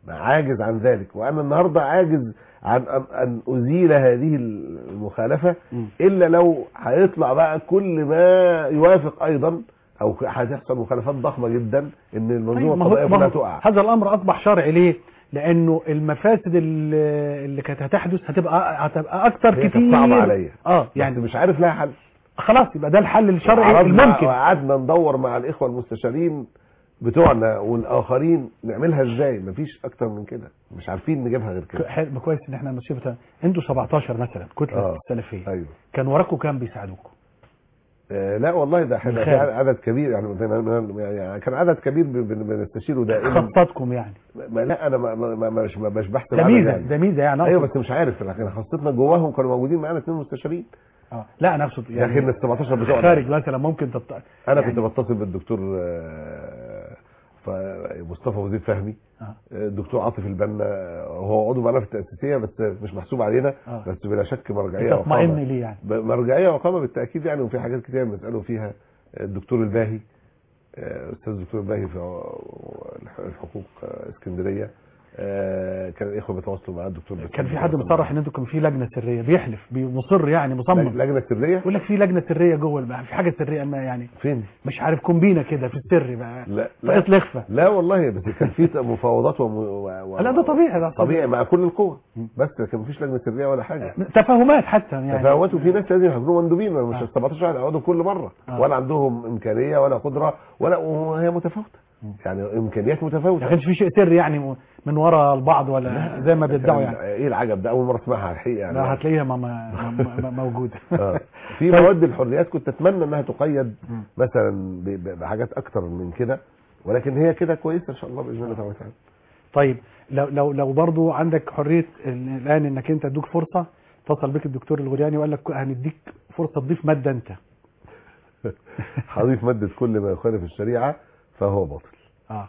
عاجز عن ذلك وانا النهارده عاجز عن ان, أن ازيل هذه المخالفه مم. الا لو هيطلع بقى كل ما يوافق ايضا او هتحصل مخالفات ضخمه جدا ان طيب، المنظومه ما هو- القضائيه ما كلها هو تقع هذا الامر اصبح شرعي ليه؟ لانه المفاسد اللي اللي كانت هتحدث هتبقى هتبقى اكثر هي كانت كتير صعبة عليا. اه يعني يعني مش عارف لها حل خلاص يبقى ده الحل الشرعي وعرضنا- الممكن وقعدنا ندور مع الاخوه المستشارين بتوعنا والاخرين نعملها ازاي مفيش اكتر من كده مش عارفين نجيبها غير كده حلو كويس ان احنا ماشيين بتاع انتوا 17 مثلا كتله آه. السلفيه ايوه كان وراكم كام بيساعدوكم؟ آه لا والله ده احنا من في خارج. عدد كبير يعني من- يعني كان عدد كبير بن- بن- بنستشيره دائما خطتكم يعني ما لا انا ما ما- ما مش ما مش بحسب ده عدد ميزه يعني. ده ميزه يعني ايوه أقصد. بس مش عارف لكن خاصتنا جواهم كانوا موجودين معانا اثنين مستشارين آه. لا انا اقصد يا اخي من ال 17 بتوعنا خارج مثلا ممكن تط... انا يعني- كنت بتصل بالدكتور آه، ف- مصطفى وزير فهمي آه. الدكتور عاطف البنا هو عضو معانا في التاسيسيه بس مش محسوب علينا آه. بس بلا شك مرجعيه تطمئن وقامه ليه يعني ب- مرجعيه وقامه بالتاكيد يعني وفي حاجات كتير بنساله فيها الدكتور الباهي آه، استاذ الدكتور الباهي في الح- الحقوق آه، اسكندريه آه، كان الاخوه بيتواصلوا مع الدكتور كان في حد مصرح ان انتوا كان في لجنه سريه بيحلف مصر يعني مصمم لجنه سريه يقول لك في لجنه سريه جوه البقى في حاجه سريه ما يعني فين؟ مش عارف كومبينه كده في السر بقى لا فقط لا لخفه لا والله بس كان في مفاوضات وم... و... و... لا ده طبيعي ده طبيعي مع كل القوى بس لكن مفيش لجنه سريه ولا حاجه تفاهمات حتى يعني تفاوتوا في ناس لازم يكونوا مندوبين ما مش آه. ال 17 واحد يقعدوا كل مره آه. ولا عندهم امكانيه ولا قدره ولا وهي متفاوته يعني امكانيات متفاوته ما كانش في شيء سري يعني من وراء البعض ولا زي ما بيدعوا كان- يعني ايه العجب ده اول مره اسمعها الحقيقه يعني لا هتلاقيها ما ما ما- ما- موجوده آه. في طيب. مواد الحريات كنت اتمنى انها تقيد مم. مثلا ب- ب- بحاجات اكتر من كده ولكن هي كده كويسه ان شاء الله باذن الله تعالى طيب لو لو لو برضو عندك حريه ال- الان انك انت تدوك فرصه اتصل بك الدكتور الغرياني وقال لك هنديك فرصه تضيف ماده انت هضيف ماده كل ما يخالف الشريعه فهو باطل اه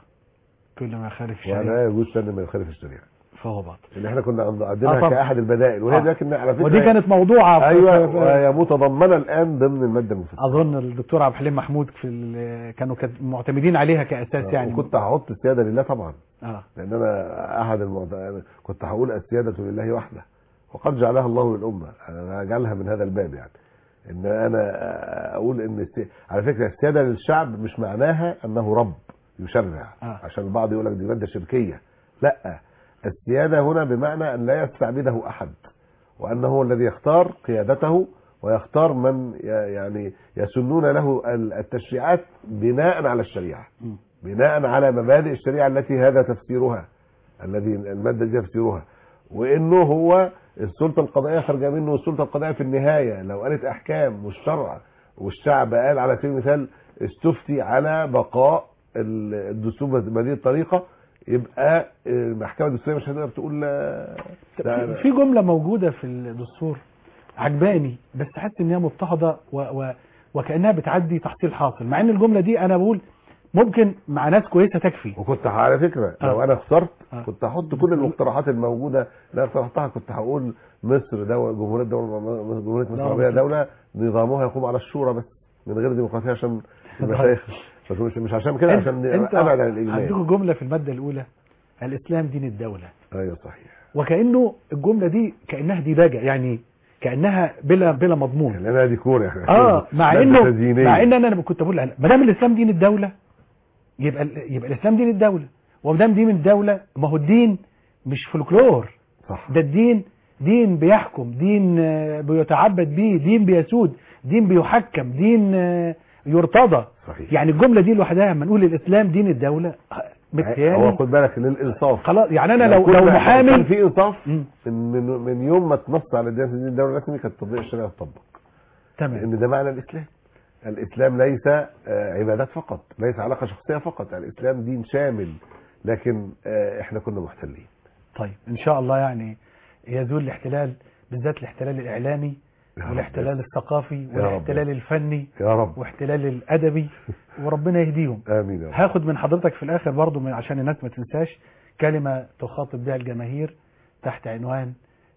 كل ما يخالف الشريعه ولا يجوز سن ما يخالف الشريعه فهو باطل اللي احنا كنا عند- آه عندنا طبعا. كاحد البدائل وهي آه. دلوقتي على فكره ودي كانت موضوعه في- ايوه في- في- وهي متضمنه الان ضمن الماده المفسده اظن الدكتور عبد الحليم محمود في ال- كانوا كانت معتمدين عليها كاساس يعني وكنت هحط السياده لله طبعا اه لان انا احد المعت... كنت هقول السياده لله وحده وقد جعلها الله للامه انا هجعلها من هذا الباب يعني ان انا اقول ان السي... على فكره السياده للشعب مش معناها انه رب يشرع آه. عشان البعض يقول لك دي ماده شركيه لا السياده هنا بمعنى ان لا يستعبده احد وانه هو الذي يختار قيادته ويختار من ي- يعني يسنون له ال- التشريعات بناء على الشريعه م. بناء على مبادئ الشريعه التي هذا تفسيرها الذي الماده دي تفسيرها وانه هو السلطه القضائيه خارجه منه والسلطه القضائيه في النهايه لو قالت احكام والشرع والشعب قال على سبيل المثال استفتي على بقاء ال- الدستور بهذه الطريقه يبقى المحكمه الدستوريه مش هتقدر تقول لا لا- في جمله موجوده في الدستور عجباني بس حاسس ان هي مضطهده و... و... وكانها بتعدي تحصيل حاصل مع ان الجمله دي انا بقول ممكن مع ناس كويسه تكفي وكنت على فكره آه. لو انا خسرت آه. كنت هحط كل المقترحات الموجوده اللي انا اقترحتها كنت هقول مصر دوله جمهوريه دوله جمهوريه مصر لا، العربيه مصر. دوله نظامها يقوم على الشورى بس من غير ديمقراطيه عشان المشايخ بس مش مش عشان كده عشان انت ابعد عن الاجمال عندكم جمله في الماده الاولى الاسلام دين الدوله ايوه صحيح وكانه الجمله دي كانها ديباجه يعني كانها بلا بلا مضمون لانها ديكور يا اخي اه مع مادة انه تزيينية. مع ان انا كنت بقول لا، ما دام الاسلام دين الدوله يبقى ال- يبقى الاسلام دين الدوله وما دام دين الدوله ما هو الدين مش فولكلور صح ده الدين دين بيحكم دين آه، بيتعبد بيه دين بيسود دين بيحكم دين آه، يرتضى صحيح يعني الجمله دي لوحدها لما نقول الاسلام دين الدوله آه، هو متهيألي خد بالك للانصاف خلاص يعني انا لو كل لو ما كان محامي في انصاف مم، من من من يوم ما تنص على دين دين الدوله الرسمي كانت تطبيق الشريعه تطبق تمام لان ده معنى الاسلام الاسلام ليس آه، عبادات فقط ليس علاقه شخصيه فقط الاسلام دين شامل لكن آه، احنا كنا محتلين طيب ان شاء الله يعني يزول الاحتلال بالذات الاحتلال الاعلامي يا رب. والاحتلال الثقافي يا رب. والاحتلال الفني يا رب واحتلال الادبي وربنا يهديهم امين يا رب هاخد من حضرتك في الاخر برضو من عشان الناس ما تنساش كلمه تخاطب بها الجماهير تحت عنوان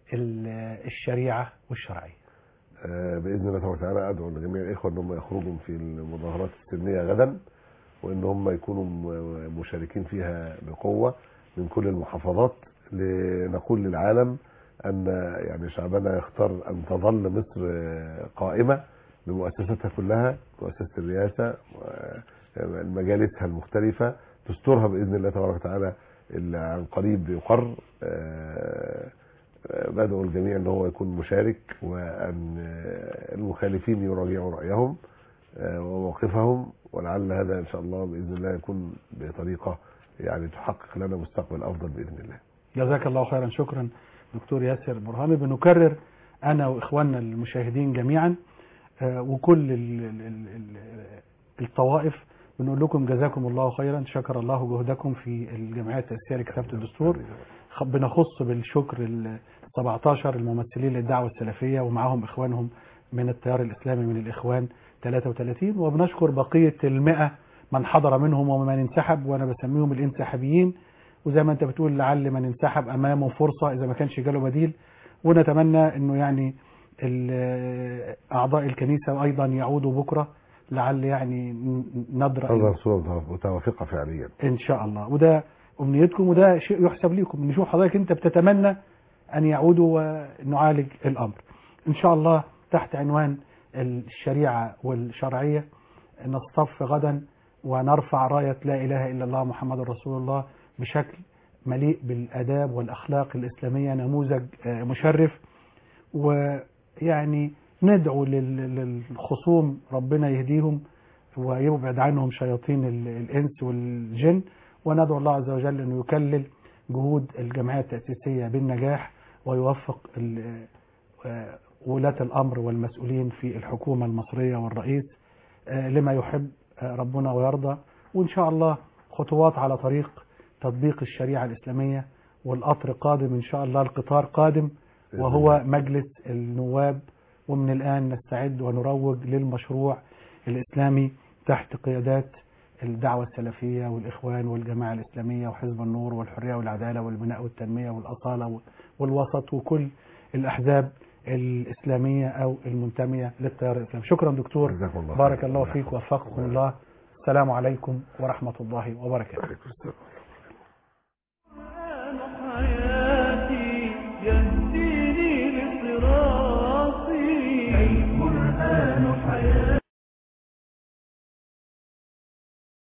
ال- الشريعه والشرعيه آه، باذن الله تبارك وتعالى ادعو لجميع الاخوه ان هم يخرجوا في المظاهرات السلميه غدا وان هم يكونوا م- مشاركين فيها بقوه من كل المحافظات لنقول للعالم ان يعني شعبنا يختار ان تظل مصر قائمه بمؤسساتها كلها مؤسسه الرئاسه مجالسها المختلفه دستورها باذن الله تبارك وتعالى اللي عن قريب يقر آه، آه، بدعو الجميع ان هو يكون مشارك وان آه، المخالفين يراجعوا رايهم آه، وموقفهم ولعل هذا ان شاء الله باذن الله يكون بطريقه يعني تحقق لنا مستقبل افضل باذن الله. جزاك الله خيرا شكرا دكتور ياسر برهامي بنكرر انا واخواننا المشاهدين جميعا آه، وكل ال- ال- ال- ال- الطوائف بنقول لكم جزاكم الله خيرا شكر الله جهدكم في الجمعيه التاسيسيه لكتابه الدستور خ- بنخص بالشكر ال 17 الممثلين للدعوه السلفيه ومعاهم اخوانهم من التيار الاسلامي من الاخوان 33 وبنشكر بقيه المئة من حضر منهم ومن انسحب وانا بسميهم الانسحابيين وزي ما انت بتقول لعل من انسحب امامه فرصه اذا ما كانش جاله بديل ونتمنى انه يعني ال- اعضاء الكنيسه ايضا يعودوا بكره لعل يعني ن- ندرأ تظهر صوره متوافقه فعليا. ان شاء الله وده امنيتكم وده شيء يحسب لكم نشوف حضرتك انت بتتمنى ان يعودوا ونعالج الامر ان شاء الله تحت عنوان الشريعه والشرعيه نصطف غدا ونرفع رايه لا اله الا الله محمد رسول الله بشكل مليء بالاداب والاخلاق الاسلاميه نموذج آه، مشرف ويعني ندعو لل- للخصوم ربنا يهديهم ويبعد عنهم شياطين ال- الإنس والجن وندعو الله عز وجل أنه يكلل جهود الجمعية التأسيسية بالنجاح ويوفق ال- آه، ولاة الأمر والمسؤولين في الحكومة المصرية والرئيس آه، لما يحب آه، ربنا ويرضى وإن شاء الله خطوات على طريق تطبيق الشريعة الإسلامية والقطر قادم إن شاء الله القطار قادم وهو مجلس النواب ومن الآن نستعد ونروج للمشروع الإسلامي تحت قيادات الدعوة السلفية والإخوان والجماعة الإسلامية وحزب النور والحرية والعدالة والبناء والتنمية والأصالة والوسط وكل الأحزاب الإسلامية أو المنتمية للتيار الإسلامي شكرا دكتور جزاكم الله بارك خير. الله فيك ووفقكم الله السلام عليكم ورحمة الله وبركاته عليكم السلام. القرآن حياتي يهديني لصراطي القرآن حياتي